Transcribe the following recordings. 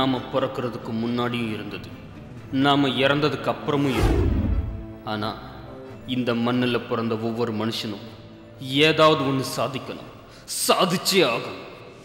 நாம பிறக்கிறதுக்கு முன்னாடியும் இருந்தது நாம இறந்ததுக்கு அப்புறமும் இருக்கும் ஆனா இந்த மண்ணில் பிறந்த ஒவ்வொரு மனுஷனும் ஏதாவது ஒன்று சாதிக்கணும் சாதிச்சே ஆகணும்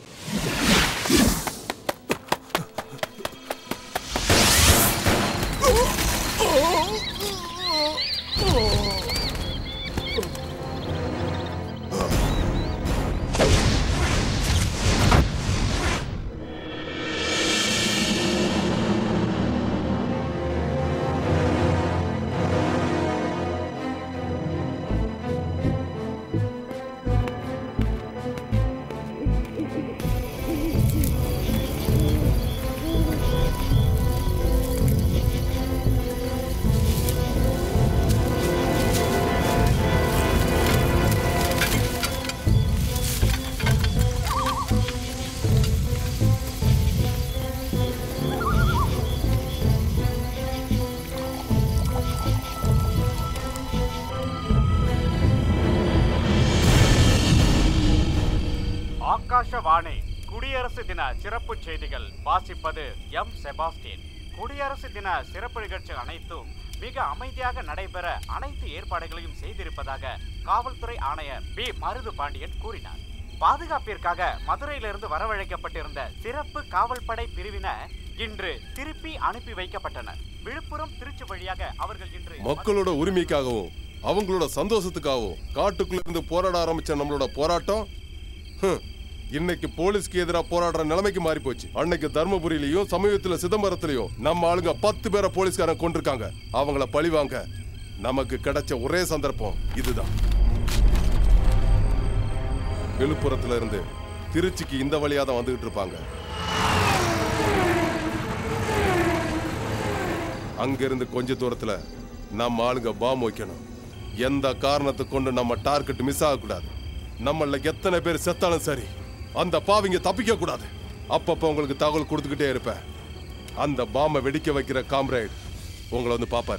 ஆகாஷவாணி குடியரசு தின சிறப்பு செய்திகள் வாசிப்பது எம் செபாஸ்டின் குடியரசு தின சிறப்பு நிகழ்ச்சி அனைத்தும் மிக அமைதியாக நடைபெற அனைத்து ஏற்பாடுகளையும் செய்திருப்பதாக காவல்துறை ஆணையர் பி மருது பாண்டியன் கூறினார் பாதுகாப்பிற்காக மதுரையிலிருந்து வரவழைக்கப்பட்டிருந்த சிறப்பு காவல்படை பிரிவினர் இன்று திருப்பி அனுப்பி வைக்கப்பட்டனர் விழுப்புரம் திருச்சி வழியாக அவர்கள் இன்று மக்களோட உரிமைக்காகவும் அவங்களோட சந்தோஷத்துக்காகவும் காட்டுக்குள்ள இருந்து போராட ஆரம்பிச்ச நம்மளோட போராட்டம் ஹம், இன்னைக்கு போலீஸ்க்கு எதிராக போராடுற நிலைமைக்கு மாறி போச்சு அன்னைக்கு தர்மபுரியிலயும் சமீபத்துல சிதம்பரத்திலயும் நம்ம ஆளுங்க பத்து பேரை போலீஸ்காரன் கொண்டிருக்காங்க அவங்கள பழிவாங்க நமக்கு கிடைச்ச ஒரே சந்தர்ப்பம் இதுதான் விழுப்புரத்துல இருந்து திருச்சிக்கு இந்த வழியா தான் வந்துகிட்டு இருப்பாங்க அங்கிருந்து கொஞ்ச தூரத்துல நம்ம ஆளுங்க பாம் வைக்கணும் எந்த காரணத்தை கொண்டு நம்ம டார்கெட் மிஸ் ஆகக்கூடாது நம்மள எத்தனை பேர் செத்தாலும் சரி அந்த பாவிங்க தப்பிக்க கூடாது அப்பப்ப உங்களுக்கு தகவல் கொடுத்துக்கிட்டே இருப்பேன் அந்த பாம்பை வெடிக்க வைக்கிற காம்ரேட் உங்களை வந்து பாப்பாரு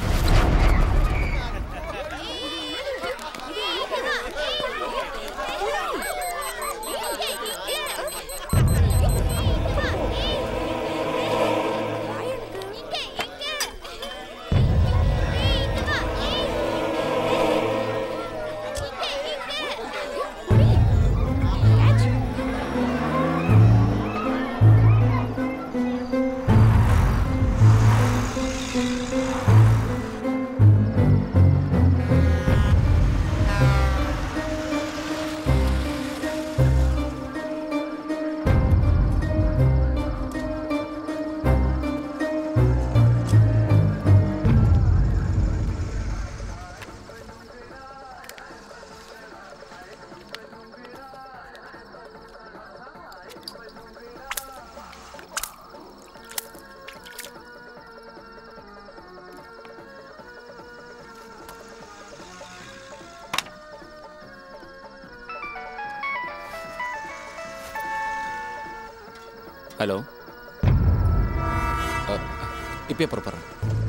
ஹலோ இப்பயே புறப்படுறேன்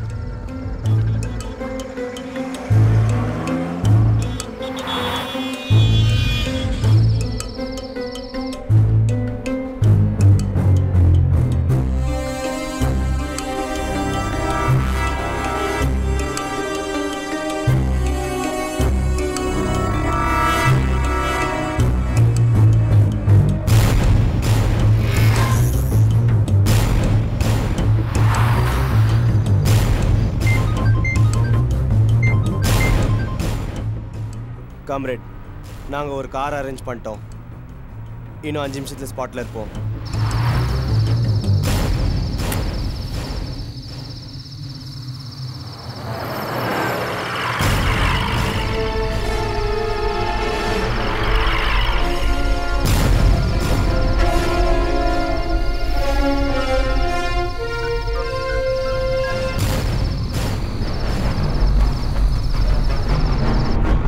காம்ரேட் நாங்கள் ஒரு கார் அரேஞ்ச் பண்ணிட்டோம் இன்னும் அஞ்சு நிமிஷத்தில் ஸ்பாட்டில் இருப்போம்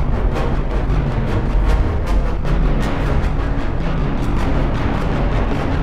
ஆ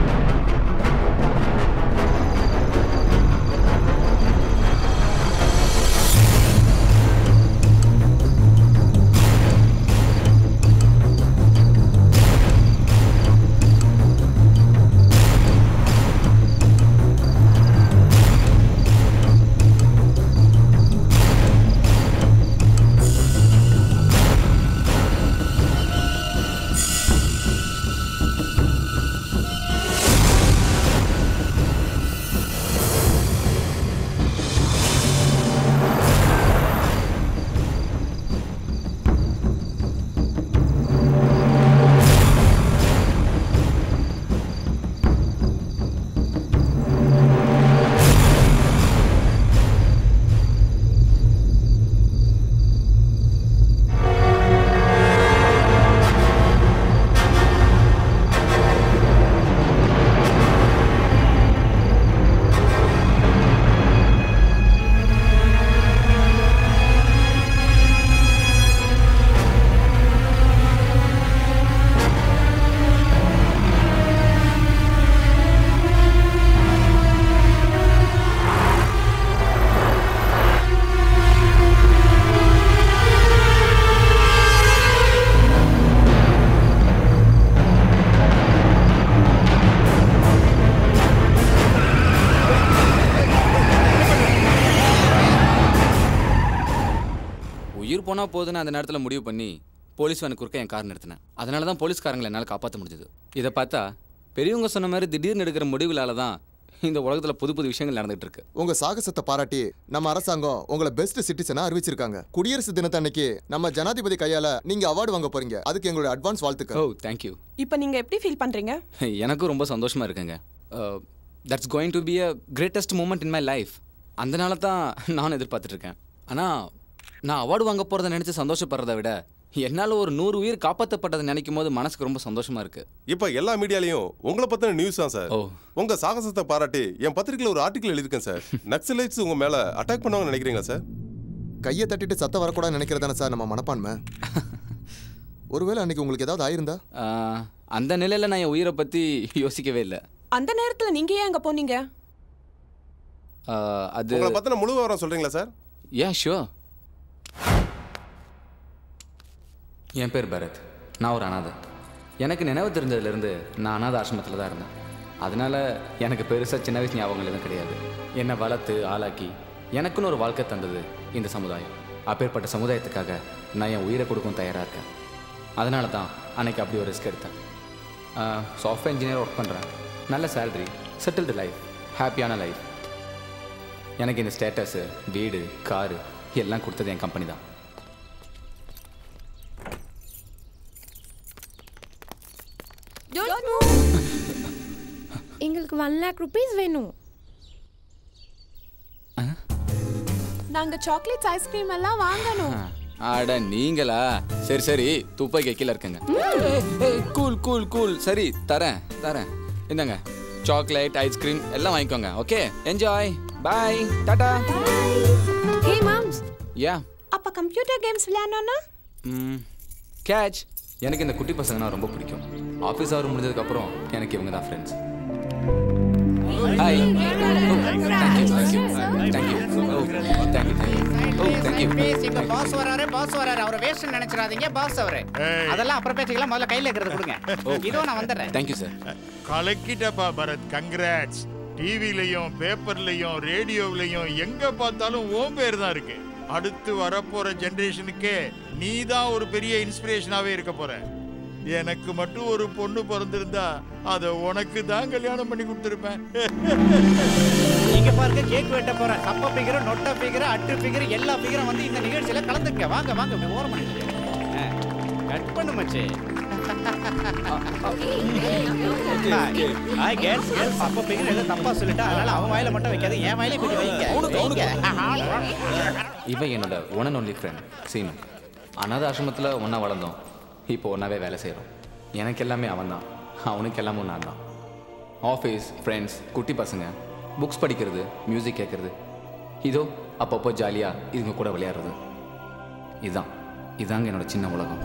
போனால் போதுன்னு அந்த நேரத்தில் முடிவு பண்ணி போலீஸ் வேனுக்கு குறுக்க என் கார் நிறுத்தினேன் அதனால தான் போலீஸ்காரங்களை என்னால் காப்பாற்ற முடிஞ்சது இதை பார்த்தா பெரியவங்க சொன்ன மாதிரி திடீர்னு எடுக்கிற முடிவுகளால தான் இந்த உலகத்தில் புது புது விஷயங்கள் நடந்துகிட்டு இருக்கு உங்க சாகசத்தை பாராட்டி நம்ம அரசாங்கம் உங்களை பெஸ்ட் சிட்டிசனா அறிவிச்சிருக்காங்க குடியரசு தினத்தன்னைக்கு நம்ம ஜனாதிபதி கையால நீங்க அவார்டு வாங்க போறீங்க அதுக்கு எங்களுடைய அட்வான்ஸ் ஓ வாழ்த்துக்கள் தேங்க்யூ இப்போ நீங்க எப்படி ஃபீல் பண்றீங்க எனக்கும் ரொம்ப சந்தோஷமாக இருக்குங்க that's going to be a greatest moment in my life அதனால தான் நானும் எதிர்பார்த்துட்ருக்கேன் ஆனால் நான் அவார்டு வாங்க போகிறத நினச்சி சந்தோஷப்படுறத விட என்னால் ஒரு நூறு உயிர் காப்பாற்றப்பட்டதை நினைக்கும் போது மனசுக்கு ரொம்ப சந்தோஷமாக இருக்குது இப்ப எல்லா மீடியாலையும் உங்களை பத்தின நியூஸ் தான் சார் ஓ. உங்க சாகசத்தை பாராட்டி என் பத்திரிக்கையில ஒரு ஆர்டிக்கல் எழுதியிருக்கேன் சார் நக்சலைட்ஸ் உங்க மேல அட்டாக் பண்ணுவாங்க நினைக்கிறீங்களா சார் கையை தட்டிட்டு சத்தம் வரக்கூடாது நினைக்கிறதானே சார் நம்ம மனப்பான்மை ஒருவேளை அன்னைக்கு உங்களுக்கு ஏதாவது ஆயிருந்தா அந்த நிலையில் நான் என் உயிரை பற்றி யோசிக்கவே இல்லை அந்த நேரத்துல நீங்க ஏன் அங்க போனீங்க அது உங்களை பத்தின முழு விவரம் சொல்றீங்களா சார் யா ஷுவர் என் பேர் பரத் நான் ஒரு அனாதை எனக்கு நினைவு தெரிஞ்சதுலேருந்து நான் அனாத ஆசிரமத்தில் தான் இருந்தேன் அதனால எனக்கு பெருசாக சின்ன வயசு ஞாபகங்கள் எதுவும் கிடையாது என்னை வளர்த்து ஆளாக்கி எனக்குன்னு ஒரு வாழ்க்கை தந்தது இந்த சமுதாயம் அப்பேற்பட்ட சமுதாயத்துக்காக நான் என் உயிரை கொடுக்கவும் தயாராக இருக்கேன் அதனால தான் அன்னைக்கு அப்படி ஒரு ரிஸ்க் எடுத்தேன் சாஃப்ட்வேர் இன்ஜினியர் ஒர்க் பண்ணுறேன் நல்ல சேலரி செட்டில்டு லைஃப் ஹாப்பியான லைஃப் எனக்கு இந்த ஸ்டேட்டஸு வீடு காரு எல்லாம் கொடுத்தது என் கம்பெனி தான் எங்களுக்கு ஒன் லேக் ருபீஸ் வேணும் நாங்க சாக்லேட்ஸ் ஐஸ்கிரீம் எல்லாம் வாங்கணும் அட நீங்களா சரி சரி துப்பாக்கி கீழே இருக்குங்க கூல் கூல் கூல் சரி தரேன் தரேன் இந்தாங்க சாக்லேட் ஐஸ்கிரீம் எல்லாம் வாங்கிக்கோங்க okay enjoy bye tata hey மாம்ஸ் யா அப்ப கம்ப்யூட்டர் கேம்ஸ் விளையாடணும்னா கேட்ச் எனக்கு இந்த குட்டி பசங்கன்னா ரொம்ப பிடிக்கும் ஆஃபீஸ் அவர் முடிஞ்சதுக்கப்புறம் எனக்கு இவங்க தான் friends hi thank you thank you thank you oh thank you thank you oh thank you பேசிங்க பாஸ் வராரு பாஸ் வராரு அவரை வேஸ்ட் நினைச்சிடாதீங்க பாஸ் அவரு அதெல்லாம் அப்புறம் பேசிக்கலாம் முதல்ல கையில இருக்கிறது கொடுங்க இதோ நான் வந்துடுறேன் தேங்க்யூ சார் கலக்கிட்டப்பா பரத் கங்க்ராட்ஸ் டிவிலையும் பேப்பர்லையும் ரேடியோவிலையும் எங்க பார்த்தாலும் ஓம் பேர் தான் இருக்கு அடுத்து வரப்போற ஜெனரேஷனுக்கே நீ தான் ஒரு பெரிய இன்ஸ்பிரேஷனாவே இருக்க போற எனக்கு மட்டும் ஒரு பொண்ணு பிறந்திருந்தா அதை உனக்கு தான் கல்யாணம் பண்ணி கொடுத்துருப்பேன் இங்க பாருங்க கேக் வெட்ட போறேன் சப்ப பிகர் நொட்ட பிகர் அட்டு பிகர் எல்லா பிகரும் வந்து இந்த நிகழ்ச்சியில கலந்துக்க வாங்க வாங்க இப்படி ஓரம் பண்ணிட்டு கட் பண்ணு மச்சி ஹாய் கேர்ள்ஸ் கேர்ள்ஸ் சப்ப பிகர் ஏதோ தப்பா சொல்லிட்டா அதனால அவன் வாயில மட்டும் வைக்காத என் வாயில கொஞ்சம் வைங்க வைங்க. இவன் என்னோட one and only friend Seenu அனாத ஆசிரமத்தில் ஒன்றா வளர்ந்தோம் இப்போ ஒன்றாவே வேலை செய்கிறோம் எனக்கு எல்லாமே அவன் தான் அவனுக்கு எல்லாமே நான் தான் ஆஃபீஸ் ஃப்ரெண்ட்ஸ் குட்டி பசங்க புக்ஸ் படிக்கிறது மியூசிக் கேட்குறது இதோ அப்பப்போ ஜாலியாக இதுங்க கூட விளையாடுறது இதுதான் இதாங்க என்னோட சின்ன உலகம்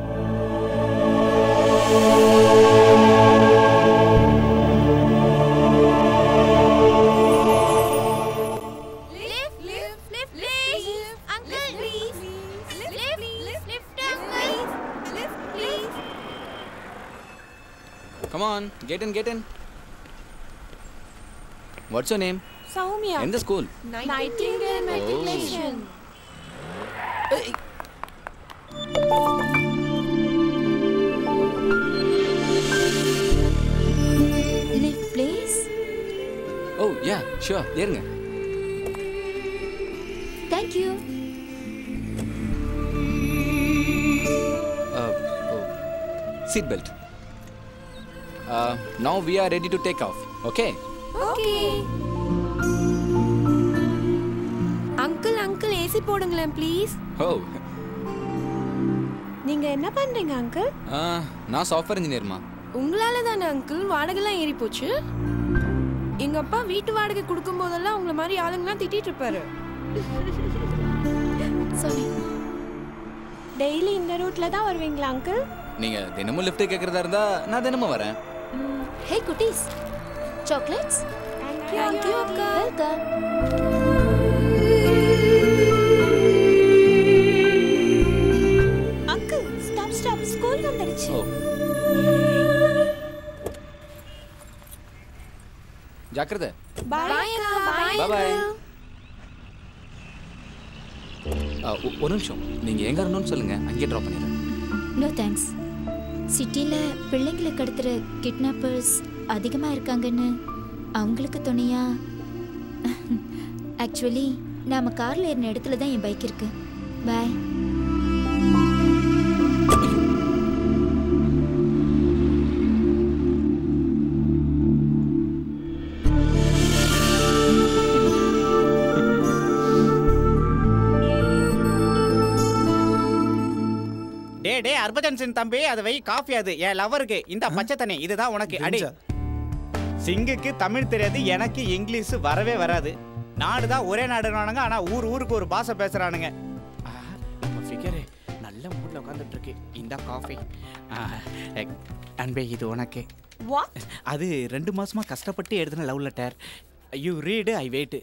Lift, lift, lift, please. Uncle, please. Lift, lift, lift, uncle. Lift, please. Come on get in get in what's your name Soumya எந்த school Nightingale matriculation. Lift, please. Oh yeah sure ஏறுங்க Thank you. seat belt. Uh, now we are ready to take off. Okay? Okay. Uncle uncle AC போடுங்களேன் please Oh, நீங்க என்ன பண்றீங்க uncle uh, நான் software இன்ஜினியர்மா உங்களால தானே அங்கிள் வாடகைலாம் ஏறி போச்சு எங்க அப்பா வீட்டு வாடகை கொடுக்கும் போதெல்லாம் உங்களை மாதிரி ஆளுங்கலாம் திட்டிட்டு இருப்பாரு சாரி டெய்லி இந்த ரூட்ல தான் வருவீங்களா அங்கிள் நீங்க தினமும் லிஃப்ட் கேட்கறதா இருந்தா நான் தினமும் வரேன் ஹே குட்டீஸ் சாக்லேட்ஸ் தேங்க்யூ அக்கா welcome uncle stop stop school வந்துடுச்சு ஓ ஜாக்கிரதை பாய் அக்கா பாய் Bye bye. அங்கிள் ஒ- ஒரு நிமிஷம் நீங்கள் எங்கே வரணும்னு சொல்லுங்கள் அங்கேயே ட்ராப் பண்ணிடுறேன் நோ தேங்க்ஸ் சிட்டியில் பிள்ளைங்களை கடத்துகிற கிட்னாப்பர்ஸ் அதிகமாக இருக்காங்கன்னு அவங்களுக்கு துணையா ஆக்சுவலி நாம் காரில் ஏறின இடத்துல தான் என் பைக் இருக்கு பாய் டே டே ஹர்பஜன் தம்பி அதை வை காஃபி அது என் லவருக்கு இந்த பச்சை தண்ணி இதுதான் உனக்கு அடி சிங்குக்கு தமிழ் தெரியாது எனக்கு இங்கிலீஷ் வரவே வராது நாடு தான் ஒரே நாடுனானுங்க ஆனா ஊர் ஊருக்கு ஒரு பாஷை பேசுறானுங்க ஆ, நம்ம ஃபிகரு நல்ல மூட்ல உட்காந்துட்டு இருக்கு இந்த காஃபி அன்பே இது உனக்கு வாட் அது ரெண்டு மாசமா கஷ்டப்பட்டு எழுதின love letter you read I wait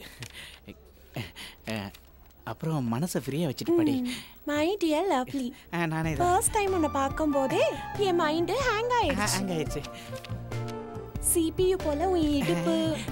அப்புறம் மனசை ஃப்ரீயாக வச்சுட்டு படி மை டியர் லவ்லி ஆ, நானே தான் ஃபர்ஸ்ட் டைம் உன்னை பார்க்கும்போதே என் மைண்டு ஹேங் ஆயிடுச்சு ஹேங் ஆயிடுச்சு சிபியு போல உன் இடுப்பு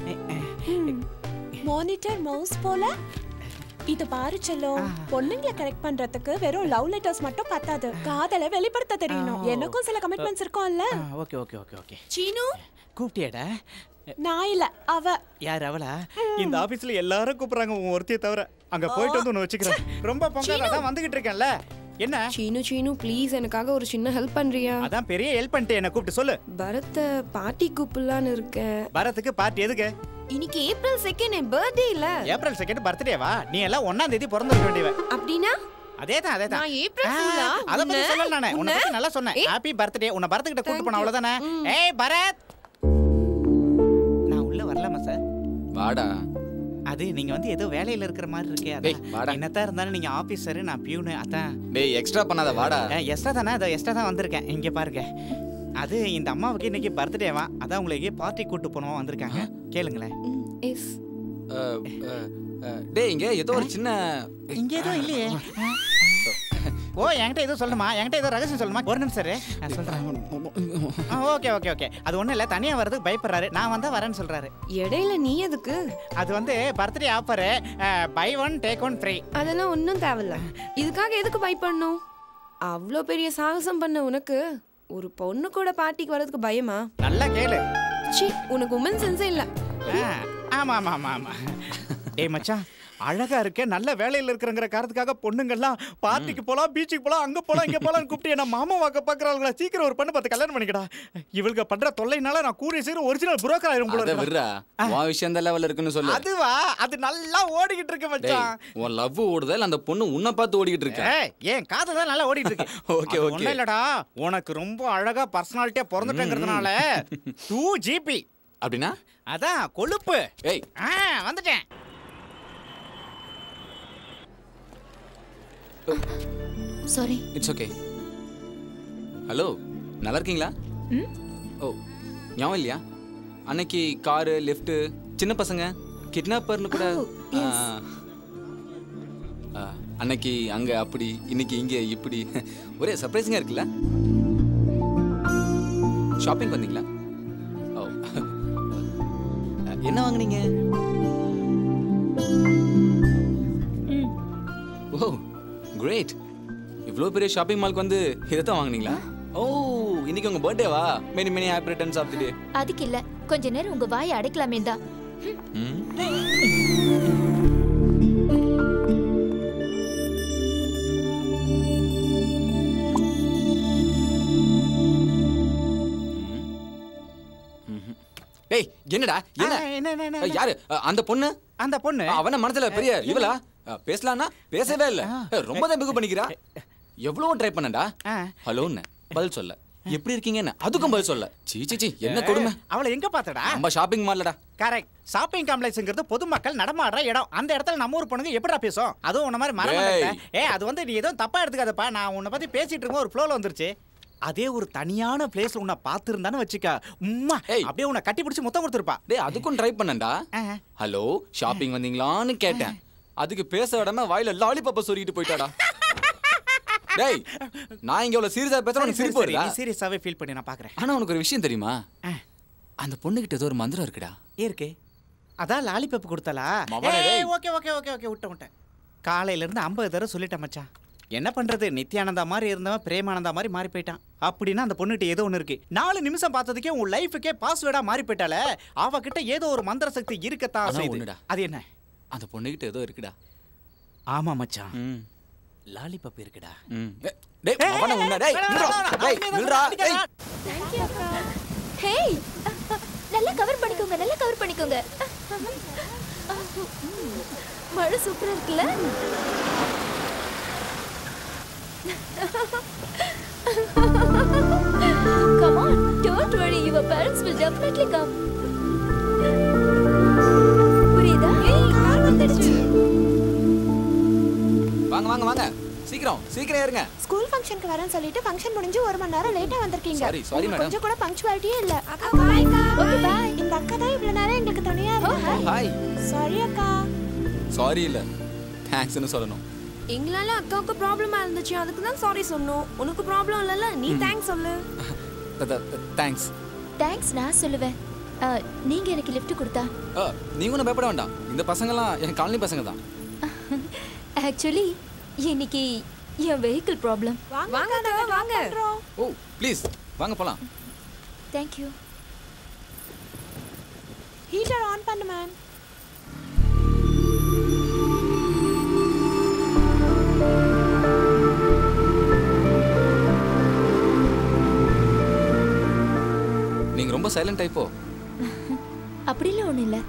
மானிட்டர் மவுஸ் போல இது பாரு செல்லம் பொண்ணுங்களை கரெக்ட் பண்றதுக்கு வெறும் லவ் லெட்டர்ஸ் மட்டும் பத்தாது காதலை வெளிப்படுத்த தெரியணும் எனக்கும் சில கமிட்மெண்ட்ஸ் இருக்கும்ல okay okay okay okay Seenu கூப்பிட்டியாடா நான் இல்ல அவ யார் அவளா இந்த ஆபீஸ்ல எல்லாரும் கூப்பிடுறாங்க உன் ஒருத்தியை தவிர அங்க போயிட்டு வந்து உன்னை வச்சுக்கிறேன் ரொம்ப பொங்கல் தான் வந்துகிட்டு இருக்கேன்ல என்ன சீனு சீனு ப்ளீஸ் எனக்காக ஒரு சின்ன ஹெல்ப் பண்றியா அதான் பெரிய ஹெல்ப் பண்ணிட்டு என்ன கூப்பிட்டு சொல்லு பரத்தை பார்ட்டி கூப்பிடலான்னு இருக்கேன் பரத்துக்கு பார்ட்டி எதுக்கு இன்னைக்கு ஏப்ரல் செகண்ட் என் பர்த்டே இல்ல ஏப்ரல் செகண்ட் பர்த்டேவா நீ எல்லாம் ஒன்னாம் தேதி பிறந்திருக்க வேண்டியவ அப்படின்னா அதே தான் அதே தான் நான் ஏப்ரல் fool ஆ? அத பத்தி உன்னை? சொல்லல நானே உன்னை உன்னை? பத்தி நல்லா சொன்னேன் ஏய். ஹாப்பி பர்த்டே உன்னை பரத் கிட்ட கூட்டு Thank போன you. அவ்வளவுதானே ம். ஏய் பரத் நான் உள்ள வரலாமா சார் வாடா அது நீங்க வந்து ஏதோ வேலையில இருக்கிற மாதிரி இருக்கே டேய், வாடா. அதான் என்னத்தான் இருந்தாலும் நீங்க ஆபீசர் நான் பியூனு அதான் டேய் எக்ஸ்ட்ரா பண்ணாத வாடா எக்ஸ்ட்ரா தானே அதோ எக்ஸ்ட்ரா தான் வந்திருக்கேன் இங்க பாருங்க அது இந்த அம்மாவுக்கு இன்னைக்கு பர்த்டேவா அதான் உங்களை எங்கேயோ பார்ட்டி கூட்டு போனோம் வந்திருக்காங்க கேளுங்களேன் எஸ் அஹ், அஹ், அஹ், டேய் இங்க ஏதோ ஒரு சின்ன இங்க எதுவும் இல்லையே ஓ என்கிட்ட எதுவும் சொல்லணுமா என்கிட்ட ஏதோ ரகசியம் சொல்லணுமா ஒரு நிமிஷம் இரு. நான் சொல்றேன் ஓகே ஓகே ஓகே அது ஒண்ணும் இல்ல தனியா வர்றதுக்கு பயப்படுறாரு நான் வந்தா வரேன்னு சொல்றாரு இடையில நீ எதுக்கு அது வந்து birthday offer buy one take one free அதெல்லாம் ஒன்றும் தேவையில்ல இதுக்காக எதுக்கு பை பண்ணும் அவ்வளோ பெரிய சாகசம் பண்ண உனக்கு ஒரு பொண்ணு கூட பார்ட்டிக்கு வர்றதுக்கு பயமா நல்லா கேளு சி உனக்கு உமன் சென்ஸே இல்லை ஆ, ஆமா ஆமா ஆமா ஆமா ஏய் மச்சான் அழகா இருக்க நல்ல வேலையில இருக்கிறங்கிற காரணத்துக்காக பொண்ணுங்கெல்லாம் பார்ட்டிக்கு போலாம் பீச்சுக்கு போலாம் அங்க போலாம் இங்க போலாம் கூப்பிட்டு என்ன மாமா வாக்க பாக்குறாங்களா சீக்கிரம் ஒரு பொண்ணு பார்த்து கல்யாணம் பண்ணிக்கடா இவளுக்கு பண்ற தொல்லைனால நான் கூறிய சீக்கிரம் ஒரிஜினல் புரோக்கர் ஆயிரும் போல அத இருக்குடா. விடுறா உன் விஷயம் இந்த லெவல்ல இருக்குன்னு சொல்லு அதுவா அது நல்லா ஓடிக்கிட்டு இருக்கு டேய் மச்சான் உன் லவ் ஓடுதல் அந்த பொண்ணு உன்னை பார்த்து ஓடிக்கிட்டு இருக்க ஏய் ஏன் காது தான் நல்லா ஓடிட்டு இருக்கு Okay, அது okay. ஒண்ணும் இல்லடா உனக்கு ரொம்ப அழகா பர்சனாலிட்டியா பிறந்துட்டேங்கிறதுனால டூ ஜிபி அப்படின்னா அதான் கொழுப்பு ஏய் ஆ வந்துட்டேன் சாரி இட்ஸ் ஓகே ஹலோ நல்லா இருக்கீங்களா ஓ ஞாபகம் இல்லையா அன்னைக்கு காரு லிஃப்ட்டு சின்ன பசங்க கிட்னாப்பர்னு கூட Oh, yes. ஆ. ஆ, அன்னைக்கு அங்க அப்படி இன்னைக்கு இங்க இப்படி ஒரே சர்ப்ரைசிங்கா இருக்குல்ல ஷாப்பிங் பண்ணீங்களா ஓ என்ன வாங்குனீங்க ஓ கிரேட் இவ்வளோ பெரிய ஷாப்பிங் மால்க்கு வந்து இதை தான் வாங்குனீங்களா ஓ இன்னைக்கு உங்க பர்த்டேவா many many happy returns of the day அதுக்கு இல்ல கொஞ்ச நேரம் உங்க வாயை அடைக்கலாமே தான் டேய் என்னடா என்ன ஆ, என்ன, என்ன, என்ன, அஹ், யாரு அஹ், அந்த பொண்ணு அந்த பொண்ணு அவன மனசுல பெரிய இவளா அஹ், பேசலாம்னா பேசவே இல்ல அஹ், ரொம்ப தான் பிகு பண்ணிக்கிறா எவ்வளவு ட்ரை பண்ணடா ஆ. ஹலோன்னு பதில் சொல்ல எப்படி இருக்கீங்கன்னு அதுக்கும் பதில் சொல்ல சீ சீ சீ என்ன கொடுமை அவளை எங்க பார்த்தடா நம்ம ஷாப்பிங் மால்லடா கரெக்ட் ஷாப்பிங் காம்ப்ளெக்ஸ்ங்கிறது பொதுமக்கள் நடமாடுற இடம் அந்த இடத்துல நம்ம ஊர் பொண்ணுங்க எப்படிடா பேசும் அதுவும் உன்ன மாதிரி மரம் டேய். ஏ அது வந்து நீ எதுவும் தப்பா எடுத்துக்காதப்பா நான் உன்னை பத்தி பேசிட்டு இருக்கும் ஒரு ஃப்ளோல வந்துருச்சு அதே ஒரு தனியான பிளேஸ்ல உன்னை பார்த்திருந்தான்னு வச்சுக்க உம்மா ஏய். அப்படியே உன்னை கட்டி பிடிச்சி முத்தம் கொடுத்துருப்பா டேய் அதுக்கும் ட்ரை பண்ணேன்டா ஆ. ஹலோ ஷாப்பிங் வந்தீங்களான்னு கேட்டேன் அதுக்கு பேச விடாம வாயில லாலிபாப்ப சொருகிட்டு போயிட்டாடா டேய் நான் இங்க இவ்வளவு சீரியஸா பேசுறேன் உனக்கு சிரிப்பு வருதா நீ சீரியஸாவே ஃபீல் பண்ணி நான் பாக்குறேன் ஆனா உனக்கு ஒரு விஷயம் தெரியுமா ஆ. அந்த பொண்ணுகிட்ட ஏதோ ஒரு மந்திரம் இருக்குடா இருக்கு அதான் லாலிபப் கொடுத்தலா மவனே, டேய். ஓகே ஓகே ஓகே ஓகே விட்டேன் விட்டேன் காலையிலேருந்து ஐம்பது தடவை சொல்லிட்டேன் மச்சான் என்ன பண்ணுறது நித்யானந்தா மாதிரி இருந்தவன் பிரேமானந்தா மாதிரி மாறி போயிட்டான் அப்படின்னா அந்த பொண்ணுகிட்ட ஏதோ ஒன்று இருக்கு நாலு நிமிஷம் பார்த்ததுக்கே உன் லைஃபுக்கே பாஸ்வேர்டாக மாறி போயிட்டால அவகிட்ட ஏதோ ஒரு மந்திர சக்தி இருக்கத்தான் அதான் செய்யுது ஒண்ணுடா. அது என்ன அந்த பொண்ணுகிட்ட ஏதோ இருக்குடா ஆமா மச்சான் லாலிபப் இருக்குடா ம் ஏ- டேய் மவன உன்ன டேய் நில்றா டேய் நில்றா டேய் ஹேய் நல்லா கவர் பண்ணிக்கோங்க நல்லா கவர் பண்ணிக்கோங்க மழை சூப்பரா இருக்குல்ல come on don't worry your parents will definitely come புரியுதா கார் வந்துடுச்சு வாங்க வாங்க வாங்க சீக்கிரம் சீக்கிரம் ஏறுங்க ஸ்கூல் ஃபங்க்ஷனுக்கு வரேன்னு சொல்லிட்டு ஃபங்க்ஷன் முடிஞ்சு ஒரு மணி நேரம் லேட்டா வந்திருக்கீங்க Sorry, sorry, உங்களுக்கு madam. கொஞ்சம் கூட பங்க்சுவாலிட்டியே இல்ல அக்கா பாய் ஓகே பாய் இந்த அக்கா தான் இவ்வளவு நேரம் எங்களுக்கு துணையா இருந்தாங்க ஹாய் சாரி அக்கா சாரி இல்ல தேங்க்ஸ்னு சொல்லணும் எங்களால அக்காவுக்கு ப்ராப்ளமா இருந்துச்சு அதுக்கு தான் சாரி சொன்னோம் உனக்கு ப்ராப்ளம் இல்லைல்ல நீ தேங்க்ஸ் சொல்லு தேங்க்ஸ் தேங்க்ஸ் நான் சொல்லுவேன் ஆ, நீங்க எனக்கு லிஃப்ட் கொடுத்தா நீங்க ஒன்றும் பயப்பட வேண்டாம் இந்த பசங்கலாம் என் காலனி பசங்க தான் ஆக்சுவலி இன்னைக்கு என் வெஹிக்கிள் ப்ராப்ளம் வாங்க அக்கா, வாங்க ஓ ப்ளீஸ் வாங்க போலாம் தேங்க்யூ ஹீட்டர் ஆன் பண்ணு மேம் நீங்க ரொம்ப சைலண்ட் டைப்போ அப்படிலாம் ஒன்றும் இல்லை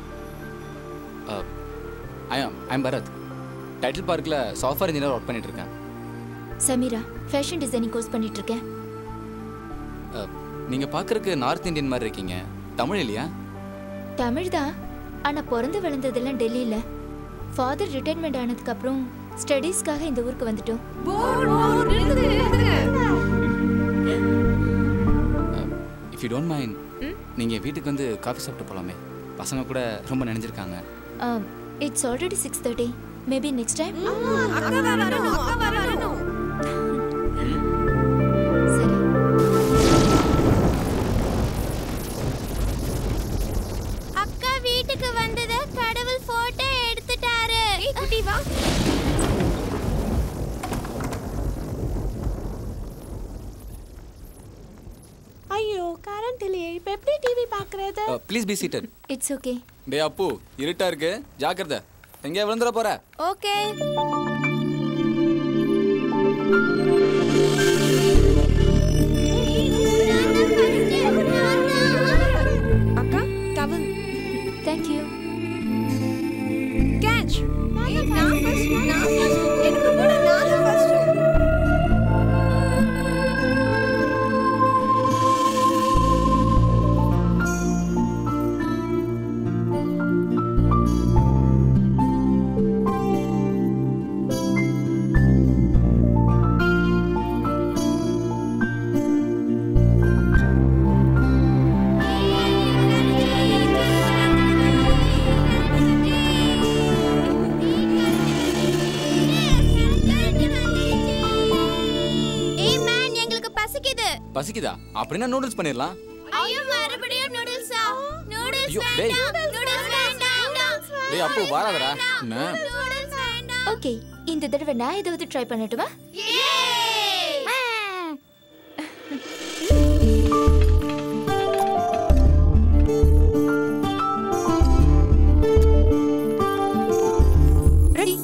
ஐ ஐம் பரத் டைட்டில் பார்க்கில் சாஃப்ட்வேர் இன்ஜினியர் ஒர்க் பண்ணிட்டு இருக்கேன் சமீரா ஃபேஷன் டிசைனிங் கோர்ஸ் பண்ணிட்டு இருக்கேன் அஹ், நீங்க பார்க்கறதுக்கு நார்த் இந்தியன் மாதிரி இருக்கீங்க தமிழ் இல்லையா தமிழ் தான் ஆனால் பிறந்து வளர்ந்ததெல்லாம் டெல்லியில் ஃபாதர் ரிட்டைர்மெண்ட் ஆனதுக்கு அப்புறம் ஸ்டடீஸ்க்காக இந்த ஊருக்கு வந்துட்டோம் இஃப் யூ டோன்ட் மைண்ட் நீங்க வீட்டுக்கு வந்து காஃபி சாப்பிட்டு போலாமே பசங்க கூட ரொம்ப நினைஞ்சிருக்காங்க it's already six thirty maybe next time அக்கா வரணும் அக்கா வரணும் சரி அக்கா வீட்டுக்கு வந்தத கடவுள் போட்டோ எடுத்துட்டாரு குட்டி வா ஐயோ கரண்ட் இல்லையே இப்ப எப்படி டிவி பாக்குறது please be seated it's okay டே அப்பு இருட்டா இருக்கு ஜாக்கிரதை எங்கேயா விழுந்துட போற ஓகே அக்கா டவல் தேங்க்யூ கேட்ச் நான் ஃபர்ஸ்ட் நான் ஃபர்ஸ்ட் எனக்கு கூட நான் தான் ஃபர்ஸ்ட் ஏய் மேன் எங்களுக்கு பசிக்குது பசிக்குதா அப்படின்னா நூடுல்ஸ் பண்ணிடலாம் ஐயோ மறுபடியும் நூடுல்ஸா நூடுல்ஸ் ஐயோ, டேய். வேண்டாம் நூடுல்ஸ் வேண்டாம் டேய் அப்பு வாராதடா என்ன நூடுல்ஸ் வேண்டாம் ஓகே இந்த தடவை நான் ஏதாவது ட்ரை பண்ணட்டுமா ரெடி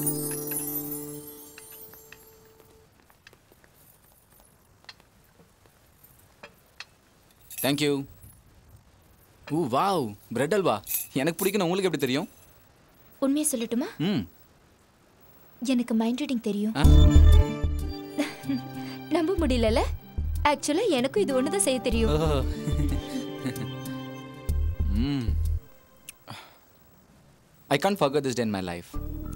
தேங்க்யூ ஊ வாவ் பிரெட் அல்வா எனக்கு பிடிக்கணும் உங்களுக்கு எப்படி தெரியும் உண்மையை சொல்லட்டுமா ம் எனக்கு மைண்ட் ரீடிங் தெரியும் ஆ? நம்ப முடியலல ஆக்சுவலா எனக்கும் இது ஒன்று தான் செய்ய தெரியும் ஓ. ம் ஐ Khan forget this day in my life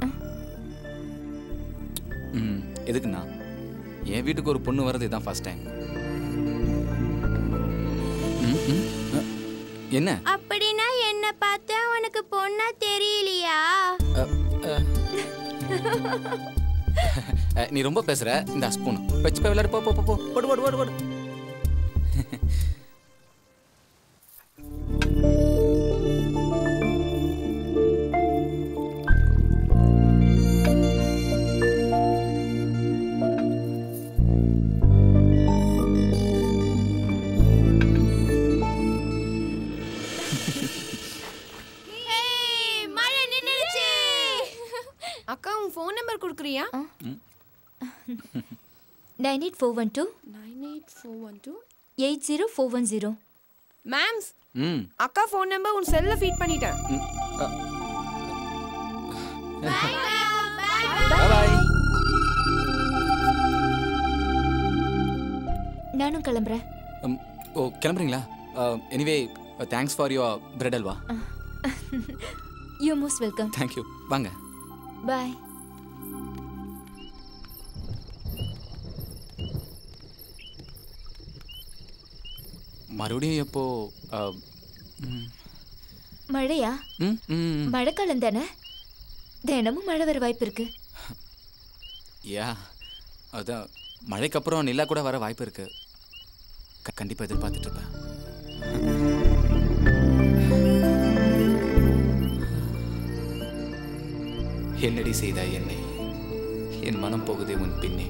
ம் எதுக்குண்ணா என் வீட்டுக்கு ஒரு பொண்ணு வர்றது இதான் ஃபர்ஸ்ட் டைம் என்ன அப்படின்னா என்ன பார்த்தா உனக்கு பொண்ணா தெரியலையா அ, அ. அ, நீ ரொம்ப பேசுற இந்த ஸ்பூன் வச்சு போய் விளையாடு போ போ போ, போ ஓடு ஓடு ஓடு ஓடு அக்கா உன் ஃபோன் நம்பர் கொடுக்குறியா nine eight four one two nine eight four one two eight zero four one zero மேம்ஸ் ம் அக்கா ஃபோன் நம்பர் உன் செல்ல ஃபீட் பண்ணிட்டேன் பாய் நானும் கிளம்புறேன் ஓ கிளம்புறீங்களா anyway thanks for your bread halwa you most welcome thank you வாங்க பாய் மறுபடியும் எப்போ அஹ், ம், மழையா ம், ம், மழைக்காலம் தானே தினமும் மழை வர வாய்ப்பு இருக்கு யா அதான் மழைக்கு அப்புறம் நிலா கூட வர வாய்ப்பு இருக்கு க- கண்டிப்பா எதிர்பார்த்துட்டு இருப்பேன் என்னடி செய்தாய் என்னை என் மனம் போகுதே உன் பின்னே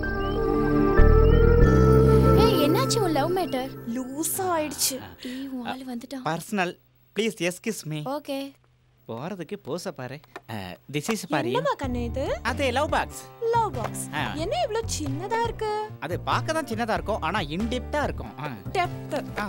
ஏய் என்னாச்சு உன் லவ் மேட்டர் லூஸா ஆயிடுச்சு ஏய் உன் ஆளு வந்துட்டான் personal please excuse me okay போறதுக்கு போச பாரு திஸ் இஸ் பாரு என்னமா கண்ணு இது அது லவ் பாக்ஸ் லவ் பாக்ஸ் ஆ. என்ன இவ்ளோ சின்னதா இருக்கு அது பார்க்க தான் சின்னதா இருக்கும் ஆனா இன்டெப்தா இருக்கும் ஆ. டெப்த் ஆ.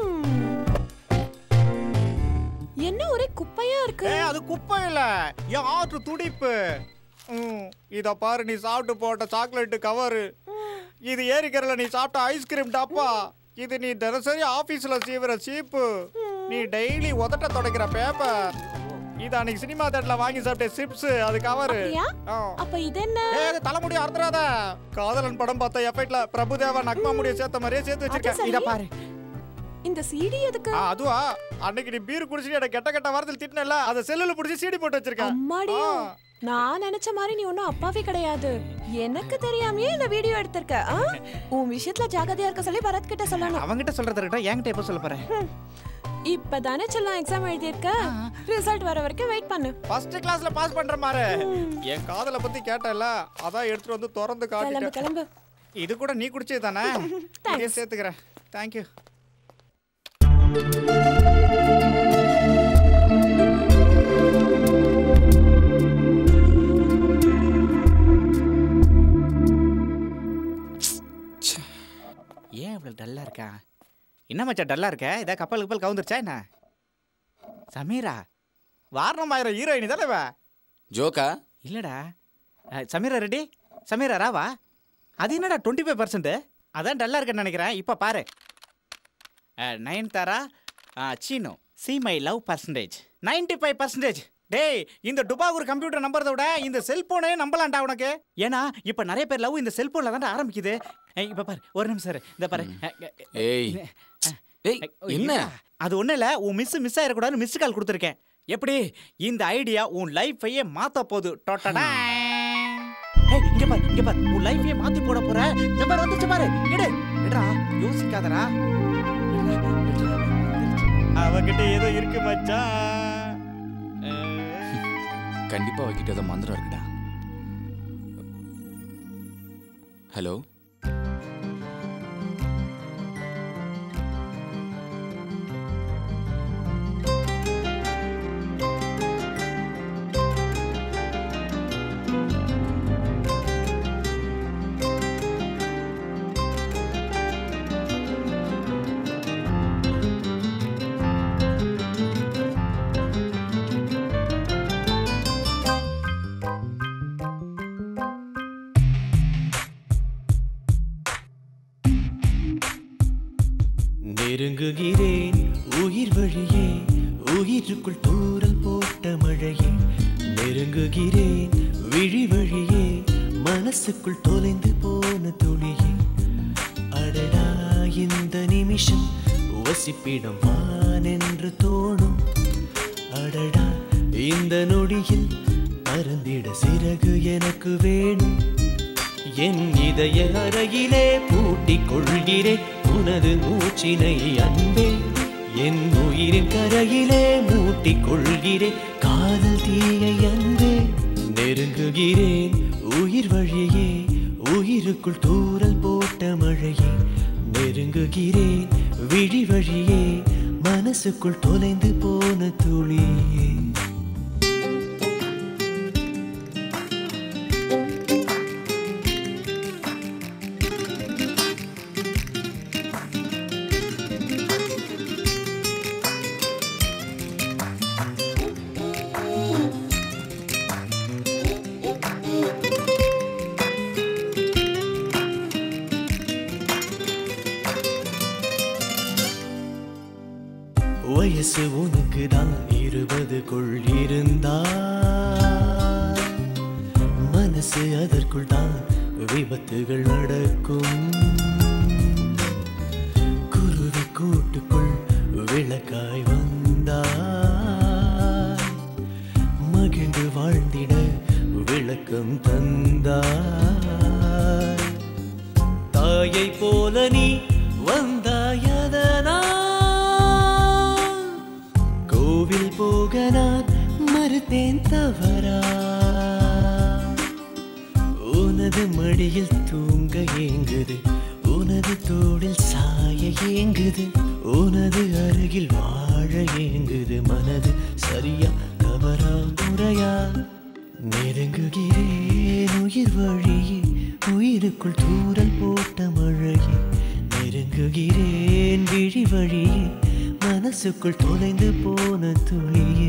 என்ன ஒரே குப்பையா இருக்கு ஏய் அது குப்பை இல்ல என் ஆற்று துடிப்பு ம், இத பாரு நீ சாப்பிட்டு போட்ட சாக்லேட் கவரு இது ஏரிக்கரையில் நீ சாப்பிட்ட ஐஸ்கிரீம் டாப்பா இது நீ தினசரி ஆபீஸ்ல சீவுற சீப்பு நீ டெய்லி உதட்ட துடைக்கிற பேப்பர் இது அன்னைக்கு சினிமா தேட்டர்ல வாங்கி சாப்பிட்ட சிப்ஸ் அது கவரு அப்படியா? அப்ப இது என்ன ஏய் அது தலைமுடி அறுத்துறாத காதலன் படம் பார்த்த எஃபெக்ட்ல பிரபுதேவா நக்மா முடிய சேர்த்த மாதிரியே சேர்த்து வச்சிருக்கேன் சரி. இத பாரு இந்த சிடி எதுக்கு ஆ, அதுவா அன்னைக்கு நீ பீர் குடிச்சிட்டு எனக்கு கெட்ட கெட்ட வாரத்தில் திட்டினல அதை செல்லுல பிடிச்சி சீடி போட்டு வச்சிருக்கேன் அம்மாடியோ ஆ. நான் நினைச்ச மாதிரி நீ ஒன்னும் அப்பாவே கிடையாது எனக்கு தெரியாமயே இந்த வீடியோ எடுத்திருக்க ஆ? உன் விஷயத்துல ஜாகிரதையா இருக்க சொல்லி பரத் கிட்ட சொல்லணும் அவங்கிட்ட சொல்றத இருக்கட்டும் என்கிட்ட எப்போ சொல்ல போறேன் ஹம். இப்பதானே செல்லம் எக்ஸாம் எழுதியிருக்க ரிசல்ட் வர வரைக்கும் வெயிட் பண்ணு ஃபர்ஸ்ட் கிளாஸ்ல பாஸ் பண்ற மாதிரி என் காதலை பத்தி கேட்டல அதான் எடுத்துட்டு வந்து திறந்து கிளம்பு காட்டிட்டேன் கிளம்பு இது கூட நீ குடிச்சது தானே இதே சேர்த்துக்கிறேன் தேங்க்யூ ஏன் இவ்வளவு டல்லா இருக்கா என்ன மச்சான் டல்லா இருக்க இதா கப்பல் கப்பல் கவுந்துருச்சா என்ன சமீரா வாரணம் ஆயிரம் ஹீரோயினி தானே இவ? ஜோக்கா இல்லடா அஹ், சமீரா ரெட்டி சமீரா ராவா அது என்னடா டுவெண்ட்டி ஃபைவ் பர்சன்ட் அதான் டல்லாக இருக்குன்னு நினைக்கிறேன் இப்போ பாரு நயன் தாரா சீனோ see my love percentage ninety five percentage டேய் இந்த டுபாகூர் கம்ப்யூட்டர் நம்புறத விட இந்த செல்போனே நம்பலாம்டா உனக்கு ஏன்னா இப்போ நிறைய பேர் லவ் இந்த செல்போனில் தான்டா ஆரம்பிக்குது ஏய், இப்போ பாரு ஒரு நிமிஷம் இரு. இந்த பாரு அஹ், அஹ், ஏய் ஏய் என்ன இல்லடா. அது ஒன்றும் இல்லை உன் மிஸ் மிஸ் ஆயிடக்கூடாதுன்னு மிஸ் கால் கொடுத்துருக்கேன் எப்படி இந்த ஐடியா உன் லைஃபையே மாத்த போகுது டொட்டடா ஏய், இங்க பாரு இங்க பாரு உன் லைஃபையே மாத்தி போட போற இந்த பாரு வந்துச்சு பாரு எடு எடுடா யோசிக்காதடா அவகிட்ட ஏதோ இருக்கு மச்சான் கண்டிப்பா அவகிட்ட ஏதோ மந்திரம் இருக்குடா ஹலோ நெருங்குகிறேன் உயிர் வழியே உயிருக்குள் தூரல் போட்ட மழையே நெருங்குகிறேன் விழி வழியே மனசுக்குள் தொலைந்து போன துளியே அடடா இந்த நிமிஷம் வசிப்பிடம் வான் என்று தோணும் அடடா இந்த நொடியில் பறந்திட சிறகு எனக்கு வேணும் என் இதய அறையிலே பூட்டிக் கொள்கிறேன் உனது மூச்சினை அன்பே என் உயிரின் கரையிலே மூட்டிக் கொள்கிறேன் காதல் தீயை அன்பே நெருங்குகிறேன் உயிர் வழியே உயிருக்குள் தூரல் போட்ட மழையே நெருங்குகிறேன் விழி வழியே மனசுக்குள் தொலைந்து போன துளியே வயசு உனக்கு தான் இருபதுக்குள் இருந்தா மனசு அதற்குள் தான் விபத்துகள் நடக்கும் குருவி கூட்டுக்குள் விளக்காய் வந்தா மகிழ்ந்து வாழ்ந்திட விளக்கம் தந்தாய் தாயை போல நீ வந்தாயதனா கோவில் போக நான் மறுத்தேன் தவறா உனது மடியில் தூங்க ஏங்குது உனது தோளில் சாய ஏங்குது உனது அருகில் வாழ ஏங்குது மனது சரியா தவறா முறையா நெருங்குகிறேன் உயிர் வழியே உயிருக்குள் தூரல் போட்ட மழையே நெருங்குகிறேன் விழி வழியே மனசுக்குள் தொலைந்து போன துளியே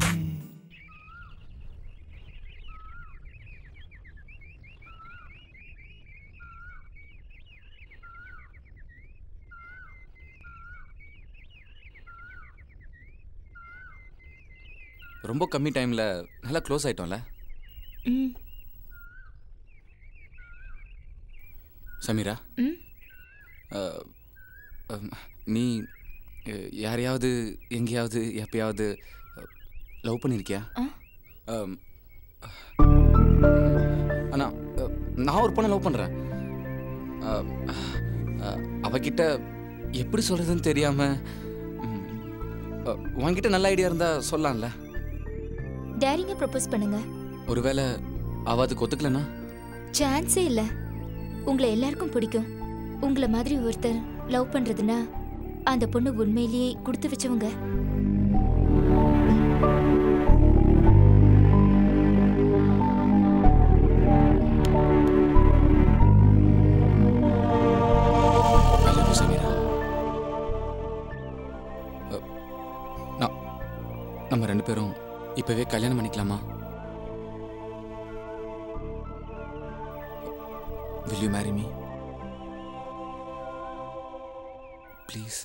ரொம்ப கம்மி டைமில் நல்லா க்ளோஸ் ஆயிட்டோம்ல ம் சமீரா ம் அஹ், அம், நீ அஹ், யாரையாவது எங்கேயாவது எப்பயாவது லவ் பண்ணியிருக்கியா அம், அண்ணா அஹ், நான் ஒரு பொண்ணை லவ் பண்ணுறேன் அவகிட்ட எப்படி சொல்கிறதுன்னு தெரியாமல் உன்கிட்ட நல்ல ஐடியா இருந்தால் சொல்லலாம்ல டேரிங்க ப்ரப்போஸ் பண்ணுங்க ஒருவேளை அவ அதுக்கு ஒத்துக்கலனா சான்ஸே இல்ல உங்களை எல்லாருக்கும் பிடிக்கும் உங்களை மாதிரி ஒருத்தர் லவ் பண்றதுன்னா அந்த பொண்ணு உண்மையிலேயே கொடுத்து வச்சவங்க சமீரா அஹ், நான் நம்ம ரெண்டு பேரும் இப்பவே கல்யாணம் பண்ணிக்கலாமா will you marry me please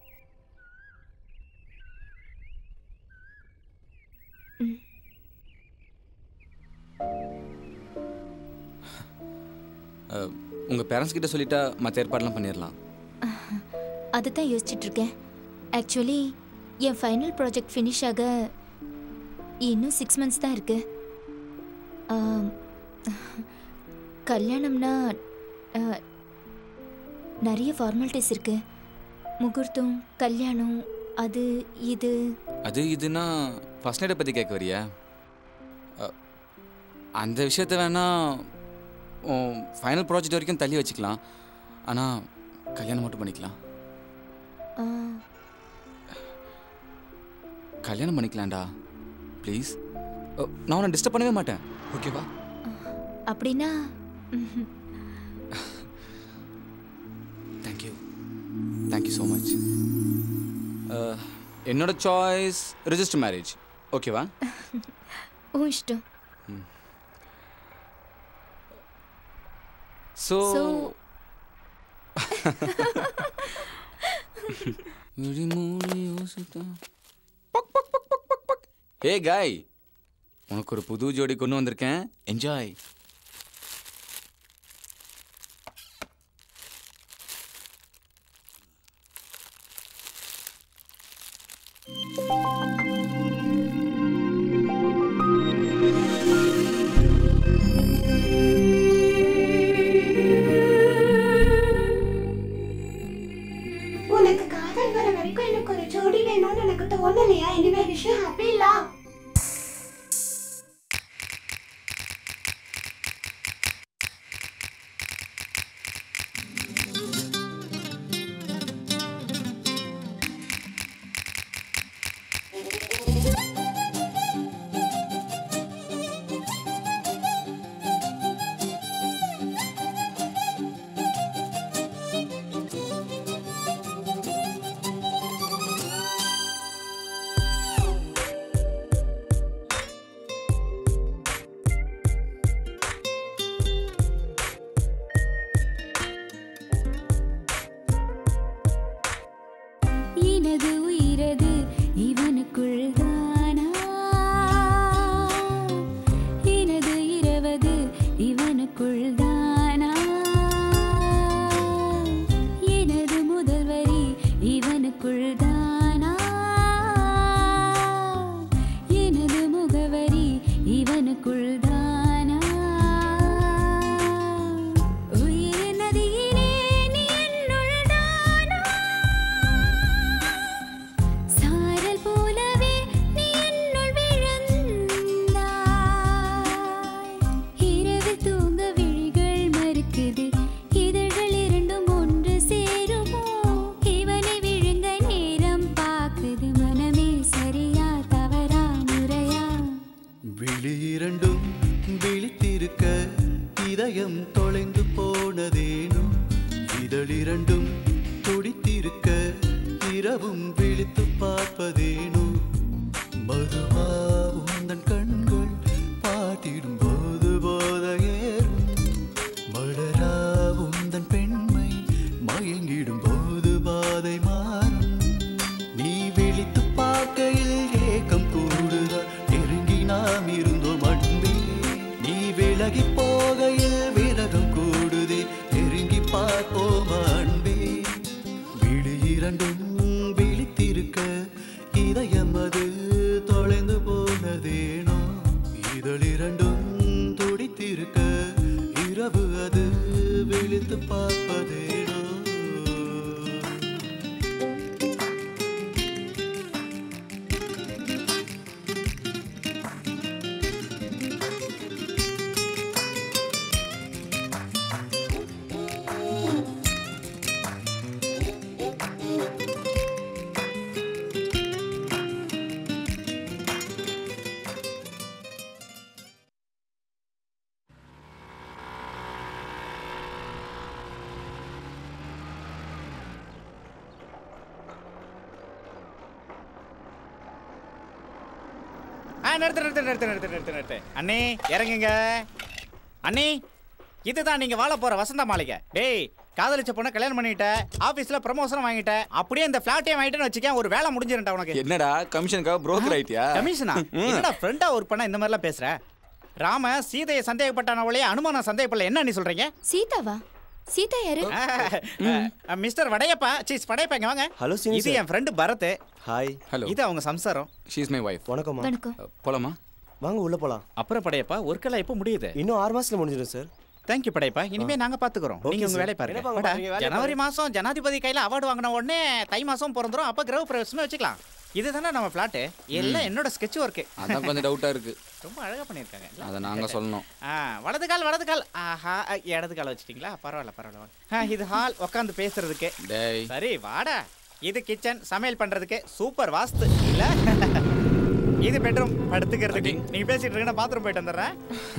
உங்கள் பேரண்ட்ஸ் கிட்ட சொல்லிட்டா மற்ற ஏற்பாடெல்லாம் பண்ணிடலாம் அதை தான் யோசிச்சுட்டு இருக்கேன் ஆக்சுவலி என் ஃபைனல் ப்ராஜெக்ட் ஃபினிஷ் ஆக இன்னும் சிக்ஸ் மந்த்ஸ் தான் இருக்கு ஆம், கல்யாணம்னா ஆ, நிறைய ஃபார்மாலிட்டிஸ் இருக்கு முகூர்த்தம் கல்யாணம் அது இது அது இதுனா ஃபர்ஸ்ட் நைட்டை பற்றி கேட்க வரியா அ, அந்த விஷயத்த வேணா ஃபைனல் ப்ராஜெக்ட் வரைக்கும் தள்ளி வச்சுக்கலாம் ஆனால் கல்யாணம் மட்டும் பண்ணிக்கலாம் ஆ, கல்யாணம் பண்ணிக்கலாம்டா ப்ளீஸ் நான் உன்னை டிஸ்டர்ப் பண்ணவே மாட்டேன் ஓகேவா அப்படின்னா ம்ஹும். தேங்க்யூ தேங்க்யூ ஸோ மச் என்னோட சாய்ஸ் ரிஜிஸ்டர் மேரேஜ் ஓகேவா உன் இஷ்டம் ஸோ So, ஹே காய் உனக்கு ஒரு புது ஜோடி கொண்டு வந்திருக்கேன் என்ஜாய் உனக்கு காதல் வர வரைக்கும் எனக்கு ஒரு ஜோடி வேணும்னு எனக்கு தோணலையா இனிமே விஷயம் ஹாப்பி இல்ல விழி இரண்டும் விழித்திருக்க இதயம் தொலைந்து போனதேனோ இதழிரண்டும் துடித்திருக்க இரவும் விழித்து பார்ப்பதேனோ மதுவா உந்தன் கண்கள் பாட்டிடும் போது போதையேறும் மலரா உந்தன் பெண்மை மயங்கிடும் போது பாதை மாறும் நீ விழித்து பார்க்கையில் ஏக்கம் கூடுதல் நெருங்கி நாம் இருந்தோம் அன்பே நீ விலகி போகையில் விரகம் கூடுதே நெருங்கி பார்ப்போம் அன்பே விழி இரண்டும் விழித்திருக்க இதயம் அது தொலைந்து போனதேனோ இதழிரண்டும் துடித்திருக்க இரவு அது விழித்து பார்ப்பதேனோ ஆ நிறுத்து நிறுத்து நிறுத்து நிறுத்து நிறுத்து நிறுத்து அண்ணே இறங்குங்க அண்ணே இதுதான் நீங்க வாழ போற வசந்த மாளிகை டேய் காதலிச்ச பொண்ணை கல்யாணம் பண்ணிட்ட ஆபீஸ்ல ப்ரமோஷன் வாங்கிட்ட அப்படியே இந்த பிளாட்டையும் வாங்கிட்டேன்னு வச்சுக்கேன் ஒரு வேலை முடிஞ்சிருண்டா உனக்கு என்னடா கமிஷனுக்காக புரோக்கர் ஆயிட்டியா கமிஷனா ம். என்னடா ஃப்ரெண்டா ஒர்க் பண்ண இந்த மாதிரிலாம் பேசுற ராம சீதையை சந்தேகப்பட்டானவளே அனுமானம் சந்தேகப்படல என்ன நீ சொல்றீங்க சீதாவா சீதா யாரு அஹ், மிஸ்டர் வடையப்பா சீஸ் வடையப்பா இங்க வாங்க ஹலோ சீனி இது சார். என் ஃப்ரெண்டு பரத் ஹாய் ஹலோ இது அவங்க சம்சாரம் ஷீ இஸ் மை வைஃப் வணக்கம்மா வணக்கம் போலாமா வாங்க உள்ள போலாம் அப்புறம் படையப்பா ஒர்க்கெல்லாம் எப்போ முடியுது இன்னும் ஆறு மாசத்துல முடிஞ்சிடும் சார் தேங்க்யூ படையப்பா இனிமே நாங்க பாத்துக்கிறோம் Okay, நீங்க உங்க sir. வேலையை பாருங்க என்ன பார்க்க வாடா. போறீங்க? வேலையை ஜனவரி மாசம் ஜனாதிபதி கையில அவார்டு வாங்கின உடனே தை மாசம் பிறந்துரும் அப்ப கிரக பிரவேசமே வச்சுக்கலாம் இதுதானே நம்ம பிளாட் எல்லாம் என்னோட ஸ்கெட்ச் ஒர்க் அதான் கொஞ்சம் டவுட்டா இருக்கு ரொம்ப அழகா பண்ணிருக்காங்க இல்ல? அதை நாங்க சொல்லணும் ஆ வலது கால் வலது கால் ஆஹா அ, இடது கால் வச்சிட்டீங்களா பரவாயில்ல பரவாயில்ல வாங்க. ஆ, இது ஹால் உட்காந்து பேசுறதுக்கு டேய் சரி வாடா இது கிச்சன் சமையல் பண்றதுக்கு சூப்பர் வாஸ்து இல்ல இது பெட்ரூம் படுத்துக்கிறதுக்கு நீங்க பேசிட்டு இருக்கீங்க பாத்ரூம் போயிட்டு வந்துடுறேன்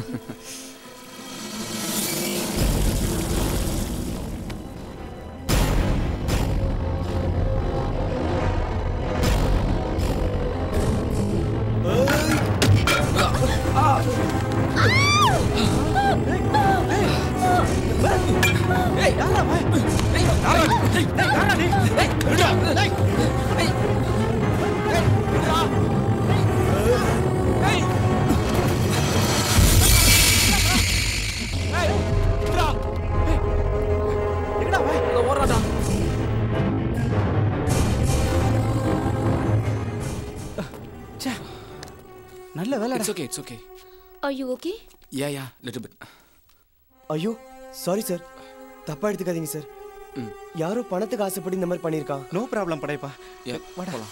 நல்ல வேலை it's okay it's okay are you okay ya ya little bit ஐயோ சாரி சார் தப்பா எடுத்துக்காதீங்க சார் யாரோ பணத்துக்கு ஆசைப்பட்டு இந்த மாதிரி பண்ணியிருக்கான் நோ ப்ராப்ளம் படைப்பா யா வாடா. போலாம்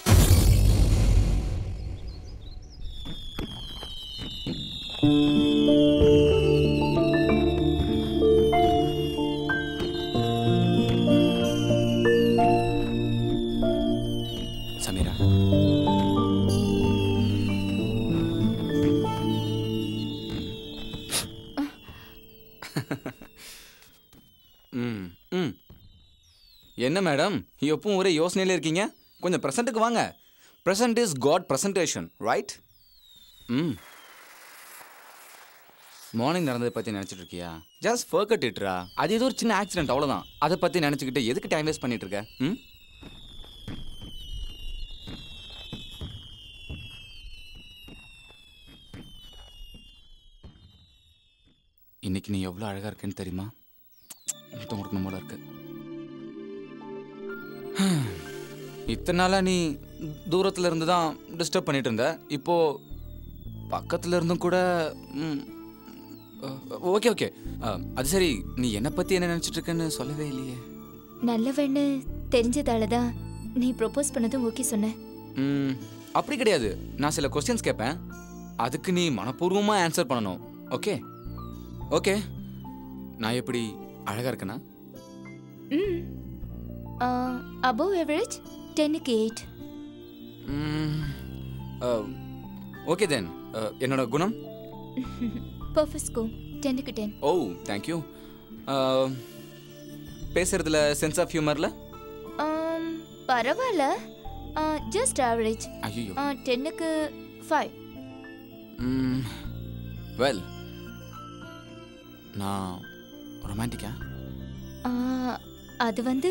சமீரா ம் ம் என்ன மேடம் எப்பவும் ஒரே யோசனையில இருக்கீங்க கொஞ்சம் ப்ரெசண்ட்டுக்கு வாங்க present is got presentation right hmm morning நடந்ததை பற்றி நினச்சிட்டு இருக்கியா ஜஸ்ட் ஃபர்கட் இட்ரா அது ஏதோ ஒரு சின்ன ஆக்சிடென்ட் அவ்வளோதான் அதை பற்றி நினச்சிக்கிட்டு எதுக்கு டைம் வேஸ்ட் பண்ணிட்டு இருக்க ம் இன்னைக்கு நீ எவ்வளோ அழகாக இருக்கேன்னு தெரியுமா முத்தம் கொடுக்கணும் போல இருக்கு இத்தனை நாளாக நீ தூரத்தில் இருந்து தான் டிஸ்டர்ப் பண்ணிட்டு இருந்த இப்போ பக்கத்தில் இருந்தும் கூட ஓகே ஓகே அது சரி நீ என்னை பற்றி என்ன நினச்சிட்டு இருக்கேன்னு சொல்லவே இல்லையே நல்லவன்னு தெரிஞ்சதால தான் நீ ப்ரொபோஸ் பண்ணதும் ஓகே சொன்னேன் ம், அப்படி கிடையாது நான் சில கொஸ்டின்ஸ் கேட்பேன் அதுக்கு நீ மனப்பூர்வமாக ஆன்சர் பண்ணணும் ஓகே ஓகே நான் எப்படி அழகாக இருக்கேனா ம் அபவ் எவரேஜ் டென்னுக்கு எயிட் ம், அஹ், ஓகே தென் என்னோட குணம் பர்ஃபெக்ட் கோ டென்னுக்கு டென் ஓ தேங்க்யூ பேசுறதுல சென்ஸ் ஆஃப் ஹியூமரில் பரவாயில்ல ஜஸ்ட் ஆவரேஜ் ஐயோ டென்னுக்கு ஃபைவ் வெல் நான் ரொமான்டிக்கா அது வந்து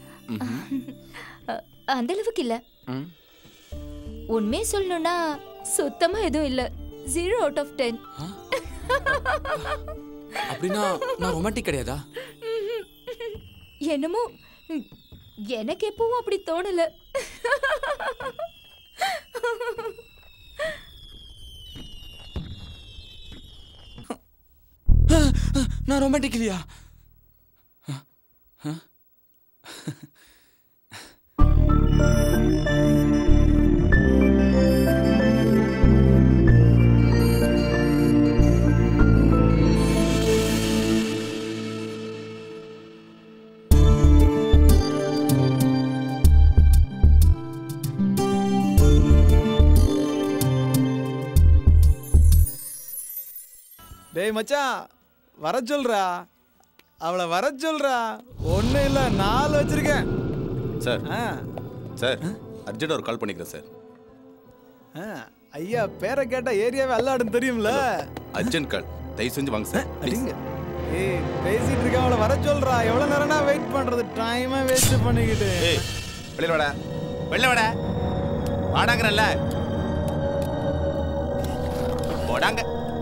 அந்த அளவுக்கு இல்லை ம் உண்மையை சொல்லணும்னா சுத்தமா எதுவும் இல்லை ஜீரோ அவுட் ஆஃப் டென் அப்படின்னா நான் ரொமான்டிக் கிடையாதா என்னமோ ம், எனக்கு எப்பவும் அப்படி தோணல நான் ரொமான்டிக் இல்லையா டேய் மச்சான் வர சொல்றா அவளை வர சொல்றா ஒன்றும் இல்லை நாலு வச்சிருக்கேன் சார் ஆ சார் அர்ஜென்ட் ஒரு கால் பண்ணிக்கிறேன் சார் ஆ, ஐயா பேரை கேட்டா ஏரியாவே அல்லாடும் தெரியும்ல அர்ஜென்ட் கால் தயவு செஞ்சு வாங்க சார் அடிங்க ஏய் பேசிட்டு இருக்க அவளை வர சொல்றா எவ்வளவு நேரம்னா வெயிட் பண்றது டைமை வேஸ்ட் பண்ணிக்கிட்டு ஏய் வெளியில வாடா வெளில வாடா வாடாங்கறல்ல போடாங்க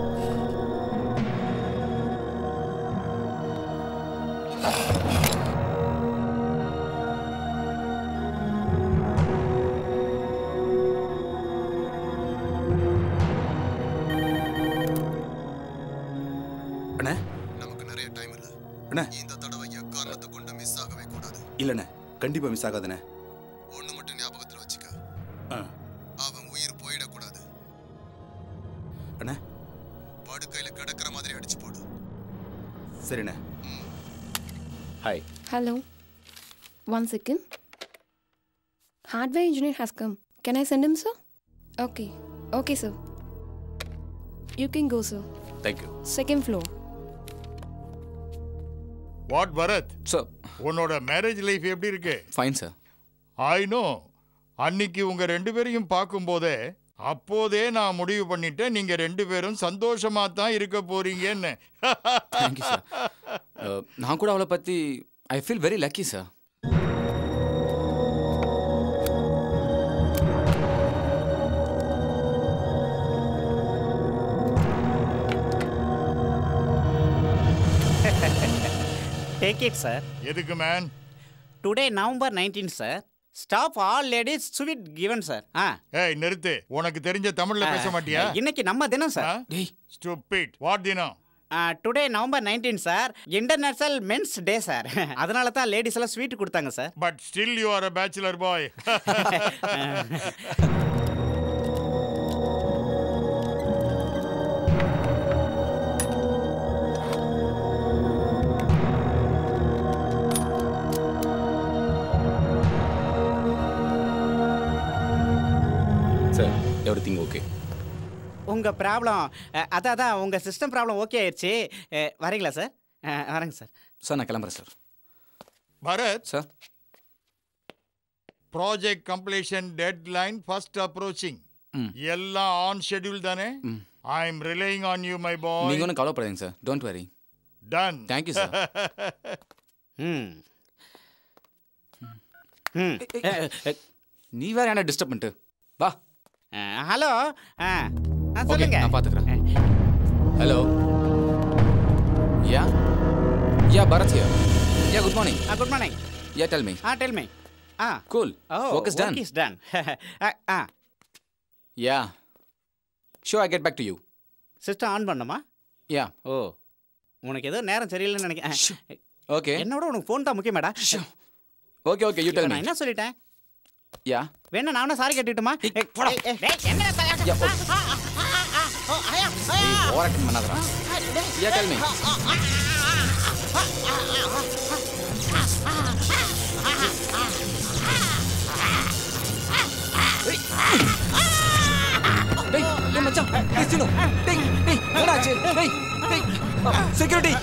அண்ணே நமக்கு நிறைய டைம் இல்ல அண்ணே இந்த தடவை எக்காரணத்தை கொண்டு மிஸ் ஆகவே கூடாது இல்லண்ணே கண்டிப்பா மிஸ் ஆகாதுண்ணே ஒண்ணு மட்டும் ஞாபகத்துல வச்சுக்க ஆ. அவன் உயிர் போயிடக்கூடாது அண்ணே படுக்கையில கிடக்கிற மாதிரி அடிச்சு போடு சரிண்ணே hi Hello. One second. Hardware engineer has come. Can I send him, sir? Okay. Okay, sir. You can go, sir. Thank you Second floor. What Bharath sir உன்னோட மேரேஜ் லைஃப் எப்படி இருக்கு ஃபைன் சார் ஐ நோ அன்னைக்கு உங்க ரெண்டு பேரையும் பார்க்கும்போதே அப்போதே நான் முடிவு பண்ணிட்டேன் நீங்க ரெண்டு பேரும் சந்தோஷமா தான் இருக்க போறீங்கன்னு தேங்க்யூ சார் நான் கூட அவளை பற்றி I feel very lucky sir take it sir எதுக்கு man today November nineteen sir stop all ladies sweet given sir ah ஏய் நிறுத்து உனக்கு தெரிஞ்ச தமிழ்ல பேச மாட்டியா இன்னைக்கு நம்ம தினம் சார் ஸ்டூபிட் வாட் தினம் today November nineteen sir international men's day sir அதனால தான் லேடிஸ் எல்லாம் ஸ்வீட் கொடுத்தாங்க sir but still you are a bachelor boy sir everything okay உங்க ப்ராப்ளம் அதான் அதான் உங்க சிஸ்டம் ப்ராப்ளம் ஓகே ஆயிடுச்சு அஹ், வரீங்களா சார் அஹ், வரேங்க சார் சார் நான் கிளம்புறேன் sir Bharath sir project completion deadline first approaching எல்லாம் ஆன் ஷெட்யூல் தானே I am relying on you my boy நீங்கள் ஒன்றும் கவலைப்படாதீங்க sir don't worry done thank you sir ம் நீ வேற என்ன டிஸ்டர்ப் பண்ணிட்டு வா ஹலோ ஆ ஓகே சொல்லுங்க நான் பார்த்துக்கிறேன் hello ya ya Bharath here ya good morning good morning ya tell me ah tell me ah cool oh work is done is done ah ya so I get back to you system on பண்ணுமா ya ஓ உனக்கு ஏதோ நேரம் சரியில்லைன்னு நினைக்கிறேன் okay என்னோட உனக்கு phone தான் முக்கியமாடா okay okay you tell me நான் என்ன சொல்லிட்டேன் யா வேணா நானும் சாரி கேட்டுட்டுமா ஓவராக்டிங் பண்ணாதடா யா டெல் மீ டேய் ஏய் மச்சான் டேய் சீனு டேய் டேய் என்னடா ஆச்சு டேய் டேய் செக்யூரிட்டி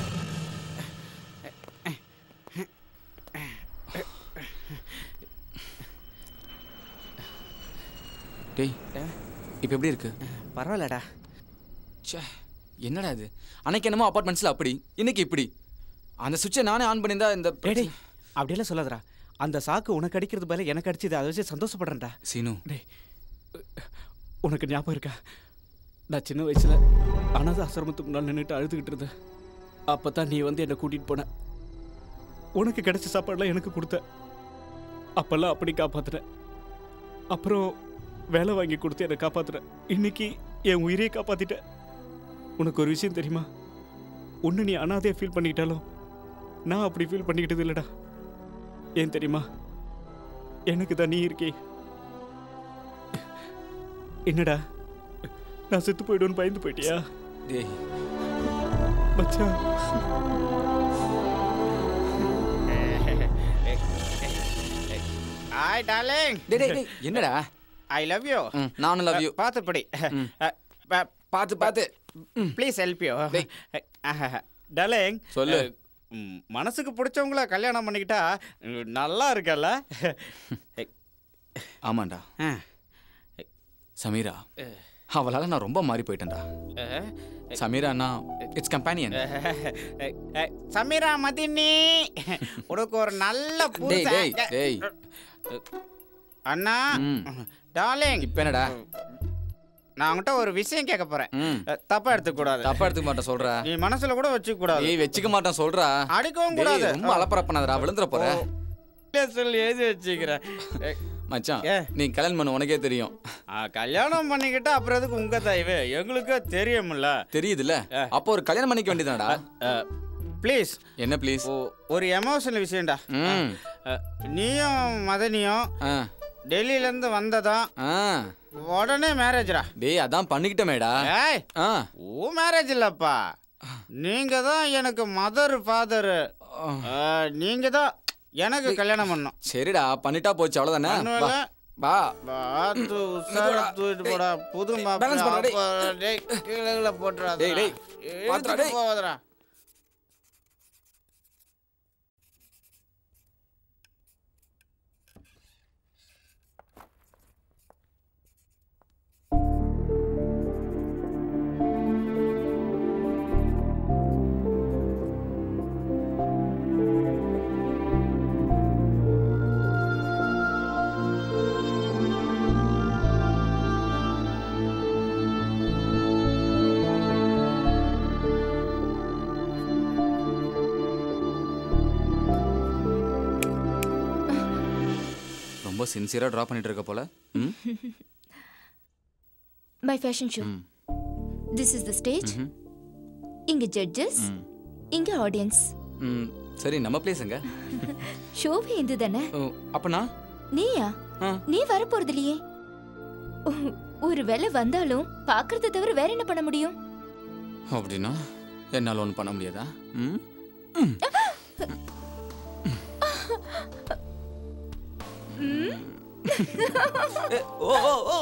டேய் இப்போ எப்படி இருக்கு பரவாயில்லடா ச்சே என்னடா இது அன்னைக்கு என்னமோ அப்பார்ட்மெண்ட்ஸில் அப்படி இன்னைக்கு இப்படி அந்த சுவிட்சை நானே ஆன் பண்ணியிருந்தா இந்த டேய் டேய் அப்படியெல்லாம் சொல்லாதடா அந்த சாக்கு உனக்கு அடிக்கிறது பதிலா எனக்கு அடிச்சது அதை வச்சு சந்தோஷப்படுறேன்டா சீனு டேய் உனக்கு ஞாபகம் இருக்கா நான் சின்ன வயசுல அனாத ஆசிரமத்துக்கு முன்னால் நின்றுட்டு அழுதுகிட்டு இருந்தேன் அப்போ தான் நீ வந்து என்னை கூட்டிகிட்டு போன உனக்கு கிடைச்ச சாப்பாடுலாம் எனக்கு கொடுத்த அப்பெல்லாம் அப்படி காப்பாத்துறேன் அப்புறம் வேலை வாங்கி கொடுத்து என்னை காப்பாத்துறேன் இன்னைக்கு என் உயிரையே காப்பாத்திட்ட உனக்கு ஒரு விஷயம் தெரியுமா ஒன்று நீ அனாதையாக ஃபீல் பண்ணிக்கிட்டாலும் நான் அப்படி ஃபீல் பண்ணிக்கிட்டது இல்லைடா ஏன் தெரியுமா எனக்கு தான் நீ இருக்கே என்னடா நான் செத்து போயிடுவேன்னு பயந்து போயிட்டியா டேய் மச்சான் ஹாய் டார்லிங் டேய் டேய் டேய் என்னடா ஐ லவ் யூ ம், நானும் love you. பார்த்து படி பார்த்து பார்த்து ப்ளீஸ் ஹெல்ப் யூ டார்லிங் சொல்லு. மனசுக்கு பிடிச்சவங்கள கல்யாணம் பண்ணிக்கிட்டா ம், நல்லா இருக்கல்ல ஆமாண்டா சமீரா அவளால நான் ரொம்ப மாறி போயிட்டேன்டா சமீரா அண்ணா இட்ஸ் கம்பேனியன் சமீரா மதினி உனக்கு ஒரு நல்ல டேய் டேய் புருஷன் டேய் அண்ணா ம். டார்லிங் இப்போ என்னடா நான் உன்கிட்ட ஒரு விஷயம் கேட்க போறேன் ம். அஹ், தப்பா எடுத்துக்க கூடாது தப்பா எடுத்துக்க மாட்டேன் சொல்றா நீ மனசுல கூட வச்சுக்க கூடாது ஏய் வச்சுக்க மாட்டேன் சொல்றா அடிக்கவும் டேய், கூடாது ரொம்ப அலப்பற பண்ணாதடா விழுந்துற போற சொல்லி எழுதி வச்சுக்கிறேன் அஹ், மச்சான் நீ கல்யாணம் பண்ண உனக்கே தெரியும் ஆ, கல்யாணம் பண்ணிக்கிட்டா அப்புறம் எதுக்கு உங்க தயவு எங்களுக்கே தெரியும்ல தெரியுதுல்ல அப்போ ஒரு கல்யாணம் பண்ணிக்க வேண்டியதானடா ப்ளீஸ் என்ன ப்ளீஸ் ஒரு எமோஷனல் விஷயம்டா ம் அஹ், நீயும் மதனியும் ஆ டெல்லியில இருந்து வந்ததும் ஆ உடனே மேரேஜ்ரா டேய் அதான் பண்ணிக்கிட்டமேடா ஏய் ஆ ஓ மேரேஜ் இல்லப்பா நீங்க தான் எனக்கு மதர் ஃபாதர் நீங்க தான் எனக்கு கல்யாணம் பண்ணணும் சரிடா பண்ணிட்டா போச்சு அவ்வளவுதானே பண்ணுவேல? வா பார்த்து உஷாரா தூக்கிட்டு போடா புது Balance பண்றா, டேய். மாப்பிள்ளை டேய் கீழே கீழே போட்டுறாத டேய், டேய். பாத்துடா, டேய். போவாதடா ரொம்ப சின்சியரா டிரா பண்ணிட்டு இருக்க போல hmm my fashion show hmm. This is the stage ம்ஹும். இங்க ஜட்ஜஸ் ம். இங்க ஆடியன்ஸ் ம் சரி நம்ம பிளேஸ் எங்க ஷோவே இது தானே ஓ, அப்பனா நீயா ஆ. நீ வரப்போறது இல்லையே ஒ- ஒரு வேலை வந்தாலும் பாக்குறத தவிர வேற என்ன பண்ண முடியும் அப்படின்னா என்னால் ஒன்றும் பண்ண முடியாதா ம் ம்? ஏ, ஓ ஓ ஓ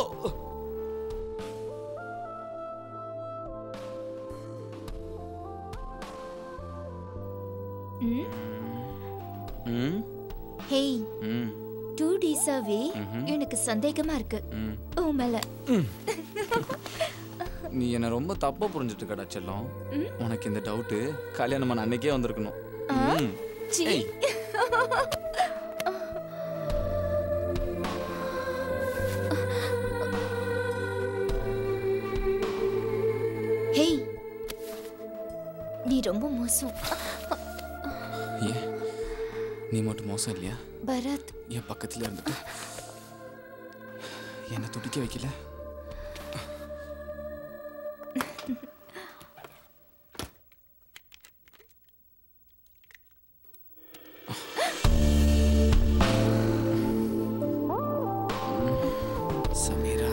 ம்? ம் ஹேய் ம் டூ டேஸாவே ம்ஹும். எனக்கு சந்தேகமா இருக்கு ம் உன் மேல நீ என்ன ரொம்ப தப்பா புரிஞ்சுட்டு கடா செல்லம் ம்? உனக்கு இந்த டவுட்டு கல்யாணம் பண்ண அன்னைக்கே வந்திருக்கணும் ஆ? ம். சீ. ஏய், ஹேய் நீ ரொம்ப மோசம் ஏன் நீ மட்டும் மோசம் இல்லையா பரத் என் பக்கத்துல இருந்துட்டு என்ன துடிக்க வைக்கல சமீரா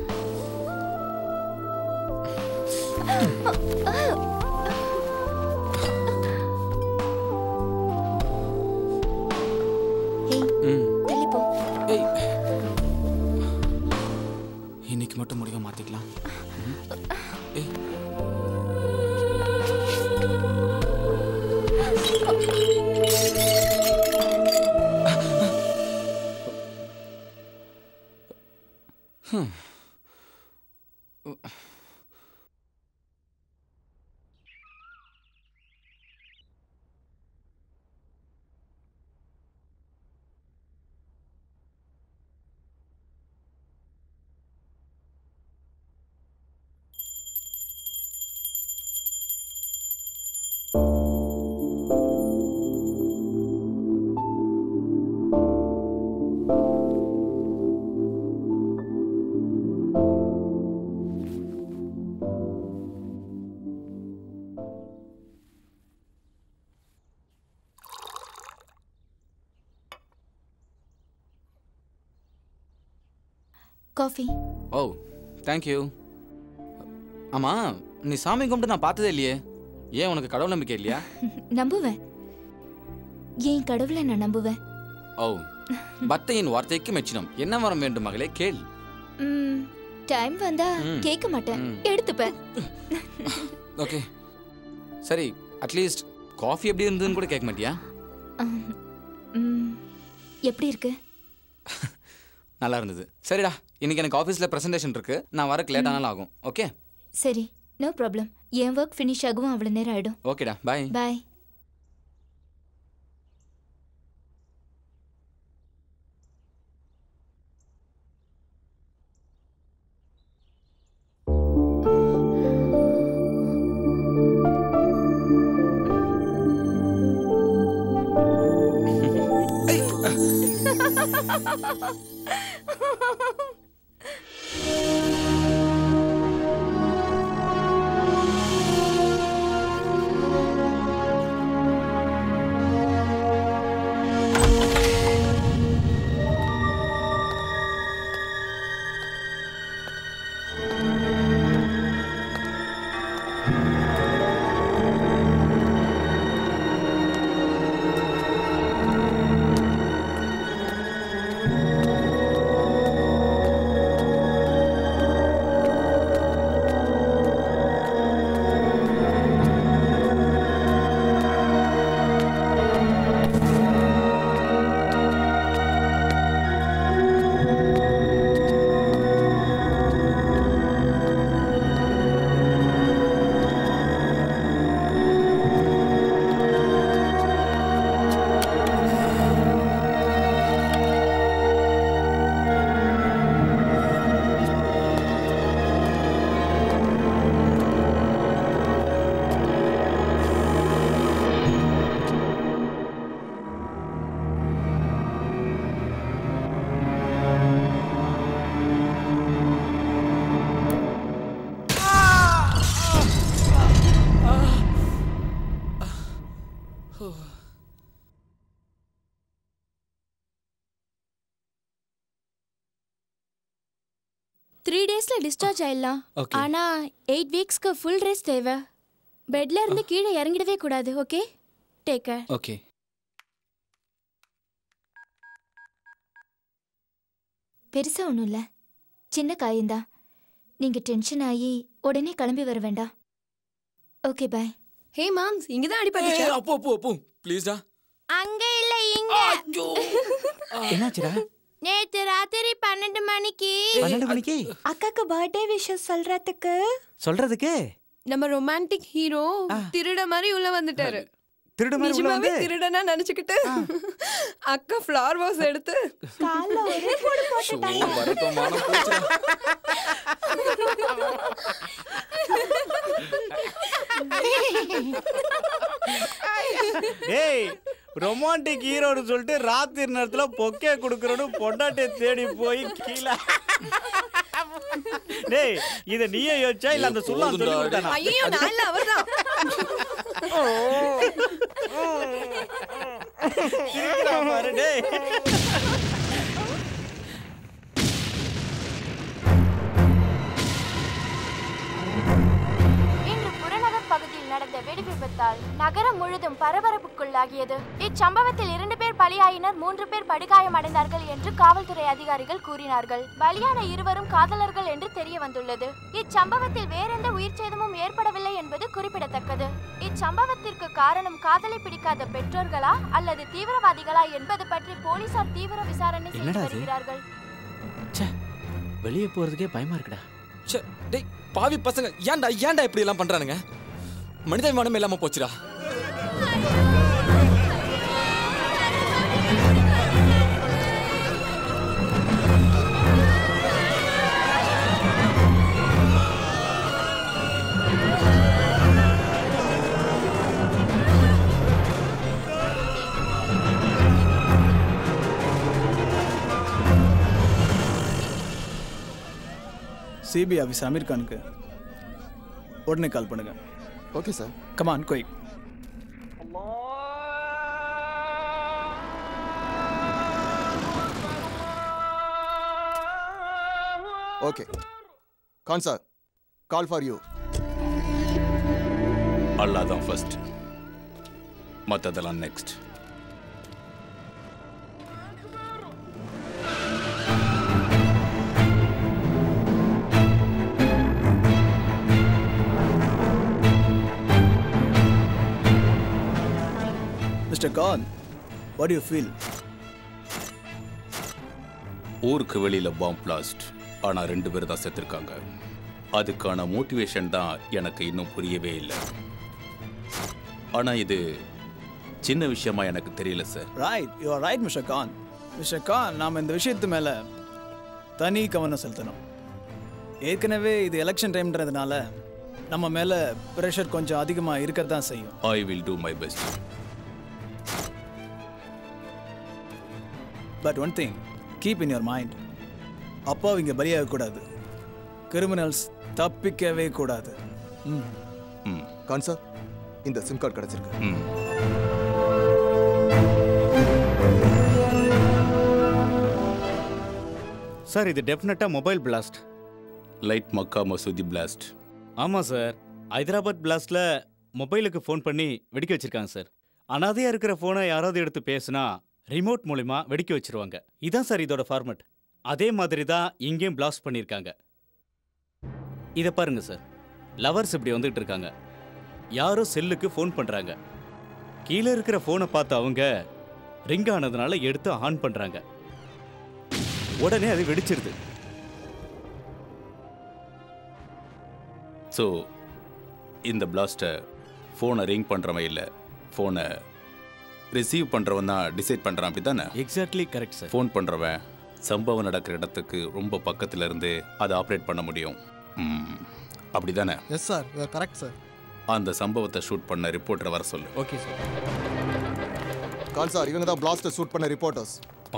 ஹேய் ம் தள்ளி போ ஏய் இன்னைக்கு மட்டும் முடிவை மாத்திக்கலாம் காஃபி ஓ தேங்க்யூ ஆமாம் நீ சாமி கும்பிட்டு நான் பார்த்ததே இல்லையே ஏன் உனக்கு கடவுள் நம்பிக்கை இல்லையா நம்புவேன் என் கடவுளை நான் நம்புவேன் ஓ பக்தையின் வார்த்தைக்கு மெச்சினம் என்ன வரம் வேண்டும் மகளே கேள் ம், டைம் வந்தா ம். கேட்க மாட்டேன் ம். எடுத்துப்பேன் ஓகே சரி அட்லீஸ்ட் காஃபி எப்படி இருந்ததுன்னு கூட கேட்க மாட்டியா ம், ம், எப்படி இருக்கு நல்லா இருந்தது சரிடா இன்னைக்கு எனக்கு ஆஃபீஸில் ப்ரெசன்டேஷன் இருக்கு நான் வரக்கு லேட் ஆனாலும் ஆகும் ஓகே சரி நோ ப்ராப்ளம் என் ஒர்க் ஃபினிஷ் ஆகவும் அவ்வளோ நேரம் ஆயிடும் ஓகேடா பாய் பாய் த்ரீ டேஸ்ல டிஸ்சார்ஜ் ஆயிடலாம் Okay. ஆனா எயிட் வீக்ஸ்க்கு ஃபுல் ரெஸ்ட் தேவை பெட்ல இருந்து கீழே இறங்கிடவே கூடாது ஓகே டேக் கேர் ஓகே பெருசா ஒன்றும் இல்லை சின்ன காயம்தான் நீங்க டென்ஷன் ஆகி உடனே கிளம்பி வர வேண்டாம் ஓகே பாய் ஹே மாம்ஸ் இங்க தான் அடிபட்டுச்சா அப்போ அப்போ அப்போ ப்ளீஸ்டா அங்க இல்ல இங்க என்னாச்சுடா நேத்து ராத்திரி பன்னெண்டு மணிக்கு பன்னெண்டு மணிக்கு அக்காக்கு பர்த்டே விஷஸ் சொல்றதுக்கு சொல்றதுக்கு நம்ம ரொமான்டிக் ஹீரோ திருட மாதிரி உள்ள வந்துட்டாரு திருட மாதிரி உள்ள நிஜமாவே வந்து திருடனா நினைச்சுக்கிட்டு அக்கா ஃப்ளவர் வாஸ் எடுத்து கால்ல ஒரே போடு போட்டுட்டாங்க வரப்பமானம் போச்சுடா டேய் ரொமான்டிக் ஹீரோன்னு சொல்லிட்டு ராத்திரி நேரத்துல பொக்கே கொடுக்கறோன்னு பொண்டாட்டியை தேடி போய் கீழே டேய் இத நீயே யோசிச்சா இல்ல அந்த சுல்லான் சொல்லி கொடுத்தானா ஐயோ நான் இல்ல அவர்தான் சிரிக்கிறான் பாரு டேய் இன்று புறநகர் பகுதியில் நடந்த வெடி விபத்தால் நகரம் முழுதும் பரபரப்புக்குள்ளாகியது இச்சம்பவத்தில் இரண்டு பேர் பலியாயினர் மூன்று பேர் படுகாயமடைந்தார்கள் என்று காவல்துறை அதிகாரிகள் கூறினார்கள் பலியான இருவரும் காதலர்கள் என்று தெரிய வந்துள்ளது இச்சம்பவத்தில் வேறெந்த உயிர் சேதமும் ஏற்படவில்லை என்பது குறிப்பிடத்தக்கது இச்சம்பவத்திற்கு காரணம் காதலை பிடிக்காத பெற்றோர்களா அல்லது தீவிரவாதிகளா என்பது பற்றி போலீசார் தீவிர விசாரணை செய்து என்னடா அது? வருகிறார்கள் வெளியே போறதுக்கே பயமா இருக்குடா ச்சே டேய் பாவி பசங்க ஏன்டா ஏன்டா இப்படி எல்லாம் பண்றானுங்க மனிதாபிமானம் இல்லாம போச்சுடா சிபிஐ ஆஃபீஸ் அமீர் கானுக்கு உடனே கால் பண்ணுங்க okay sir come on quick okay Khan sir call for you Allah தான் ஃபர்ஸ்ட் மற்றதெல்லாம் next Mr. Khan, what do you feel? ஊருக்கு வெளியில பாம் பிளாஸ்ட் ஆனா ரெண்டு பேர் தான் செத்துருக்காங்க அதுக்கான மோட்டிவேஷன் தான் எனக்கு இன்னும் புரியவே இல்லை ஆனா இது சின்ன விஷயமா எனக்கு தெரியல sir Right, you are right, Mr. Khan. Mr. Khan, நாம் இந்த விஷயத்து மேல தனி கவனம் செலுத்தணும் ஏற்கனவே இது எலெக்ஷன் டைம்ன்றதுனால நம்ம மேல ப்ரெஷர் கொஞ்சம் அதிகமாக இருக்க தான் செய்யும் I will do my best but one thing keep in your mind அப்பா இங்கே பலியாகக்கூடாது கிரிமினல்ஸ் தப்பிக்கவே கூடாது ம் கான் சார் இந்த சிம் கார்டு கிடைச்சிருக்கு சார் இது டெஃபினட்டாக மொபைல் பிளாஸ்ட் லைட் மக்கா மசூதி பிளாஸ்ட் ஆமாம் சார் ஹைதராபாத் பிளாஸ்டில் மொபைலுக்கு ஃபோன் பண்ணி வெடிக்க வச்சிருக்காங்க சார் அனாதையாக இருக்கிற ஃபோனை யாராவது எடுத்து பேசுனா ரிமோட் மூலிமா வெடிக்க வச்சிருவாங்க இதான் சார் இதோட ஃபார்மட் அதே மாதிரி தான் இங்கேயும் பிளாஸ்ட் பண்ணியிருக்காங்க இதை பாருங்க சார் லவர்ஸ் இப்படி வந்துட்டு இருக்காங்க யாரோ செல்லுக்கு ஃபோன் பண்ணுறாங்க கீழே இருக்கிற ஃபோனை பார்த்து அவங்க ரிங் ஆனதுனால எடுத்து ஆன் பண்ணுறாங்க உடனே அது வெடிச்சிருது ஸோ இந்த பிளாஸ்ட்டை ஃபோனை ரிங் பண்ணுறவன் இல்லை ஃபோனை ரிசீவ் பண்ணுறவன் தான் டிசைட் பண்ணுறான் அப்படி தானே எக்ஸாக்ட்லி கரெக்ட் சார் ஃபோன் பண்ணுறவன் சம்பவம் நடக்கிற இடத்துக்கு ரொம்ப பக்கத்தில் இருந்து அதை ஆப்ரேட் பண்ண முடியும் ம், அப்படி தானே எஸ் சார் கரெக்ட் சார் அந்த சம்பவத்தை ஷூட் பண்ண ரிப்போர்ட்டரை வர சொல்லு ஓகே சார் கான் சார் இவங்க தான் பிளாஸ்ட்டை ஷூட் பண்ண ரிப்போர்ட்டர்ஸ் ஆ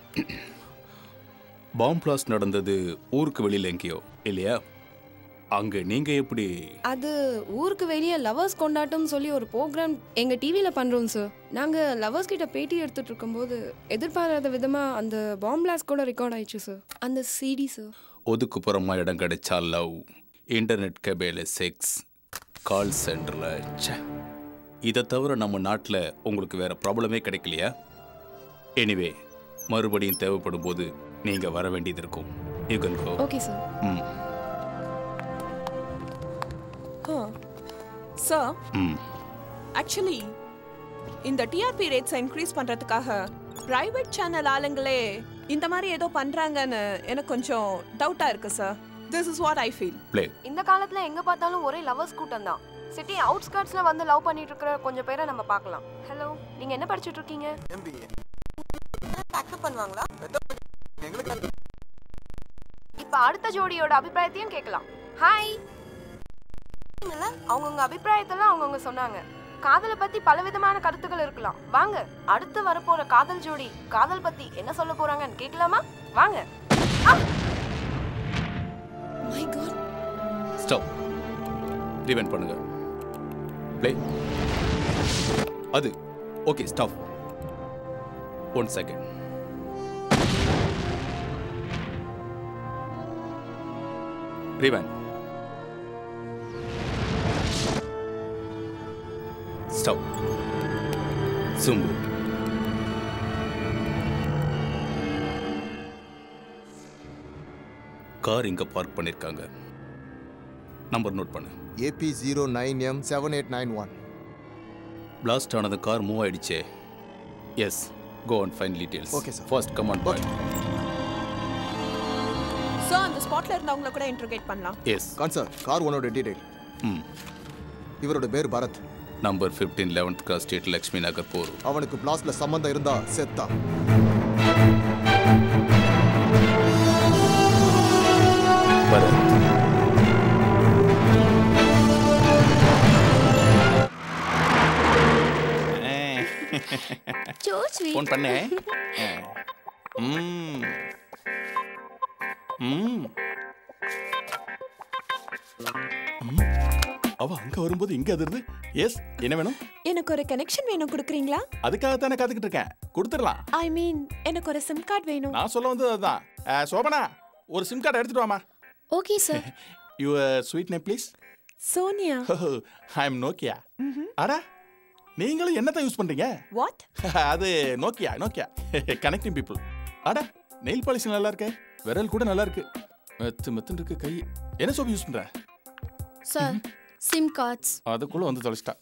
பாம் பிளாஸ்ட் நடந்தது ஊருக்கு வெளியில் எங்கேயோ இல்லையா அங்கே நீங்கள் எப்படி அது ஊருக்கு வெளியே லவர்ஸ் கொண்டாட்டம்னு சொல்லி ஒரு ப்ரோக்ராம் எங்க டிவியில பண்றோம் சார் நாங்க லவர்ஸ் கிட்ட பேட்டி எடுத்துட்டு இருக்கும்போது எதிர்பாராத விதமா அந்த பாம் பிளாஸ்ட் கூட ரெக்கார்ட் ஆயிடுச்சு சார் அந்த சிடி சார் ஒதுக்குப்புறமா இடம் கிடைச்சா லவ் இன்டர்நெட் கபேல செக்ஸ் கால் சென்டரில் ச்சே இதை தவிர நம்ம நாட்டில் உங்களுக்கு வேற ப்ராப்ளமே கிடைக்கலையா எனிவே மறுபடியும் தேவைப்படும் போது நீங்கள் வர வேண்டியது இருக்கும் you can go okay sir ம் சார் ம் ஆக்சுவலி இந்த டிஆர்பி ரேட்ஸை இன்க்ரீஸ் பண்றதுக்காக பிரைவேட் சேனல் ஆளுங்களே இந்த மாதிரி ஏதோ பண்றாங்கன்னு எனக்கு கொஞ்சம் டவுட்டா இருக்கு sir this is what I feel play இந்த காலத்துல எங்க பார்த்தாலும் ஒரே லவர்ஸ் கூட்டம் தான் சிட்டி அவுட்ஸ்கர்ட்ஸ்ல வந்து லவ் பண்ணிட்டு இருக்கிற கொஞ்சம் பேரை நம்ம பார்க்கலாம் ஹலோ நீங்க என்ன படிச்சிட்டு இருக்கீங்க எம்பிஏ அக்செப்ட் பண்ணுவாங்களா இப்ப அடுத்த ஜோடியோட அபிப்பிராயத்தையும் கேட்கலாம் ஹாய் அவங்கவுங்க அபிப்பிராயத்தெல்லாம் அவங்கவுங்க சொன்னாங்க காதலை பத்தி பலவிதமான கருத்துக்கள் இருக்கலாம் வாங்க அடுத்து வரப்போற காதல் ஜோடி காதல் பத்தி என்ன சொல்ல போறாங்கன்னு கேட்கலாமா வாங்க மை காட் ஸ்டாப் ரிவெண்ட் பண்ணுங்க ப்ளே அது okay stop one second rewind stop சும்பு கார் இங்க பார்க் பண்ணிருக்காங்க நம்பர் நோட் பண்ணு AP zero nine M seven eight nine one blast ஆனது கார் மூவ் ஆயிடுச்சே yes go and find details Okay, sir. First command boy so அந்த ஸ்பாட்ல இருந்தவங்கள கூட இன்ட்ரோகேட் பண்ணலாம் எஸ் கான் சார் கார் ஒன்னோட டீடைல் ம் இவரோட பேர் Bharath number fifteen eleventh cross street Lakshmi Nagar போர் அவனுக்கு பிளாஸ்ட்ல சம்பந்தம் இருந்தா செத்தா பரத் So sweet. ஃபோன் பண்ணேன் ம் ம் அவ அங்க வரும்போது இங்க அதிருது எஸ் என்ன வேணும் எனக்கு ஒரு கனெக்ஷன் வேணும் கொடுக்குறீங்களா அதுக்காக தானே காத்துக்கிட்டு இருக்கேன் கொடுத்துடலாம் ஐ மீன் எனக்கு ஒரு சிம் கார்டு வேணும் நான் சொல்ல வந்தது அதுதான் அஹ், சோபனா ஒரு சிம் கார்டு எடுத்துட்டு வாமா okay sir your sweet name please Sonia I am Nokia அடா நீங்களும் என்னத்தான் யூஸ் பண்றீங்க வாட் அது நோக்கியா நோக்கியா கனெக்டிங் பீப்புள் அடா நெயில் பாலிஷ் நல்லா இருக்கு விரல் கூட நல்லா இருக்கு மெத்து மெத்துன்னு இருக்கு கை என்ன சோப்பு யூஸ் பண்ற சார் சிம் கார்ட்ஸ் அதுக்குள்ள வந்து தொலைச்சிட்டா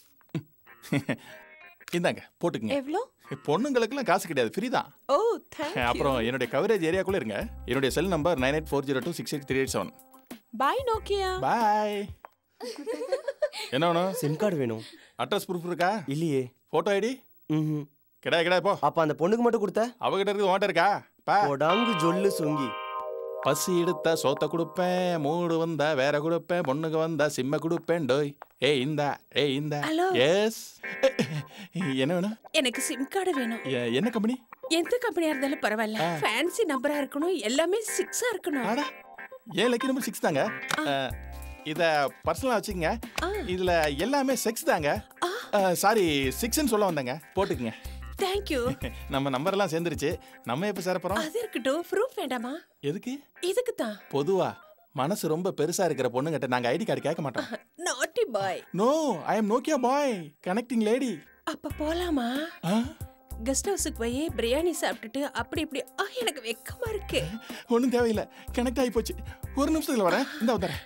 இந்தாங்க போட்டுக்கங்க எவ்வளோ பொண்ணுங்களுக்குலாம் காசு கிடையாது ஃப்ரீ தான் ஓ தேங்க் அப்புறம் என்னுடைய கவரேஜ் ஏரியாக்குள்ள இருங்க என்னுடைய cell number nine eight four zero two six eight three eight seven boy Nokia boy என்ன வேணும் சிம் கார்டு வேணும் அட்ரஸ் ப்ரூஃப் இருக்கா இல்லையே ஃபோட்டோ ஐடி ம் கிடா கிடா போ அப்ப அந்த பொண்ணுக்கு மட்டும் கொடுத்த அவகிட்ட இருக்குது உன்கிட்ட இருக்கா பா உடாங்கு ஜொல்லு சொங்கி பசி எடுத்தா சோத்த கொடுப்பேன் மூடு வந்தா வேற கொடுப்பேன் பொண்ணுக்கு வந்தா சிம்ம கொடுப்பேன் டோய் ஏய் இந்தா ஏய் இந்தா Hello. எஸ் என்ன வேணும் எனக்கு சிம் கார்டு வேணும் எ- என்ன கம்பெனி எந்த கம்பெனியா இருந்தாலும் பரவாயில்ல ஆ. ஃபேன்சி நம்பரா இருக்கணும் எல்லாமே சிக்ஸா இருக்கணும் ஏன் லக்கி நம்பர் சிக்ஸ் தாங்க அஹ், இத பர்சனலா வச்சுக்கங்க இதுல எல்லாமே செக்ஸ் தாங்க சாரி சிக்ஸ்னு சொல்ல வந்தேங்க போட்டுக்குங்க தேங்க்யூ நம்ம நம்பர் எல்லாம் சேர்ந்துருச்சு நம்ம எப்ப சேர போறோம் அது இருக்கட்டும் ப்ரூஃப் வேண்டாமா எதுக்கு இதுக்கு தான் பொதுவா மனசு ரொம்ப பெருசா இருக்கிற பொண்ணுகிட்ட நாங்க ஐடி கார்டு கேட்க மாட்டோம் naughty boy no I am Nokia boy connecting lady அப்ப போலாமா கெஸ்ட் ஹவுஸுக்கு போய் பிரியாணி சாப்பிட்டுட்டு அப்படி இப்படி ஆ, எனக்கு வெக்கமா இருக்கு ஒன்றும் தேவையில்லை கனெக்ட் ஆகி போச்சு ஒரு நிமிஷத்துல வரேன் இந்த வந்துடுறேன்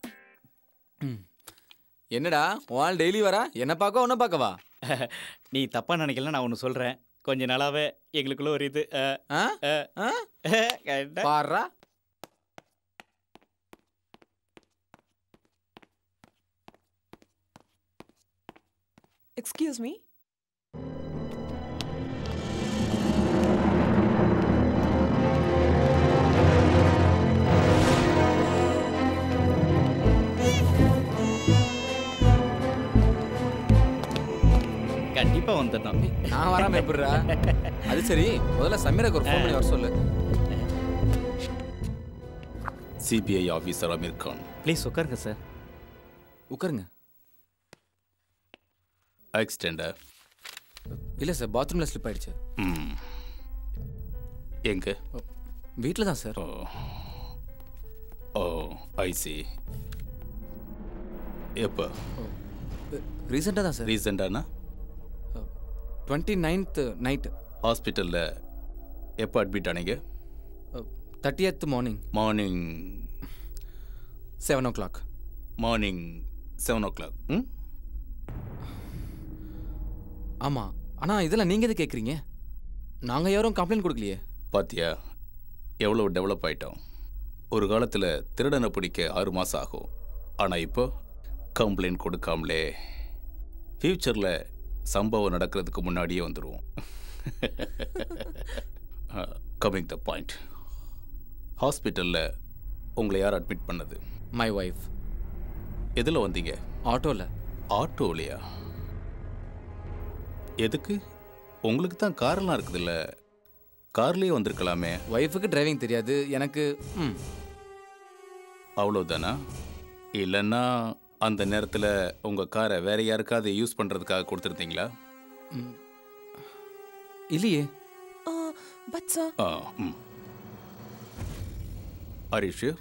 என்னடா உன் டெய்லி வரா என்ன பார்க்க உன்ன பார்க்கவா நீ தப்பா நினைக்கல நான் ஒன்று சொல்றேன் கொஞ்ச நாளாவே எங்களுக்குள்ள ஒரு இது அஹ், அஹ், கரெக்டா? பாடுறா எக்ஸ்கியூஸ் மீ கண்டிப்பா வந்துடணும் நான் வராம எப்படிடா அது சரி முதல்ல சமீரக்கு ஒரு ஃபோன் பண்ணி வர சொல்லு CBI officer Amir Khan please உட்காருங்க சார் உட்காருங்க ஆக்சிடெண்டா இல்லை சார் பாத்ரூமில் ஸ்லிப் ஆயிடுச்சு ம் எங்க வீட்டில் தான் சார் ஓ ஓ ஐசி எப்போ ரீசெண்டாக தான் சார் ரீசெண்டானா டுவெண்ட்டி நைன்த் நைட்டு ஹாஸ்பிட்டலில் எப்போ அட்மிட் ஆனீங்க thirtieth morning morning seven o'clock morning seven o'clock ம் ஆமாம் ஆனால் இதெல்லாம் நீங்கள் எது கேட்குறீங்க நாங்கள் யாரும் கம்ப்ளைண்ட் கொடுக்கலையே பாத்தியா எவ்வளோ டெவலப் ஆயிட்டோம் ஒரு காலத்தில் திருடனை பிடிக்க ஆறு மாதம் ஆகும் ஆனால் இப்போ கம்ப்ளைண்ட் கொடுக்காமலே ஃப்யூச்சரில் சம்பவம் நடக்கிறதுக்கு முன்னாடியே வந்துடுவோம் கமிங் த பாயிண்ட் ஹாஸ்பிட்டலில் உங்களை யார் அட்மிட் பண்ணது மை ஒய்ஃப் எதில் வந்தீங்க ஆட்டோவில் ஆட்டோலையா எதுக்கு உங்களுக்கு தான் காரெல்லாம் இருக்குதுல்ல கார்லேயே வந்திருக்கலாமே ஒய்ஃபுக்கு டிரைவிங் தெரியாது எனக்கு ம் அவ்வளோதானா இல்லைன்னா அந்த நேரத்தில் உங்கள் காரை வேற யாருக்காவது யூஸ் பண்ணுறதுக்காக கொடுத்துருந்தீங்களா ம். இல்லையே பட் சார் ஆ ம் ஹரிஷ்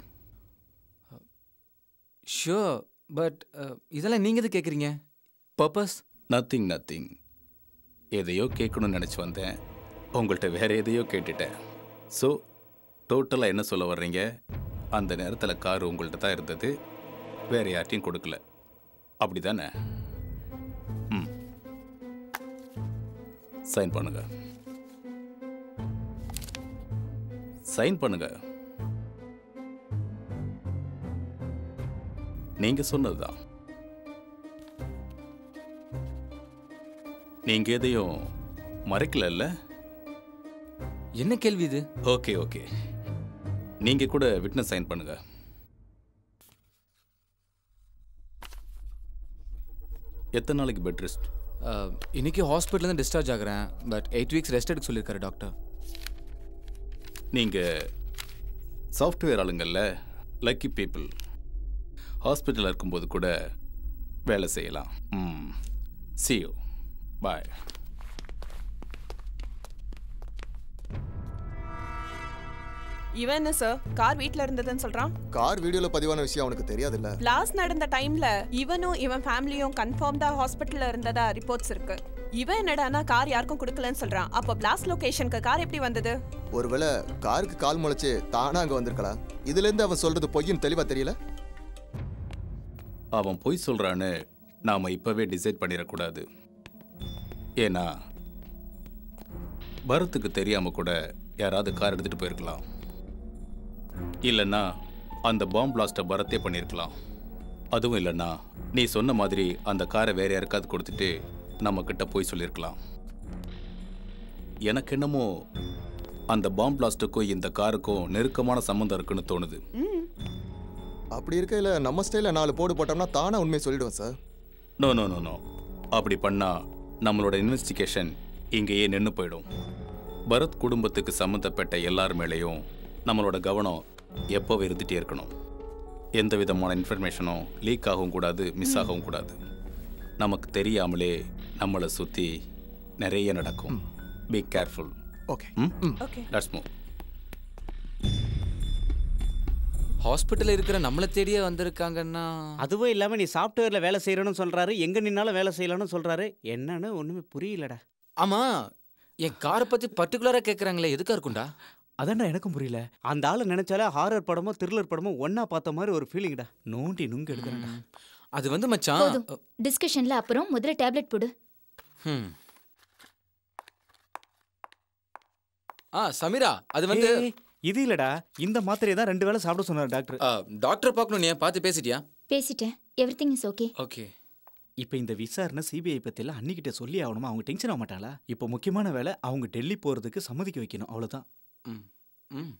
ஷுர் பட் இதெல்லாம் நீங்கள் எது கேட்குறீங்க பர்பஸ் நத்திங் நத்திங் எதையோ கேட்கணும்னு நினச்சி வந்தேன் உங்கள்கிட்ட வேற எதையோ கேட்டுட்டேன் ஸோ டோட்டலாக என்ன சொல்ல வர்றீங்க அந்த நேரத்தில் கார் உங்கள்கிட்ட தான் இருந்தது வேற யார்ட்டையும் கொடுக்கல அப்படி தானே ம் சைன் பண்ணுங்க சைன் பண்ணுங்க நீங்க சொன்னதுதான் நீங்க எதையும் மறைக்கலல்ல என்ன கேள்வி இது ஓகே ஓகே நீங்க கூட விட்னஸ் சைன் பண்ணுங்க எத்தனை நாளைக்கு பெட் ரெஸ்ட் அஹ், இன்னைக்கு ஹாஸ்பிட்டலேருந்து டிஸ்சார்ஜ் ஆகுறேன் பட் எயிட் வீக்ஸ் ரெஸ்ட் எடுக்க சொல்லியிருக்காரு டாக்டர் நீங்க சாஃப்ட்வேர் ஆளுங்கள்ல லக்கி பீப்புள் ஹாஸ்பிட்டலில் இருக்கும்போது கூட வேலை செய்யலாம் ம் சியோ பாய் இவன் என்ன சார் கார் வீட்ல இருந்ததுன்னு சொல்றான் கார் வீடியோல பதிவான விஷயம் அவனுக்கு தெரியாதுல்ல பிளாஸ் நடந்த டைம்ல இவனும் இவன் ஃபேமிலியும் கன்ஃபார்ம்டா ஹாஸ்பிட்டல்ல இருந்ததா ரிப்போர்ட்ஸ் இருக்கு இவன் என்னடானா கார் யாருக்கும் கொடுக்கலன்னு சொல்றான் அப்போ பிளாஸ் லொகேஷனுக்கு கார் எப்படி வந்தது ஒருவேளை காருக்கு கால் முளைச்சு தானா அங்க வந்திருக்கலாம் இதுல இருந்து அவன் சொல்றது பொய்ன்னு தெளிவா தெரியல அவன் பொய் சொல்றான்னு நாம இப்பவே டிசைட் பண்ணிடக்கூடாது ஏன்னா பரத்துக்கு தெரியாம கூட யாராவது கார் எடுத்துட்டு போயிருக்கலாம் இல்லைன்னா அந்த பாம் பிளாஸ்ட்டை பரத்தே பண்ணியிருக்கலாம் அதுவும் இல்லைன்னா நீ சொன்ன மாதிரி அந்த காரை வேற யாருக்காவது கொடுத்துட்டு நம்ம கிட்ட போய் சொல்லியிருக்கலாம் எனக்கு என்னமோ அந்த பாம் பிளாஸ்ட்டுக்கும் இந்த காருக்கும் நெருக்கமான சம்மந்தம் இருக்குன்னு தோணுது அப்படி இருக்கையில நம்ம ஸ்டைல நாலு போடு போட்டோம்னா தானா உண்மையை சொல்லிடுவேன் sir no no no no அப்படி பண்ணா நம்மளோட இன்வெஸ்டிகேஷன் இங்கேயே நின்று போயிடும் பரத் குடும்பத்துக்கு சம்மந்தப்பட்ட எல்லார் மேலேயும் நம்மளோட கவனம் எப்போவும் இருந்துகிட்டே இருக்கணும் எந்த விதமான இன்ஃபர்மேஷனும் லீக் ஆகவும் கூடாது மிஸ் ஆகவும் கூடாது நமக்கு தெரியாமலே நம்மளை சுற்றி நிறைய நடக்கும் be careful okay okay that's move ஹாஸ்பிட்டல்ல இருக்கிற நம்மளை தேடியே வந்திருக்காங்கன்னா அதுவும் இல்லாம நீ சாஃப்ட்வேர்ல வேலை செய்யறேன்னு சொல்றாரு எங்க நின்னாலும் வேலை செய்யலாம்னு சொல்றாரு என்னன்னு ஒண்ணுமே புரியலடா ஆமா என் காரை பத்தி பர்டிகுலரா கேக்குறாங்களே எதுக்கா இருக்கும்டா அதான்டா எனக்கும் புரியல அந்த ஆளை நினைச்சாலே ஹாரர் படமோ த்ரில்லர் படமோ ஒண்ணா பார்த்த மாதிரி ஒரு ஃபீலிங்டா நோண்டி நுங்கு எடுக்கிறேன்டா அது வந்து மச்சான் போதும் டிஸ்கஷன்ல அப்புறம் முதல்ல டேப்லெட் போடு ஹம். ஆ சமீரா அது வந்து ஏய், இது இல்லடா இந்த மாத்திரையை தான் ரெண்டு வேளை சாப்பிட சொன்னார் டாக்டர் டாக்டர் பார்க்கணும் நீ பார்த்து பேசிட்டியா பேசிட்டேன் எவ்ரிதிங் இஸ் ஓகே ஓகே இப்போ இந்த விசாரணை சிபிஐ பற்றியெல்லாம் அன்னிக்கிட்ட சொல்லி ஆகணுமா அவங்க டென்ஷன் ஆக மாட்டாங்களா இப்போ முக்கியமான வேலை அவங்க டெல்லி போகிறதுக்கு சம்மதிக்க வைக்கணும் அவ்வளோதான் ம் ம்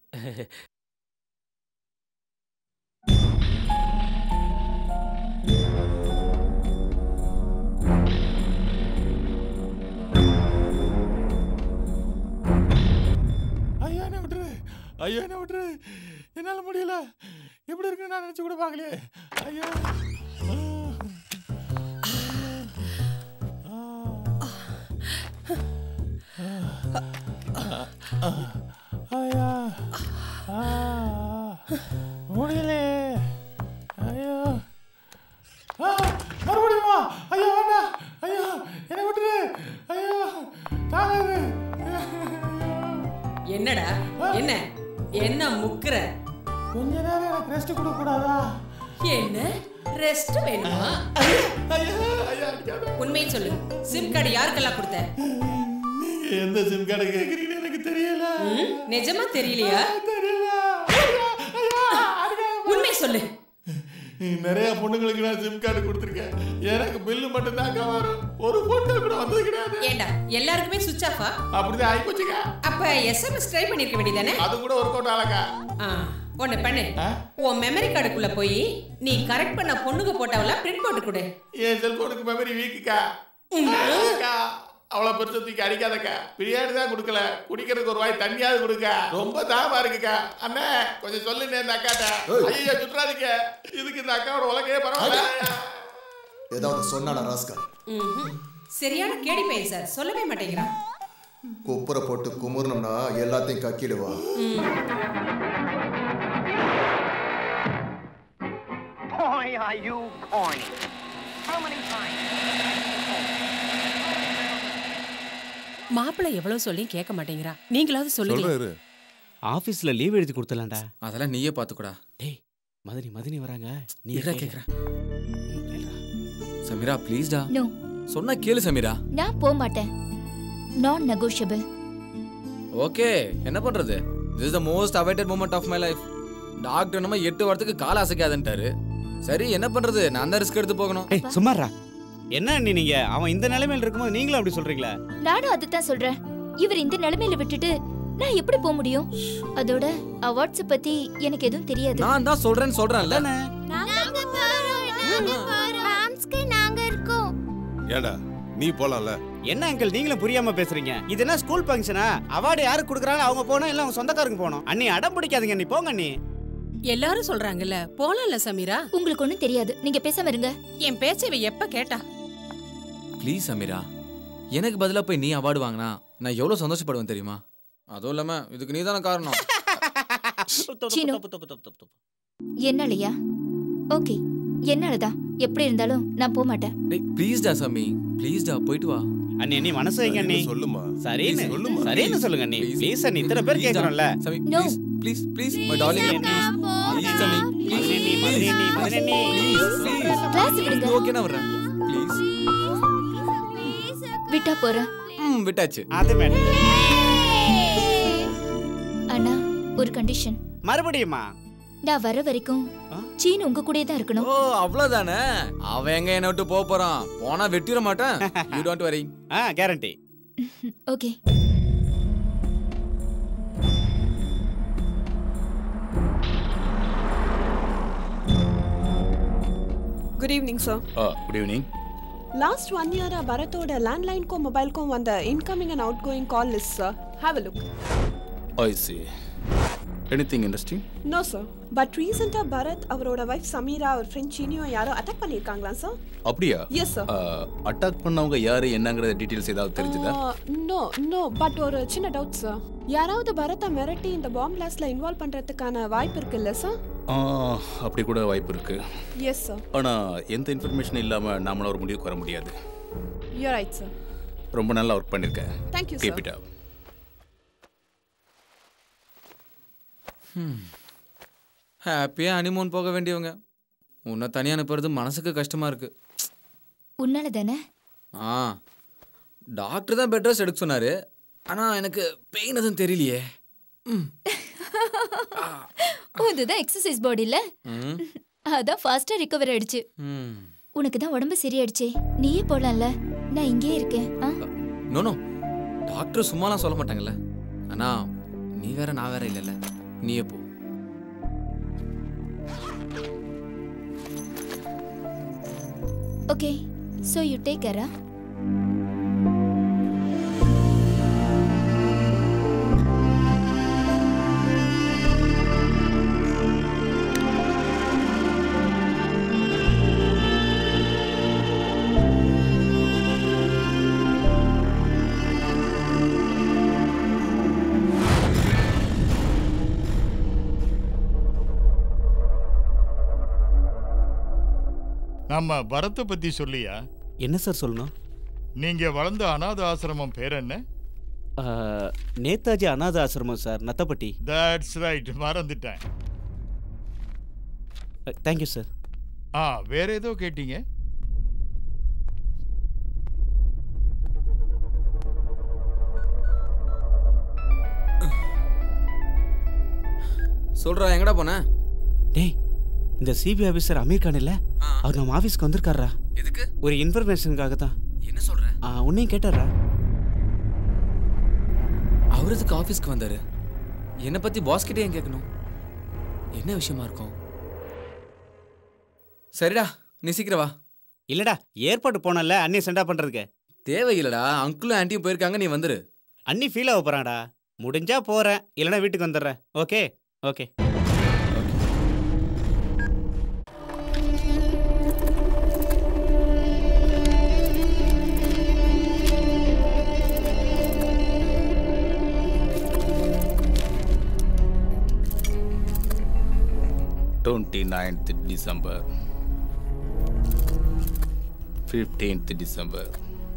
ஐயா என்ன விட்டுரு ஐயா என்ன விட்டுரு என்னால முடியல எப்படி இருக்குன்னு நான் நினைச்சு கூட பார்க்கலையே ஐயா ஐயா ஆ, முடியலையே ஐயோ ஆ, மறுபடியுமா ஐயா வேண்டாம் ஐயோ என்ன விட்டுரு ஐயோ தாங்காது என்னடா என்ன என்ன முக்குற கொஞ்ச நேரம் எனக்கு ரெஸ்ட் கொடுக்க கூடாதா என்ன ரெஸ்ட் வேணுமா உண்மையை சொல்லு சிம் கார்டு யாருக்கெல்லாம் கொடுத்த நீங்க எந்த சிம் கார்டு கேக்குறீங்கன்னு எனக்கு தெரியல ம், நிஜமா தெரியலையா உண்மை சொல்லு நிறைய பொண்ணுங்களுக்கு நான் சிம் கார்டு கொடுத்துருக்கேன் எனக்கு பில்லு மட்டும் தாங்க வரும் ஒரு போட்டோ கூட வந்தது கிடையாது ஏண்டா எல்லாருக்குமே சுவிட்ச் ஆஃபா அப்படிதான் ஆகி போச்சுங்க அப்ப எஸ்எம்எஸ் ட்ரை பண்ணிருக்க வேண்டியதானே அது கூட ஒர்க் அவுட் ஆகலக்கா ஒன்னு பண்ணு உன் மெமரி கார்டுக்குள்ள போய் நீ கரெக்ட் பண்ண பொண்ணுக்கு போட்டவெல்லாம் பிரிண்ட் போட்டு கொடு என் செல்போனுக்கு மெமரி வீக்குக்கா அக்கா அவ்வளோ பெருசு தூக்கி அடிக்காதக்கா பிரியாணி தான் கொடுக்கல குடிக்கிறதுக்கு ஒரு வாய் தண்ணியாவது கொடுக்க ரொம்ப தாகமா இருக்குக்கா அண்ணே கொஞ்சம் சொல்லுங்க இந்த அக்காட்ட ஐயோ சுற்றாதீங்க இதுக்கு இந்த அக்காவோட உலகையே பரவாயில்ல ஏதாவது சொன்னானா ராஸ்கல் ம்ஹும். சரியான கேடி பையன் சார் சொல்லவே மாட்டேங்கிறான் குப்புற போட்டு குமுறணும்னா எல்லாத்தையும் கக்கிடுவா Boy, are you corny. How many times? மாப்பிள்ளை எவ்வளவு சொல்லி கேட்க மாட்டேங்கிறா நீங்களாவது சொல்லுங்க சொல்றாரு ஆஃபீஸில் லீவ் எழுதி கொடுத்துலாம்டா அதெல்லாம் நீயே பார்த்துக்கூடா டேய் மதினி மதினி வராங்க நீ இருடா கேக்குறேன் சமீரா ப்ளீஸ்டா நோ சொன்னா கேளு சமீரா நான் போக மாட்டேன் நான் நெகோஷியபிள் ஓகே என்ன பண்றது this is the most awaited moment of my life doctor நம்ம எட்டு வாரத்துக்கு கால அசைக்காதுன்ட்டாரு சரி என்ன பண்றது நான் தான் ரிஸ்க் எடுத்து போகணும் ஏய் சும்மாரா என்ன நீ நீங்க அவன் இந்த நிலைமையில இருக்கும்போது நீங்களும் அப்படி சொல்றீங்களா நானும் அதுதான் சொல்றேன் இவர் இந்த நிலைமையில விட்டுட்டு நான் எப்படி போக முடியும் அதோட அவார்ட்ஸ் பத்தி எனக்கு எதுவும் தெரியாது நான் தான் சொல்றேன்னு சொல்றேன்ல நாங்க இருக்கோம் ஏடா நீ போலாம்ல என்ன அங்கிள் நீங்களும் புரியாம பேசுறீங்க இது என்ன ஸ்கூல் ஃபங்க்ஷனா அவார்டு யாருக்கு கொடுக்குறாங்க அவங்க போனோம் இல்ல அவங்க சொந்தக்காரங்க போனோம் அண்ணி அடம் பிடிக்காதீங்க நீ போங்க அண்ணி எல்லாரும் சொல்றாங்கல்ல போலாம்ல சமீரா உங்களுக்கு ஒண்ணும் தெரியாது நீங்க பேசாம இருங்க என் பேச்சை இவ எப்ப கேட்டா ப்ளீஸ் சமீரா எனக்கு பதிலா போய் நீ அவார்டு வாங்கினா நான் எவ்வளவு சந்தோஷப்படுவேன் தெரியுமா அதுவும் இல்லாம இதுக்கு நீ தானே காரணம் சீனு என்னாலயா ஓகே என்னாலதான் எப்படி இருந்தாலும் நான் போக மாட்டேன் டேய் ப்ளீஸ்டா சாமி ப்ளீஸ்டா போயிட்டு வா அண்ணி நீ மனசு வைங்க அண்ணி சொல்லுமா சரின்னு சரின்னு சொல்லுங்க அண்ணி ப்ளீஸ் அண்ணி இத்தனை பேர் கேட்கறோம்ல சாமி No. Please please please my darling please சாமி ப்ளீஸ் மதுரை அண்ணி, மதுரை அண்ணி, மதுரை அண்ணி. ப்ளீஸ் ப்ளீஸ் கிளாஸ் விடுங்க ஓகே நான் வரேன் ப்ளீஸ் விட்டா போறேன் ம் விட்டாச்சு அது மேடம் அண்ணா ஒரு கண்டிஷன் மறுபடியுமா நான் வர வரைக்கும் சீனு உங்க கூடயே தான் இருக்கணும் ஓ அவ்வளவுதானே அவன் எங்க என்ன விட்டு போக போறான் போனா வெட்டிட மாட்டான் you don't worry ah guarantee okay good evening sir good evening last one இயரா பரத்தோட லேண்ட்லைனுக்கும் மொபைலுக்கும் வந்த incoming and out going call list sir have a look I C anything interesting no sir but ரீசெண்டாக பரத் அவரோட வைஃப் சமீரா அவர் friend சீனியோ யாரோ attack பண்ணியிருக்காங்களா sir அப்படியா Yes, sir. Attack பண்ணவங்க யாரு என்னங்கிற டீடைல்ஸ் ஏதாவது தெரிஞ்சுதா நோ நோ பட் ஒரு சின்ன டவுட் சார் யாராவது பரத்தை மிரட்டி இந்த பாம்பு பிளாஸ்ட்ல இன்வால்வ் பண்றதுக்கான வாய்ப்பு இருக்குல்ல சார் ஆ, அப்படி கூட வாய்ப்பு இருக்கு எஸ் சார் ஆனா எந்த இன்ஃபர்மேஷன் இல்லாம நாமளும் ஒரு முடிவுக்கு வர முடியாது யூ ரைட் சார் ரொம்ப நல்லா ஒர்க் பண்ணிருக்கேன் Thank you, Keep sir. it up. ஹாப்பியாக ஹனிமூன் போக வேண்டியவங்க உன்னை தனியாக அனுப்புறது மனசுக்கு கஷ்டமா இருக்கு உன்னால தானே ஆ டாக்டர் தான் பெட் ரெஸ்ட் எடுக்க சொன்னாரு ஆனா எனக்கு பெயின் எதுவும் தெரியலையே இதுதான் எக்ஸசைஸ் பாடி இல்ல ம் அதான் ஃபாஸ்டா ரிகவர் ஆயிடுச்சு ம் உனக்கு தான் உடம்பு சரியாயிடுச்சே நீயே போலாம்ல நான் இங்கே இருக்கேன் ஆ? நோ நோ டாக்டர் சும்மாலாம் சொல்ல மாட்டாங்கல்ல ஆனா நீ வேற நான் வேற இல்லைல்ல நீயே போ ஓகே சோ யூ டேக் கேரா நம்ம பரத்தை பத்தி சொல்லியா என்ன சார் சொல்லணும் நீங்க வளர்ந்த அனாத ஆசிரமம் பேர் என்ன ஆ, நேதாஜி அநாத ஆசிரமம் சார் நத்தப்பட்டி தட்ஸ் ரைட் மறந்துட்டேன் தேங்க்யூ சார் ஆ வேற ஏதோ கேட்டீங்க சொல்றா எங்கடா போன டேய் இந்த சிபி ஆபீசர் அமீர் கான் இல்ல அவர் நம்ம ஆபீஸ்க்கு வந்திருக்காரா எதுக்கு ஒரு இன்ஃபர்மேஷனுக்காக தான் என்ன சொல்ற உன்னையும் கேட்டாரா அவர் எதுக்கு ஆஃபீஸ்க்கு வந்தாரு என்னை பத்தி பாஸ் கிட்டே ஏன் கேட்கணும் என்ன விஷயமா இருக்கும் சரிடா நீ சீக்கிரம் வா இல்லடா ஏற்பாடு போனல அண்ணி சென்டா பண்றதுக்கு தேவையில்லடா அங்கிளும் ஆன்ட்டியும் போயிருக்காங்க நீ வந்துரு அண்ணி ஃபீல் ஆக போறான்டா முடிஞ்சா போறேன் இல்லைன்னா வீட்டுக்கு வந்துடுறேன் okay okay twenty ninth December fifteenth December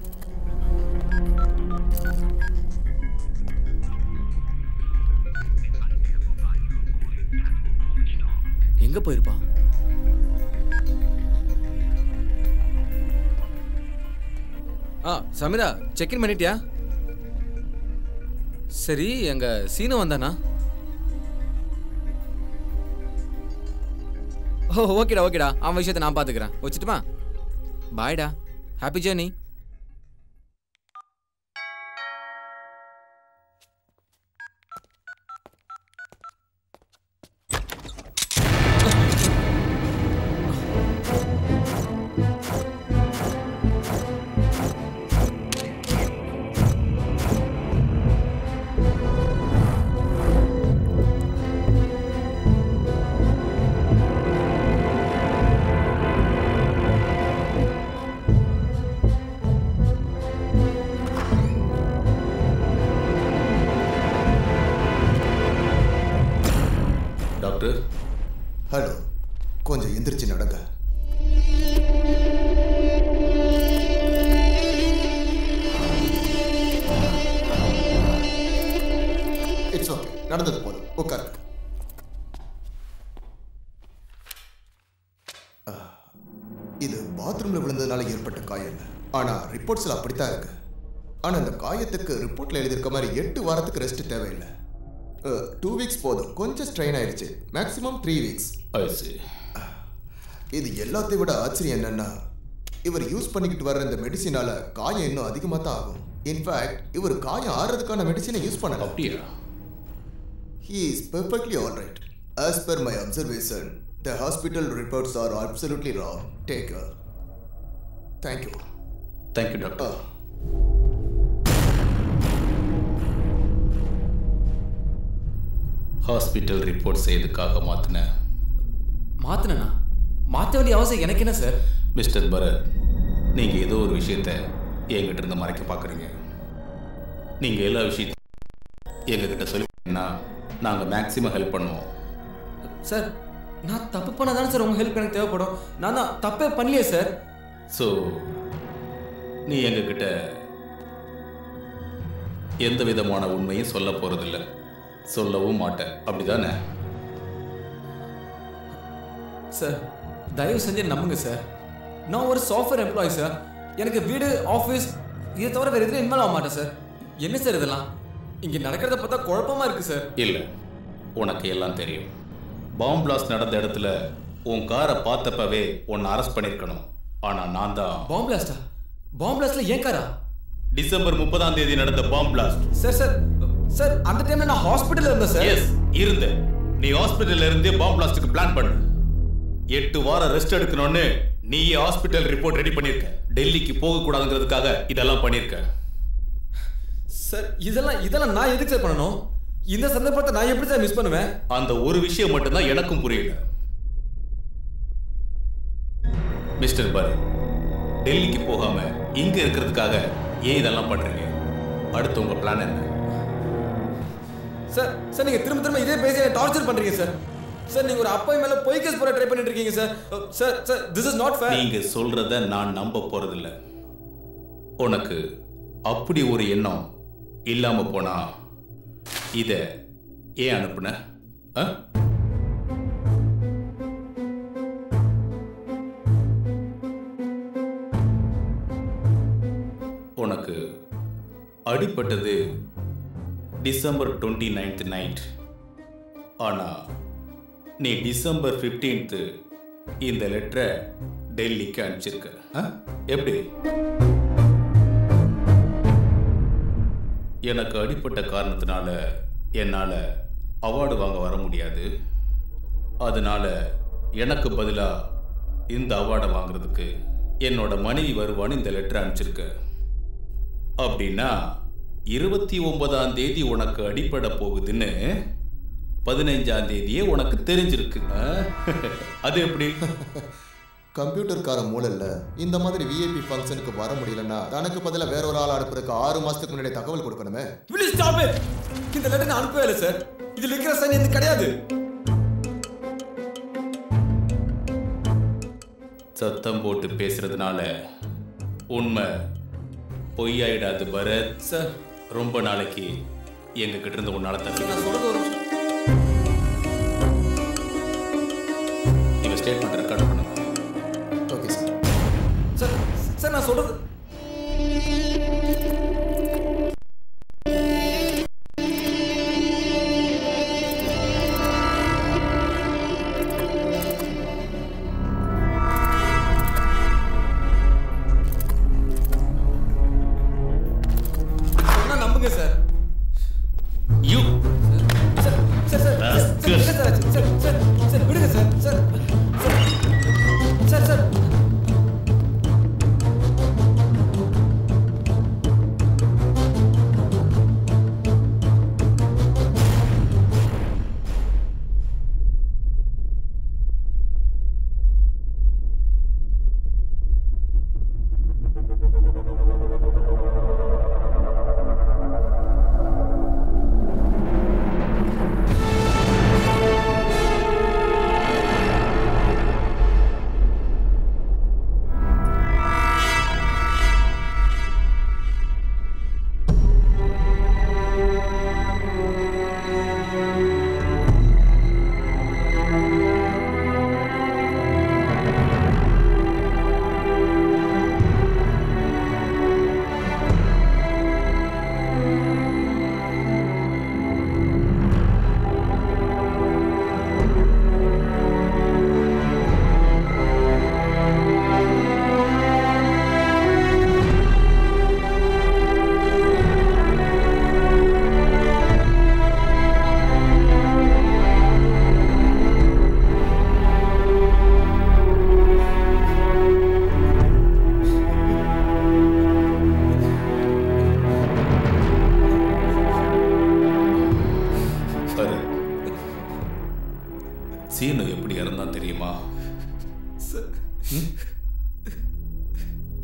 எங்க போயிருப்பான் ஆ சமிரா செக்இன் பண்ணிட்டியா சரி எங்க சீனு வந்தானா ஓ ஓகேடா ஓகேடா அவன் விஷயத்தை நான் பார்த்துக்கிறேன் வச்சுட்டுமா பாய்டா ஹாப்பி ஜேர்னி ஹலோ கொஞ்சம் எந்திரிச்சு நடங்க இட்ஸ் ஓகே நடந்தது போதும் உட்காருங்க ஆ, இது பாத்ரூம்ல விழுந்ததுனால ஏற்பட்ட காயம் இல்லை ஆனா ரிப்போர்ட்ஸ்ல அப்படித்தான் இருக்கு ஆனா இந்த காயத்துக்கு ரிப்போர்ட்ல எழுதியிருக்க மாதிரி எட்டு வாரத்துக்கு ரெஸ்ட் தேவையில்லை டூ வீக்ஸ் போதும் கொஞ்சம் ஸ்ட்ரெயின் ஆயிடுச்சு மேக்ஸிமம் த்ரீ வீக்ஸ் இது எல்லாத்தையும் விட ஆச்சரியம் என்னன்னா இவர் யூஸ் பண்ணிக்கிட்டு வர்ற இந்த மெடிசினால காயம் இன்னும் அதிகமாக தான் ஆகும் இன்ஃபேக்ட் இவர் காயம் ஆறுறதுக்கான மெடிசினை யூஸ் பண்ணல அப்படியா he is perfectly all right as per my observation the hospital reports are absolutely wrong take care thank you thank you doctor hospital report செய்யறதுக்காக மாத்தின மாத்தினா மாற்ற வேண்டிய அவசியம் எனக்கு என்ன சார் மிஸ்டர் பரத் நீங்க ஏதோ ஒரு விஷயத்த என்கிட்ட இருந்து மறைக்க பார்க்குறீங்க நீங்க எல்லா விஷயத்தையும் எங்ககிட்ட சொல்லிங்கன்னா நாங்கள் மேக்ஸிமம் ஹெல்ப் பண்ணுவோம் சார் நான் தப்பு பண்ணாதானே சார் உங்க ஹெல்ப் எனக்கு தேவைப்படும் நான் தான் தப்பே பண்ணலையே சார் ஸோ நீ எங்ககிட்ட எந்த விதமான உண்மையும் சொல்ல போறதில்ல சொல்லவும் மாட்டேன் அப்படிதானே சார் தயவு செஞ்சு நம்புங்க சார் நான் ஒரு சாஃப்ட்வேர் எம்ப்ளாயி சார் எனக்கு வீடு ஆஃபீஸ் இதை தவிர வேறு எதுவும் இன்வால்வ் ஆக மாட்டேன் சார் என்ன சார் இதெல்லாம் இங்கே நடக்கிறத பார்த்தா குழப்பமா இருக்கு சார் இல்லை உனக்கு எல்லாம் தெரியும் பாம் பிளாஸ்ட் நடந்த இடத்துல உன் காரை பார்த்தப்பவே உன்னை அரெஸ்ட் பண்ணியிருக்கணும் ஆனா நான் தான் பாம் பிளாஸ்டா பாம் பிளாஸ்ட்ல ஏன் காரா டிசம்பர் முப்பதாம் தேதி நடந்த bomb blast sir sir sir அந்த டைம்ல நான் ஹாஸ்பிட்டல்ல இருந்தேன் சார் எஸ் இருந்த நீ ஹாஸ்பிட்டல்ல இருந்தே பாம் பிளாஸ்டுக்கு பிளான் பண்ணு எட்டு வாரம் ரெஸ்ட் எடுக்கணும்னு நீயே ஹாஸ்பிட்டல் ரிப்போர்ட் ரெடி பண்ணிருக்க டெல்லிக்கு போக கூடாதுங்கிறதுக்காக இதெல்லாம் பண்ணிருக்க சார் இதெல்லாம் இதெல்லாம் நான் எதுக்கு சார் பண்ணணும் இந்த சந்தர்ப்பத்தை நான் எப்படி சார் மிஸ் பண்ணுவேன் அந்த ஒரு விஷயம் மட்டும்தான் எனக்கும் புரியல மிஸ்டர் பர் டெல்லிக்கு போகாம இங்க இருக்கிறதுக்காக ஏன் இதெல்லாம் பண்றீங்க அடுத்து உங்க பிளான் என்ன சார் சார் நீங்க திரும்ப திரும்ப இதே பேசி டார்ச்சர் பண்றீங்க சார் சார் நீங்க ஒரு அப்பா மேல பொய் கேஸ் போட ட்ரை பண்ணிட்டு இருக்கீங்க sir sir sir this is not fair நீங்க சொல்றத நான் நம்ப போறதில்ல உனக்கு அப்படி ஒரு எண்ணம் இல்லாம போனா இத ஏன் அனுப்புன ஆ? உனக்கு அடிப்பட்டது டிசம்பர் டுவெண்ட்டி நைன்த் நைட் ஆனா நீ டிசம்பர் 15th இந்த லெட்டரை டெல்லிக்கு அனுப்பிச்சிருக்க ஆ? எப்படி எனக்கு அடிப்பட்ட காரணத்தினால என்னால் அவார்டு வாங்க வர முடியாது அதனால எனக்கு பதிலாக இந்த அவார்டை வாங்குறதுக்கு என்னோட மனைவி வருவான்னு இந்த லெட்டர் அனுப்பிச்சிருக்க அப்படின்னா இருபத்தி ஒன்பதாம் தேதி உனக்கு அடிப்பட போகுதுன்னு பதினைஞ்சாம் தேதியே உனக்கு தெரிஞ்சிருக்கு ஆ? அது எப்படி கம்ப்யூட்டர்கார மூலையில் இந்த மாதிரி விஐபி ஃபங்க்ஷனுக்கு வர முடியலன்னா தனக்கு பதிலாக வேற ஒரு ஆள் அனுப்புறதுக்கு ஆறு மாசத்துக்கு முன்னாடி தகவல் கொடுக்கணுமே வில் ஸ்டாப் இட் இந்த லெட்டர் நான் அனுப்பவே இல்லை சார் இதுல இருக்கிற சைன் இது கிடையாது சத்தம் போட்டு பேசுறதுனால உண்மை பொய்யாயிடாது பரத் சார் ரொம்ப நாளைக்கு எங்க கிட்ட இருந்து உன்னால தப்பி நான் சொல்றது ஒரு நிமிஷம். இவ ஸ்டேட்மெண்ட் ரெக்கார்ட் பண்ணுங்க ஓகே சார் சார் சார் நான் சொல்றது சொன்னா நம்புங்க sir you sir sir sir sir Rascals. Sir sir sir sir sir விடுங்க sir sir sir sir sir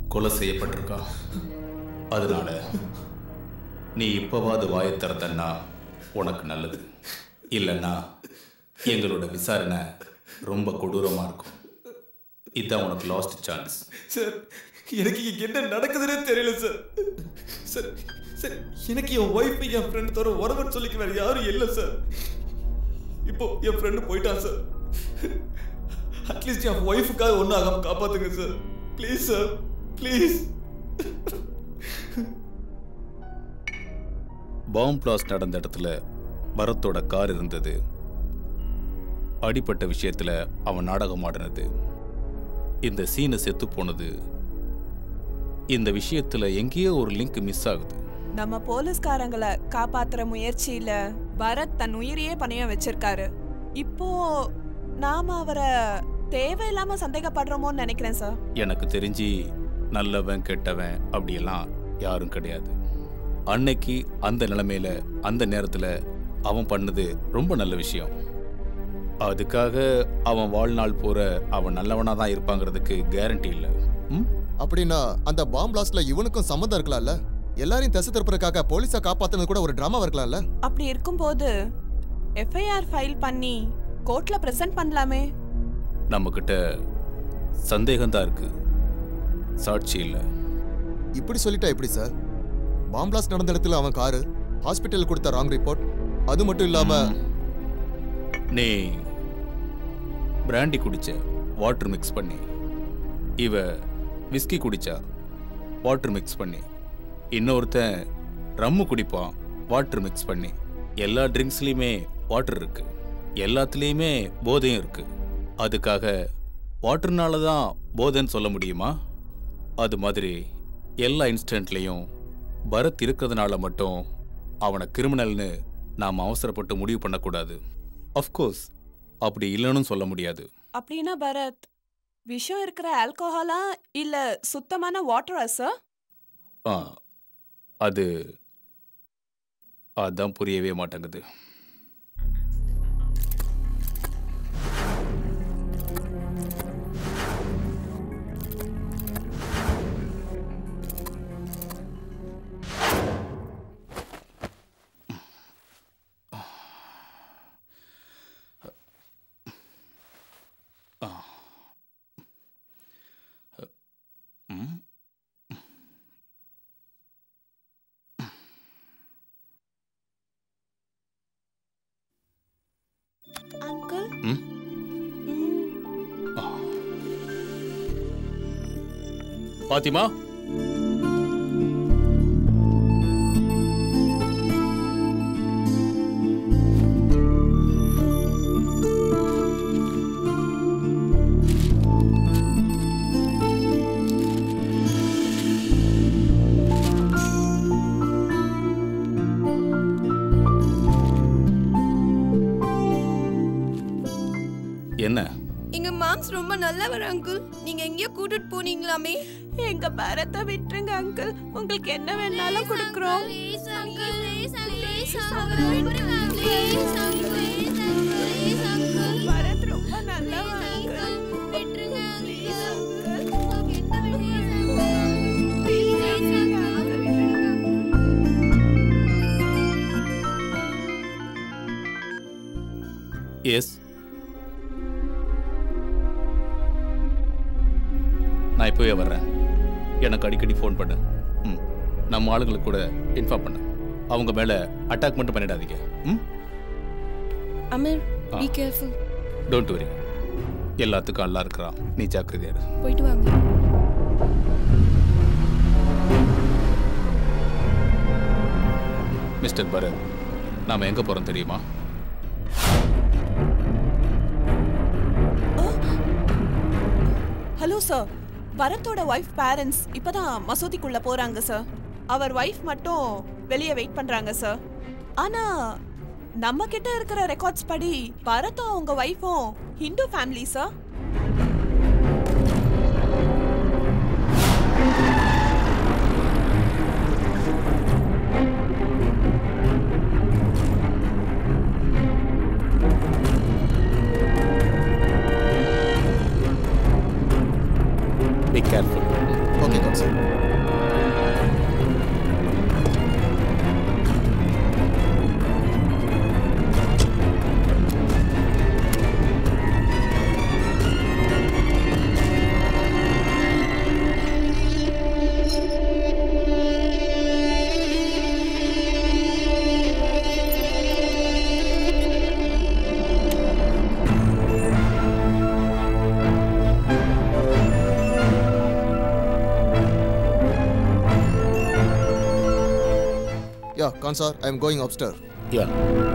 கொலை செய்யப்பட்டிருக்கான் அதனால நீ இப்போவாது வாயை திறந்தன்னா உனக்கு நல்லது இல்லைன்னா எங்களோட விசாரணை ரொம்ப கொடூரமாக இருக்கும் இதுதான் உனக்கு லாஸ்ட் சான்ஸ் சார் எனக்கு இங்க என்ன நடக்குதுன்னே தெரியல சார் சார் சார் எனக்கு என் ஒய்ஃப் என் ஃப்ரெண்ட் தவிர உறவுன்னு சொல்லிக்க வேற யாரும் இல்லை சார் இப்போ என் ஃப்ரெண்டு போயிட்டான் சார் அட்லீஸ்ட் என் ஒய்ஃபுக்காக ஒன்றும் ஆகாம காப்பாத்துங்க sir please sir please bomb blast நடந்த இடத்துல பரத்தோட கார் இருந்தது அடிப்பட்ட விஷயத்துல அவன் நாடகம் ஆடினது இந்த சீனை செத்து போனது இந்த விஷயத்துல எங்கேயோ ஒரு லிங்க் மிஸ் ஆகுது நம்ம போலீஸ்காரங்களை காப்பாத்துற முயற்சியில பரத் தன் உயிரையே பணைய வச்சிருக்காரு இப்போ நாம அவரை தேவையில்லாம சந்தேகப்படுறோமோன்னு நினைக்கிறேன் சார் எனக்கு தெரிஞ்சு நல்லவன் கெட்டவன் அப்படியெல்லாம் யாரும் கிடையாது அன்னைக்கு அந்த நிலைமையில அந்த நேரத்துல அவன் பண்ணது ரொம்ப நல்ல விஷயம் அதுக்காக அவன் வாழ்நாள் பூர அவன் நல்லவனா தான் இருப்பாங்கிறதுக்கு கேரண்டி இல்லை அப்படின்னா அந்த பாம் பிளாஸ்ட்ல இவனுக்கும் சம்மந்தம் இருக்கலாம்ல எல்லாரையும் திசை திருப்புறதுக்காக போலீஸை காப்பாத்துனது கூட ஒரு டிராமா இருக்கலாம்ல அப்படி இருக்கும்போது எஃப்ஐஆர் ஃபைல் பண்ணி கோர்ட்ல பிரசன்ட் பண்ணலாமே நம்மக்கிட்ட சந்தேகம் தான் இருக்கு சாட்சி இல்லை இப்படி சொல்லிட்டா எப்படி சார் பாம் பிளாஸ்ட் நடந்த இடத்துல அவன் காரு ஹாஸ்பிட்டல் கொடுத்த ராங் ரிப்போர்ட் அது மட்டும் இல்லாம நீ பிராண்டி குடிச்ச வாட்டர் மிக்ஸ் பண்ணி இவ விஸ்கி குடிச்சா வாட்டர் மிக்ஸ் பண்ணி இன்னொருத்தன் ரம்மு குடிப்பான் வாட்டர் மிக்ஸ் பண்ணி எல்லா ட்ரிங்க்ஸ்லேயுமே வாட்டர் இருக்கு எல்லாத்துலேயுமே போதையும் இருக்கு அதுக்காக வாட்டர்னால தான் போதைன்னு சொல்ல முடியுமா அது மாதிரி எல்லா இன்ஸ்டன்ட்லேயும் பரத் இருக்கிறதுனால மட்டும் அவனை கிரிமினல்னு நாம் அவசரப்பட்டு முடிவு பண்ணக்கூடாது அஃப்கோர்ஸ் அப்படி இல்லைன்னு சொல்ல முடியாது அப்படின்னா பரத் விஷம் இருக்கிற ஆல்கோஹாலா இல்ல சுத்தமான வாட்டரா சார் ஆ அது அதான் புரியவே மாட்டேங்குது அங்கிள் ம் பாத்திமா என்ன எங்க மாம்ஸ் ரொம்ப நல்லவர் அங்கிள் நீங்க எங்கேயோ கூட்டிட்டு போனீங்களாமே எங்க பரத்தை விட்டுருங்க அங்கிள் உங்களுக்கு என்ன வேணாலும் கொடுக்குறோம் பரத் ரொம்ப நல்லவன் uncle. எஸ் நான் இப்போவே வர்றேன் எனக்கு அடிக்கடி ஃபோன் பண்ணு ம் நம்ம ஆளுங்களுக்கு கூட இன்ஃபார்ம் பண்ணு அவங்க மேலே அட்டாக் மட்டும் பண்ணிடாதீங்க ம் அமீர் ஆ. பி கேர்ஃபுல் டோன்ட் வரி எல்லாத்துக்கும் அல்லா இருக்கிறான் நீ ஜாக்கிரதையா இரு போயிட்டு வாங்க மிஸ்டர் பரத் நாம எங்க போறோம் தெரியுமா ஹலோ சார் பரத்தோட ஒய்ஃப் பேரண்ட்ஸ் இப்பதான் மசூதிக்குள்ள போறாங்க சார் அவர் ஒய்ஃப் மட்டும் வெளியே வெயிட் பண்றாங்க சார் ஆனா நம்ம கிட்ட இருக்கிற ரெக்கார்ட்ஸ் படி பரத்தும் அவங்க ஒய்ஃபும் Hindu family sir be careful okay கான்சர் Yeah, Kansar, I am going upstairs. Yeah.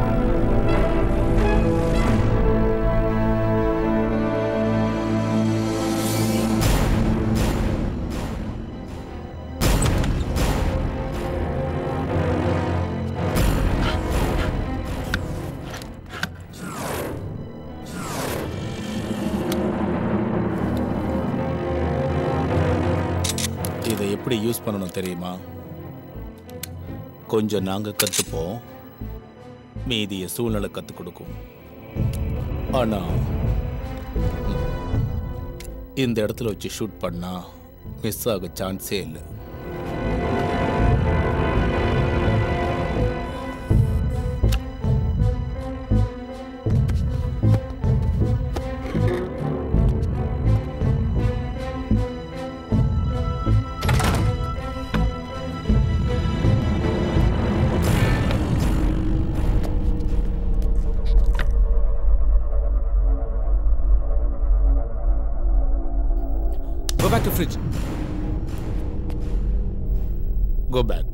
இதை எப்படி யூஸ் பண்ணணும் தெரியுமா கொஞ்சம் நாங்கள் கற்றுப்போம் மீதியை சூழ்நிலை கற்றுக் கொடுக்கும் ஆனால் இந்த இடத்துல வச்சு ஷூட் பண்ணா மிஸ் ஆக சான்ஸே இல்லை Go back to fridge. Go back.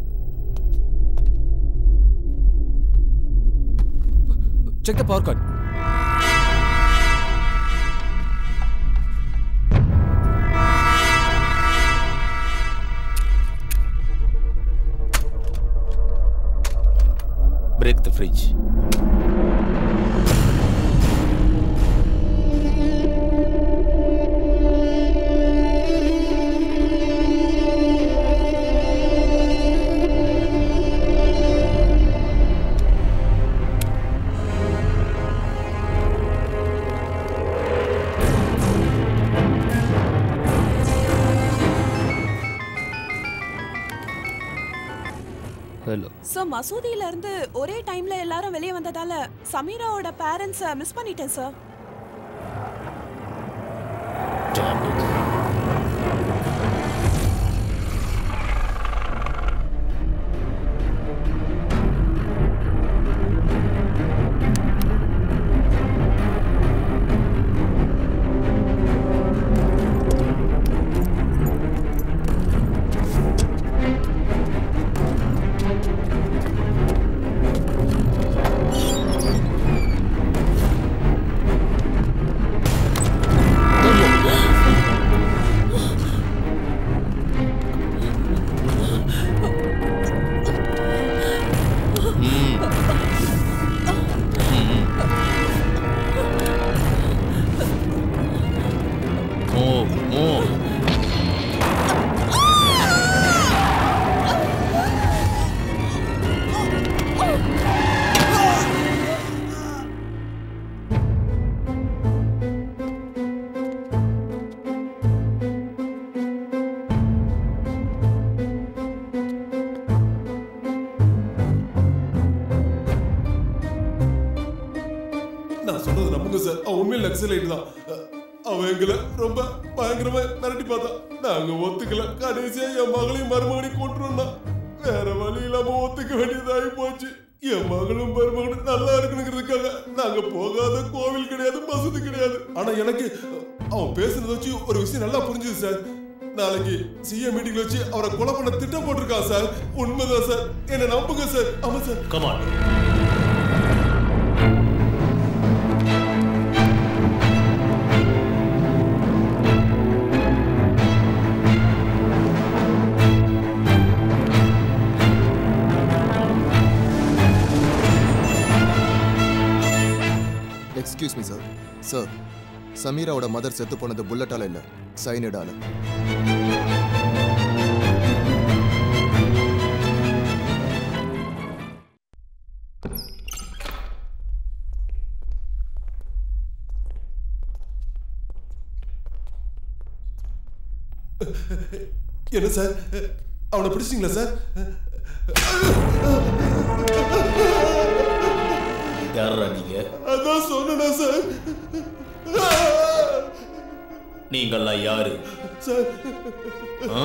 Check the power cord. Break the fridge. Hello so மசூதியில இருந்து ஒரே டைம்ல எல்லாரும் வெளியே வந்ததால சமீராவோட பேரண்ட்ஸை மிஸ் பண்ணிட்டேன் சார் Move, move. நான் சொன்னது நம்புங்க சார் அவன் உண்மையில் நக்சலைட் தான் அஹ், அவன் எங்களை ரொம்ப பயங்கரமா மிரட்டி பார்த்தான் நாங்க ஒத்துக்கல கடைசியா என் மகளையும் மருமகனையும் கொண்டுருந்தா வேற வழி இல்லாம ஒத்துக்க வேண்டியதாகி போச்சு என் மகளும் மருமகனும் நல்லா இருக்கணுங்கிறதுக்காக நாங்க போகாத கோவில் கிடையாது மசூதி கிடையாது ஆனா எனக்கு அஹ், அவன் பேசுனதை வச்சு ஒரு விஷயம் நல்லா புரிஞ்சுது சார் நாளைக்கு சிஎம் மீட்டிங்ல வச்சு அவரை கொலை பண்ண திட்டம் போட்டிருக்கான் சார் உண்மைதான் சார் என்ன நம்புங்க சார் ஆமா sir come on excuse me sir sir சமீராவோட மதர் செத்து போனது புல்லட்டால இல்ல சைனடால என்ன சார் அவனை பிடிச்சிங்களா சார் யாரா நீங்க அதான் சொன்னா சார் நீங்கள்லாம் யாரு சார் ஆ?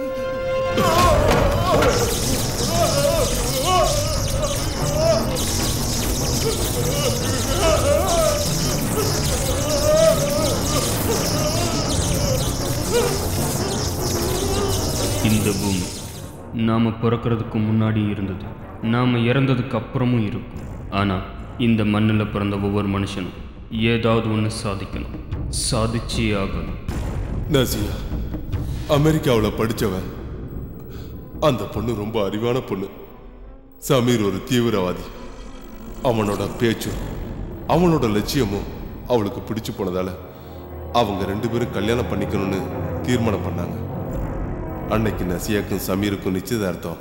இந்த பூமி நாம் பிறக்கிறதுக்கு முன்னாடி இருந்தது நாம் இறந்ததுக்கு அப்புறமும் இருக்கும் ஆனால் இந்த மண்ணில் பிறந்த ஒவ்வொரு மனுஷனும் ஏதாவது ஒன்று சாதிக்கணும் சாதிச்சே ஆகணும் நசியா அமெரிக்காவில் படிச்சவன் அந்த பொண்ணு ரொம்ப அறிவான பொண்ணு சமீர் ஒரு தீவிரவாதி அவனோட பேச்சும் அவனோட லட்சியமும் அவளுக்கு பிடிச்சு போனதால அவங்க ரெண்டு பேரும் கல்யாணம் பண்ணிக்கணும்னு தீர்மானம் பண்ணாங்க அன்னைக்கு நசியாக்கும் சமீருக்கும் நிச்சயதார்த்தம்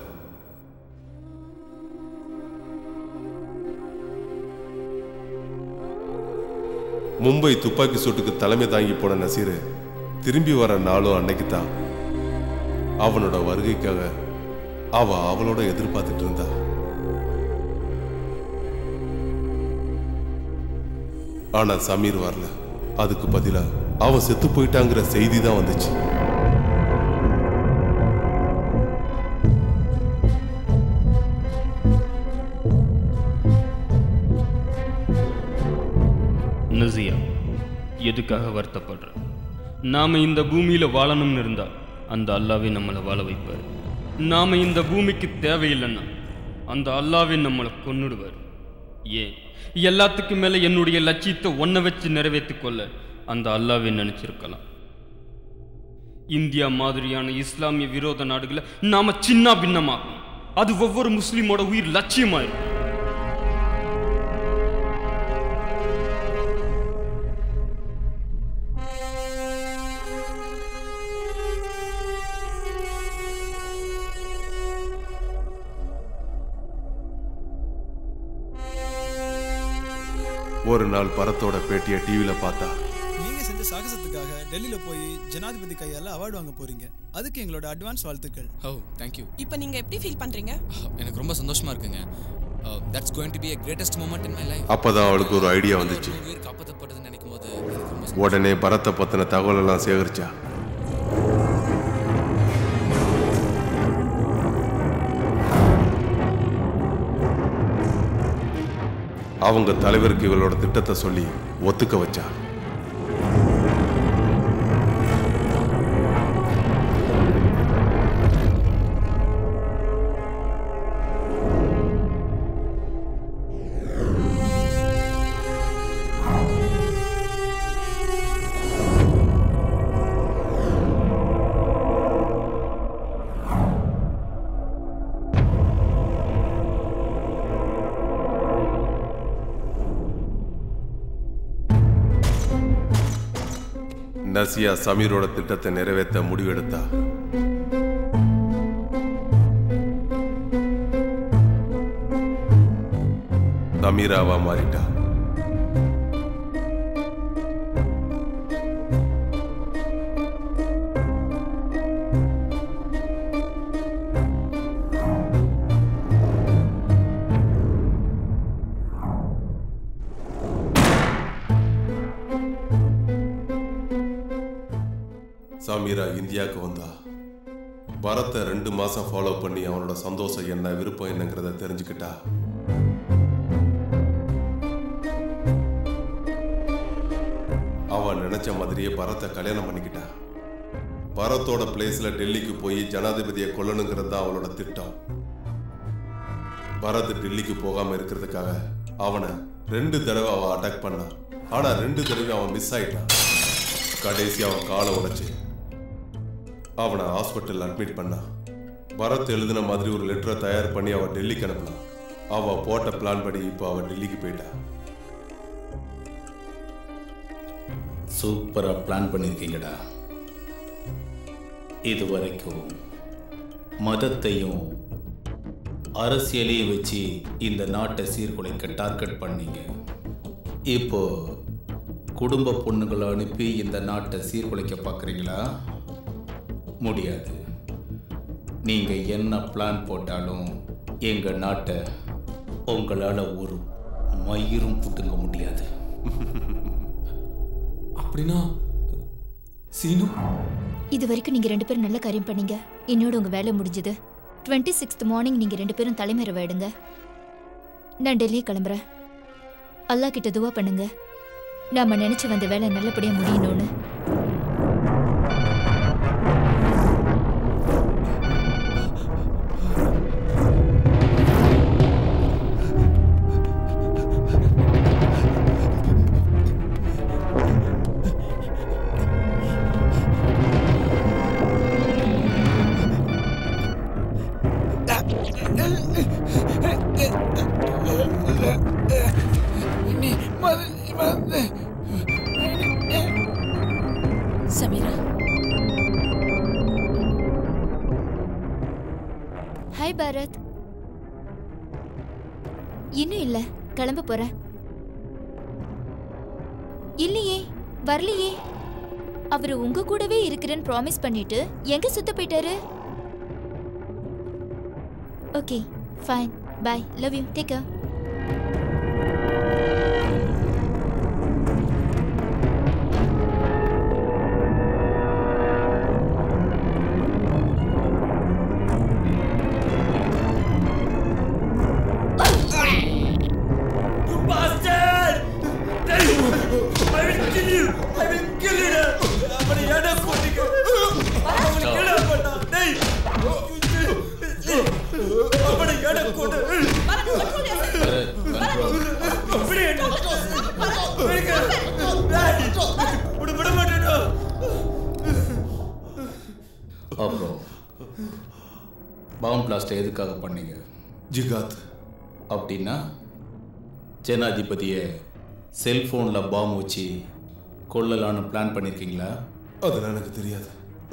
மும்பை துப்பாக்கி சூட்டுக்கு தலைமை தாங்கி போன நசீர் திரும்பி வர நாளும் அன்னைக்கு தான் அவனோட வருகைக்காக அவ அவளோட எதிர்பார்த்துட்டு இருந்தா ஆனா சமீர் வரல அதுக்கு பதிலா அவன் செத்து போயிட்டாங்கிற செய்தி தான் வந்துச்சு நசியா எதுக்காக வருத்தப்படுற நாம் இந்த பூமியில் வாழணும்னு இருந்தால் அந்த அல்லாவே நம்மளை வாழ வைப்பார் நாம் இந்த பூமிக்கு தேவையில்லைன்னா அந்த அல்லாவே நம்மளை கொன்னுடுவார் ஏன் எல்லாத்துக்கும் மேலே என்னுடைய லட்சியத்தை ஒன்றை வச்சு நிறைவேற்றிக் கொள்ள அந்த அல்லாவே நினைச்சிருக்கலாம் இந்தியா மாதிரியான இஸ்லாமிய விரோத நாடுகளை நாம சின்ன பின்னமாக்கணும் அது ஒவ்வொரு முஸ்லீமோட உயிர் லட்சியமா இருக்கும் ஒரு நாள் பரத்தோட பேட்டியை டிவியில பார்த்தா நீங்க செஞ்ச சாகசத்துக்காக டெல்லியில போய் ஜனாதிபதி கையால அவார்டு வாங்க போறீங்க அதுக்கு எங்களோட அட்வான்ஸ் வாழ்த்துக்கள் ஓ தேங்க்யூ இப்போ நீங்க எப்படி ஃபீல் பண்றீங்க எனக்கு ரொம்ப சந்தோஷமா இருக்குங்க that's going to be a greatest moment in my life அப்பதான் அவளுக்கு ஒரு ஐடியா வந்துச்சு உயிர் காப்பாற்றப்படுதுன்னு நினைக்கும் போது எனக்கு ரொம்ப உடனே பரத்தை பத்தின தகவல் எல்லாம் சேகரிச்சா அவங்க தலைவருக்கு இவளோட திட்டத்தை சொல்லி ஒத்துக்க வச்சா நசியா சமீரோட திட்டத்தை நிறைவேற்ற முடிவெடுத்தா சமீராவா மாறிட்டா சமீரா இந்தியாவுக்கு வந்தா பரத்தை ரெண்டு மாசம் ஃபாலோ பண்ணி அவனோட சந்தோஷம் என்ன விருப்பம் என்னங்கிறத தெரிஞ்சுக்கிட்டா அவ நினைச்ச மாதிரியே பரத்தை கல்யாணம் பண்ணிக்கிட்டா பரத்தோட பிளேஸ்ல டெல்லிக்கு போய் ஜனாதிபதியை கொல்லணுங்கிறது தான் அவளோட திட்டம் பரத் டெல்லிக்கு போகாம இருக்கிறதுக்காக அவனை ரெண்டு தடவை அவ அட்டாக் பண்ணான் ஆனா ரெண்டு தடவை அவன் மிஸ் ஆயிட்டான் கடைசி அவன் காலை உடைச்சு அவனை ஹாஸ்பிட்டல் அட்மிட் பண்ணான் பரத் எழுதின மாதிரி ஒரு லெட்டரை தயார் பண்ணி அவ டெல்லிக்கு அனுப்பினான் அவ போட்ட பிளான் படி இப்போ அவ டெல்லிக்கு போயிட்டா சூப்பரா பிளான் பண்ணியிருக்கீங்கடா இது வரைக்கும் மதத்தையும் அரசியலையும் வச்சு இந்த நாட்டை சீர்குலைக்க டார்கெட் பண்ணீங்க இப்போ குடும்ப பொண்ணுங்களை அனுப்பி இந்த நாட்டை சீர்குலைக்க பார்க்குறீங்களா முடியாது நீங்க என்ன பிளான் போட்டாலும் எங்க நாட்டை உங்களால ஒரு மயிரும் புட்டுங்க முடியாது அப்படின்னா சீனு இது வரைக்கும் நீங்க ரெண்டு பேரும் நல்ல காரியம் பண்ணீங்க இன்னோட உங்க வேலை முடிஞ்சது டுவெண்ட்டி சிக்ஸ்த் மார்னிங் நீங்க ரெண்டு பேரும் தலைமறைவு எடுங்க நான் டெல்லி கிளம்புறேன் அல்லாஹ் கிட்ட துவா பண்ணுங்க நாம நினைச்சு வந்த வேலை நல்லபடியா முடியணும்னு சமீரா ஹாய் பாரத் இன்னும் இல்ல கிளம்ப போறேன் இல்லையே வரலையே அவரு உங்க கூடவே இருக்கிறேன்னு ப்ராமிஸ் பண்ணிட்டு எங்க சுத்த போயிட்டாரு okay fine bye love you take care You bastard! Tell you, I will kill you! I will kill you! அவனை எடை போட்டுக்க அவனை எடை பண்ணா டேய் அவனை எடை போட்டு அப்படியே விடுங்க. டேய், விட விட மாட்டேனோ அப்புறம் பாம் பிளாஸ்ட் எதுக்காக பண்ணீங்க ஜிகாத் அப்படின்னா ஜனாதிபதியை செல்போனில் பாம் வச்சு கொல்லலான்னு பிளான் பண்ணியிருக்கீங்களா அதெல்லாம் எனக்கு தெரியாது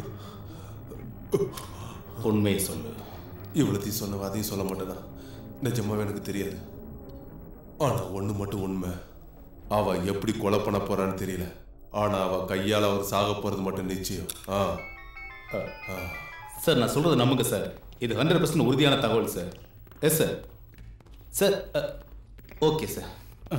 உண்மையை சொல்லு இவ்வளோத்தையும் சொன்னவ அதையும் சொல்ல மாட்டேனா நிஜமாவே எனக்கு தெரியாது ஆனா ஒண்ணு மட்டும் உண்மை அவ எப்படி கொலை பண்ண போறான்னு தெரியல ஆனா அவ கையால அவர் சாக போறது மட்டும் நிச்சயம் ஆ ஆ. சார் நான் சொல்றது நம்புங்க சார் இது ஹண்ட்ரட் பர்சன்ட் உறுதியான தகவல் sir yes sir sir okay sir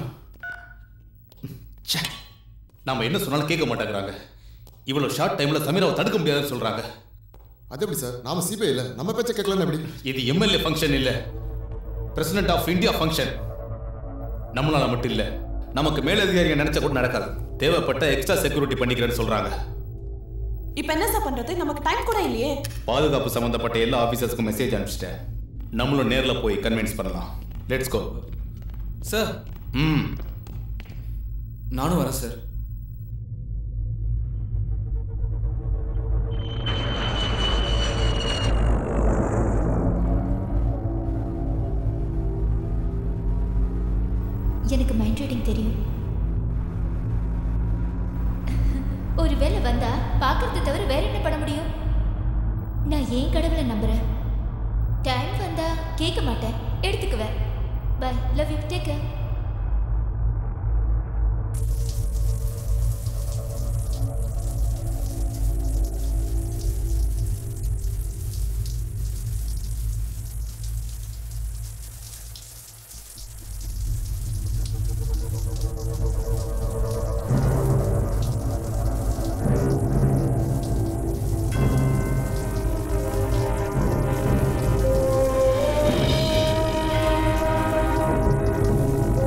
ச்சே. நாம என்ன சொன்னாலும் கேட்க மாட்டேங்கிறாங்க இவ்வளவு ஷார்ட் டைம்ல சமீராவை தடுக்க முடியாதுன்னு சொல்றாங்க அது எப்படி சார் நாம சிபிஐ இல்ல நம்ம பேச்ச கேட்கலன்னு எப்படி இது எம்எல்ஏ ஃபங்க்ஷன் இல்ல பிரசிடென்ட் ஆஃப் இந்தியா ஃபங்க்ஷன் நம்மளால மட்டும் இல்ல நமக்கு மேலதிகாரிங்க நினைச்ச கூட நடக்காது தேவைப்பட்ட எக்ஸ்ட்ரா செக்யூரிட்டி பண்ணிக்கிறேன்னு சொல்றாங்க இப்போ என்ன சார் பண்றது நமக்கு டைம் கூட இல்லையே பாதுகாப்பு சம்பந்தப்பட்ட எல்லா ஆபீசர்ஸ்க்கும் மெசேஜ் அனுப்பிச்சிட்டேன் நம்மளும் நேர்ல போய் கன்வின்ஸ் பண்ணலாம் லெட்ஸ் கோ சார் ம் நானும் வரேன் சார் எனக்கு மைண்ட் ரீடிங் தெரியும் ஒரு வேலை வந்தா பார்க்கறத தவிர வேற என்ன பண்ண முடியும் நான் ஏன் கடவுளை நம்புறேன் டைம் வந்தா கேட்க மாட்டேன் எடுத்துக்குவேன் bye love you take care ஆ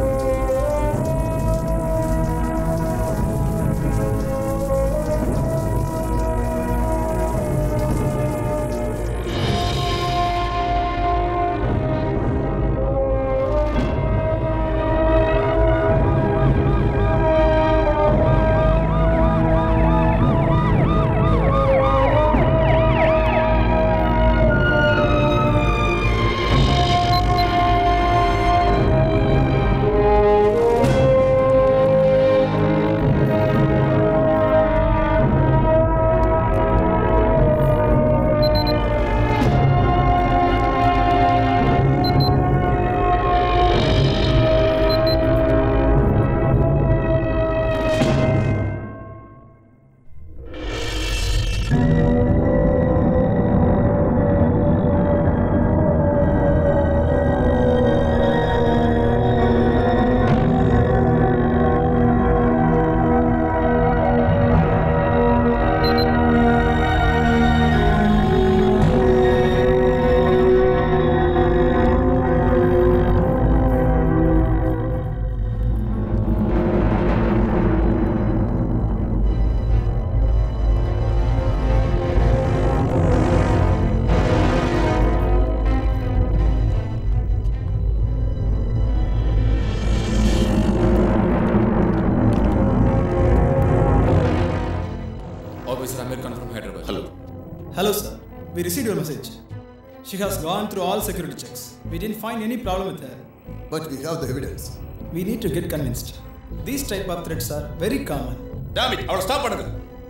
We received your message. She has gone through all security checks. We didn't find any problem with her. But we have the evidence. We need to get convinced. These type of threats are very common. Damn it அவளை stop பண்ணுங்க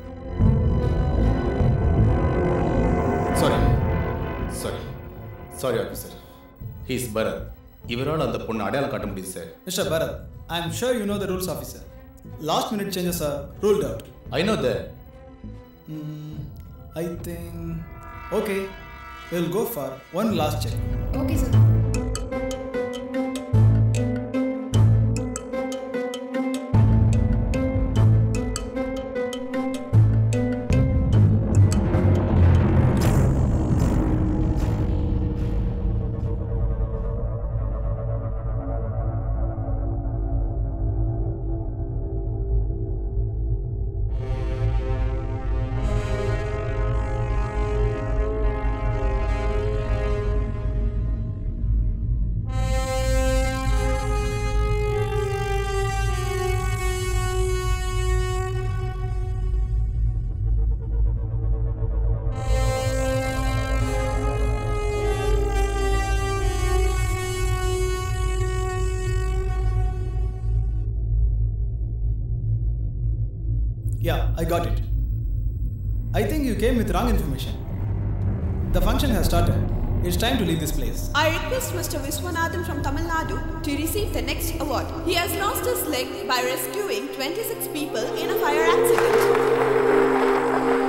sorry sorry sorry officer he's Bharat இவரால் அந்த பொண்ணை அடையாளம் காட்ட முடியுது sir Mr. Bharat, I am sure you know the rules, officer. Last minute changes are ruled out. I know that Hmm, I think. Okay, we'll go for one last check. Okay, sir. Yeah, I got it. I think you came with wrong information. The function has started. It's time to leave this place. I request Mr. Viswanathan from Tamil Nadu to receive the next award. He has lost his leg by rescuing 26 people in a fire accident.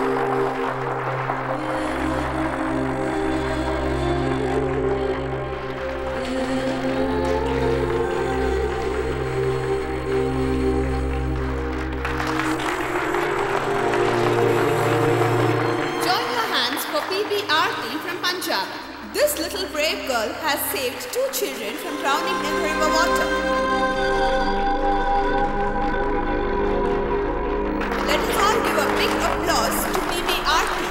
Join your hands for PB Aarti from Punjab. This little brave girl has saved two children from drowning in river water. Let us all give a big applause to PB Aarti.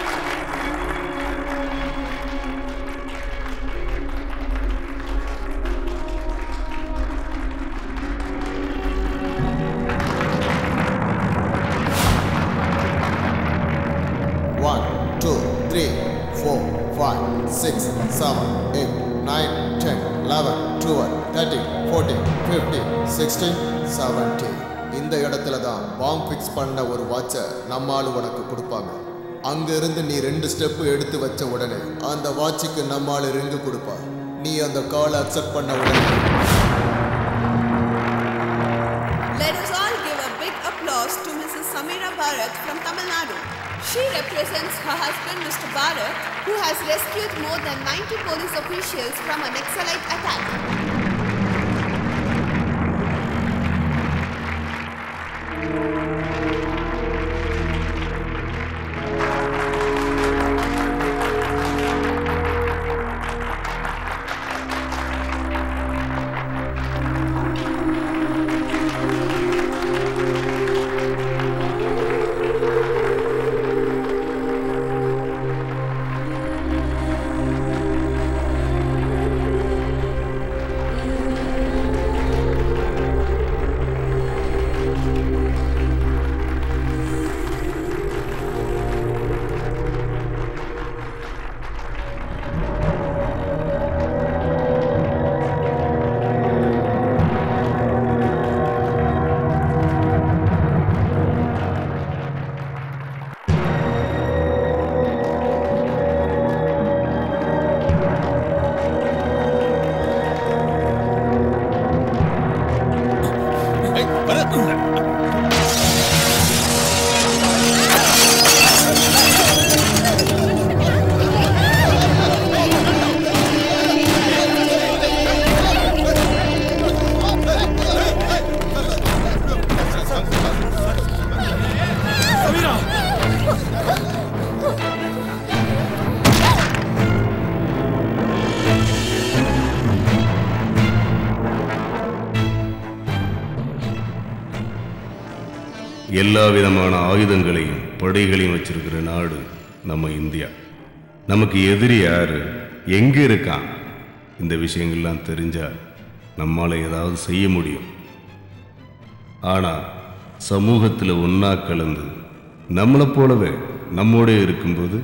One, two, three, four, five, six, seven, eight, nine, ten, eleven, twelve, thirteen, fourteen, fifteen, sixteen, seventeen. இந்த இடத்துல தான் bomb fix பண்ண ஒரு வாட்சை நம்ம ஆளு உனக்கு கொடுப்பாங்க அங்க இருந்து நீ ரெண்டு ஸ்டெப் எடுத்து வச்ச உடனே அந்த வாட்சுக்கு நம்ம ஆளு ரிங்கு கொடுப்பா நீ அந்த காலை அக்செப்ட் பண்ண உடனே Let us all give a big applause to Mrs. Samira Bharat from Tamil Nadu. She represents her husband, Mr. Bharat, who has rescued more than 90 police officials from a Naxalite attack. எல்லா விதமான ஆயுதங்களையும் படைகளையும் வச்சிருக்கிற நாடு நம்ம India நமக்கு எதிரி யாரு எங்க இருக்கான் இந்த விஷயங்கள்லாம் தெரிஞ்சா நம்மால ஏதாவது செய்ய முடியும் ஆனா சமூகத்தில் ஒன்றா கலந்து நம்மளை போலவே நம்மோட இருக்கும்போது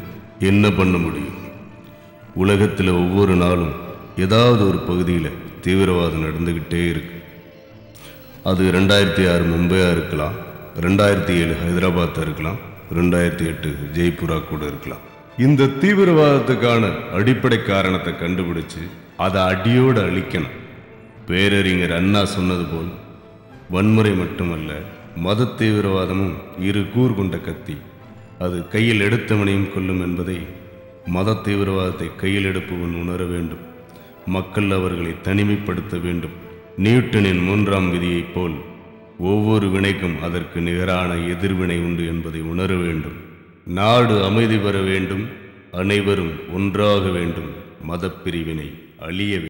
என்ன பண்ண முடியும் உலகத்தில் ஒவ்வொரு நாளும் ஏதாவது ஒரு பகுதியில் தீவிரவாதம் நடந்துக்கிட்டே இருக்கு அது ரெண்டாயிரத்தி ஆறு மும்பையா இருக்கலாம் ரெண்டாயிரத்தி ஏழு ஹைதராபாத்தா இருக்கலாம் ரெண்டாயிரத்தி எட்டு ஜெய்ப்பூரா கூட இருக்கலாம் இந்த தீவிரவாதத்துக்கான அடிப்படை காரணத்தை கண்டுபிடிச்சு அதை அடியோடு அழிக்கணும் பேரறிஞர் அண்ணா சொன்னது போல் வன்முறை மட்டுமல்ல மத தீவிரவாதமும் இரு கூர் கொண்ட கத்தி அது கையில் எடுத்தவனையும் கொல்லும் என்பதை மத தீவிரவாதத்தை கையில் எடுப்பவன் உணர வேண்டும் மக்கள் அவர்களை தனிமைப்படுத்த வேண்டும் நியூட்டனின் மூன்றாம் விதியைப் போல் ஒவ்வொரு வினைக்கும் அதற்கு நிகரான எதிர்வினை உண்டு என்பதை உணர வேண்டும் நாடு அமைதி பெற வேண்டும் அனைவரும் ஒன்றாக வேண்டும் மதப்பிரிவினை அழிய வேண்டும்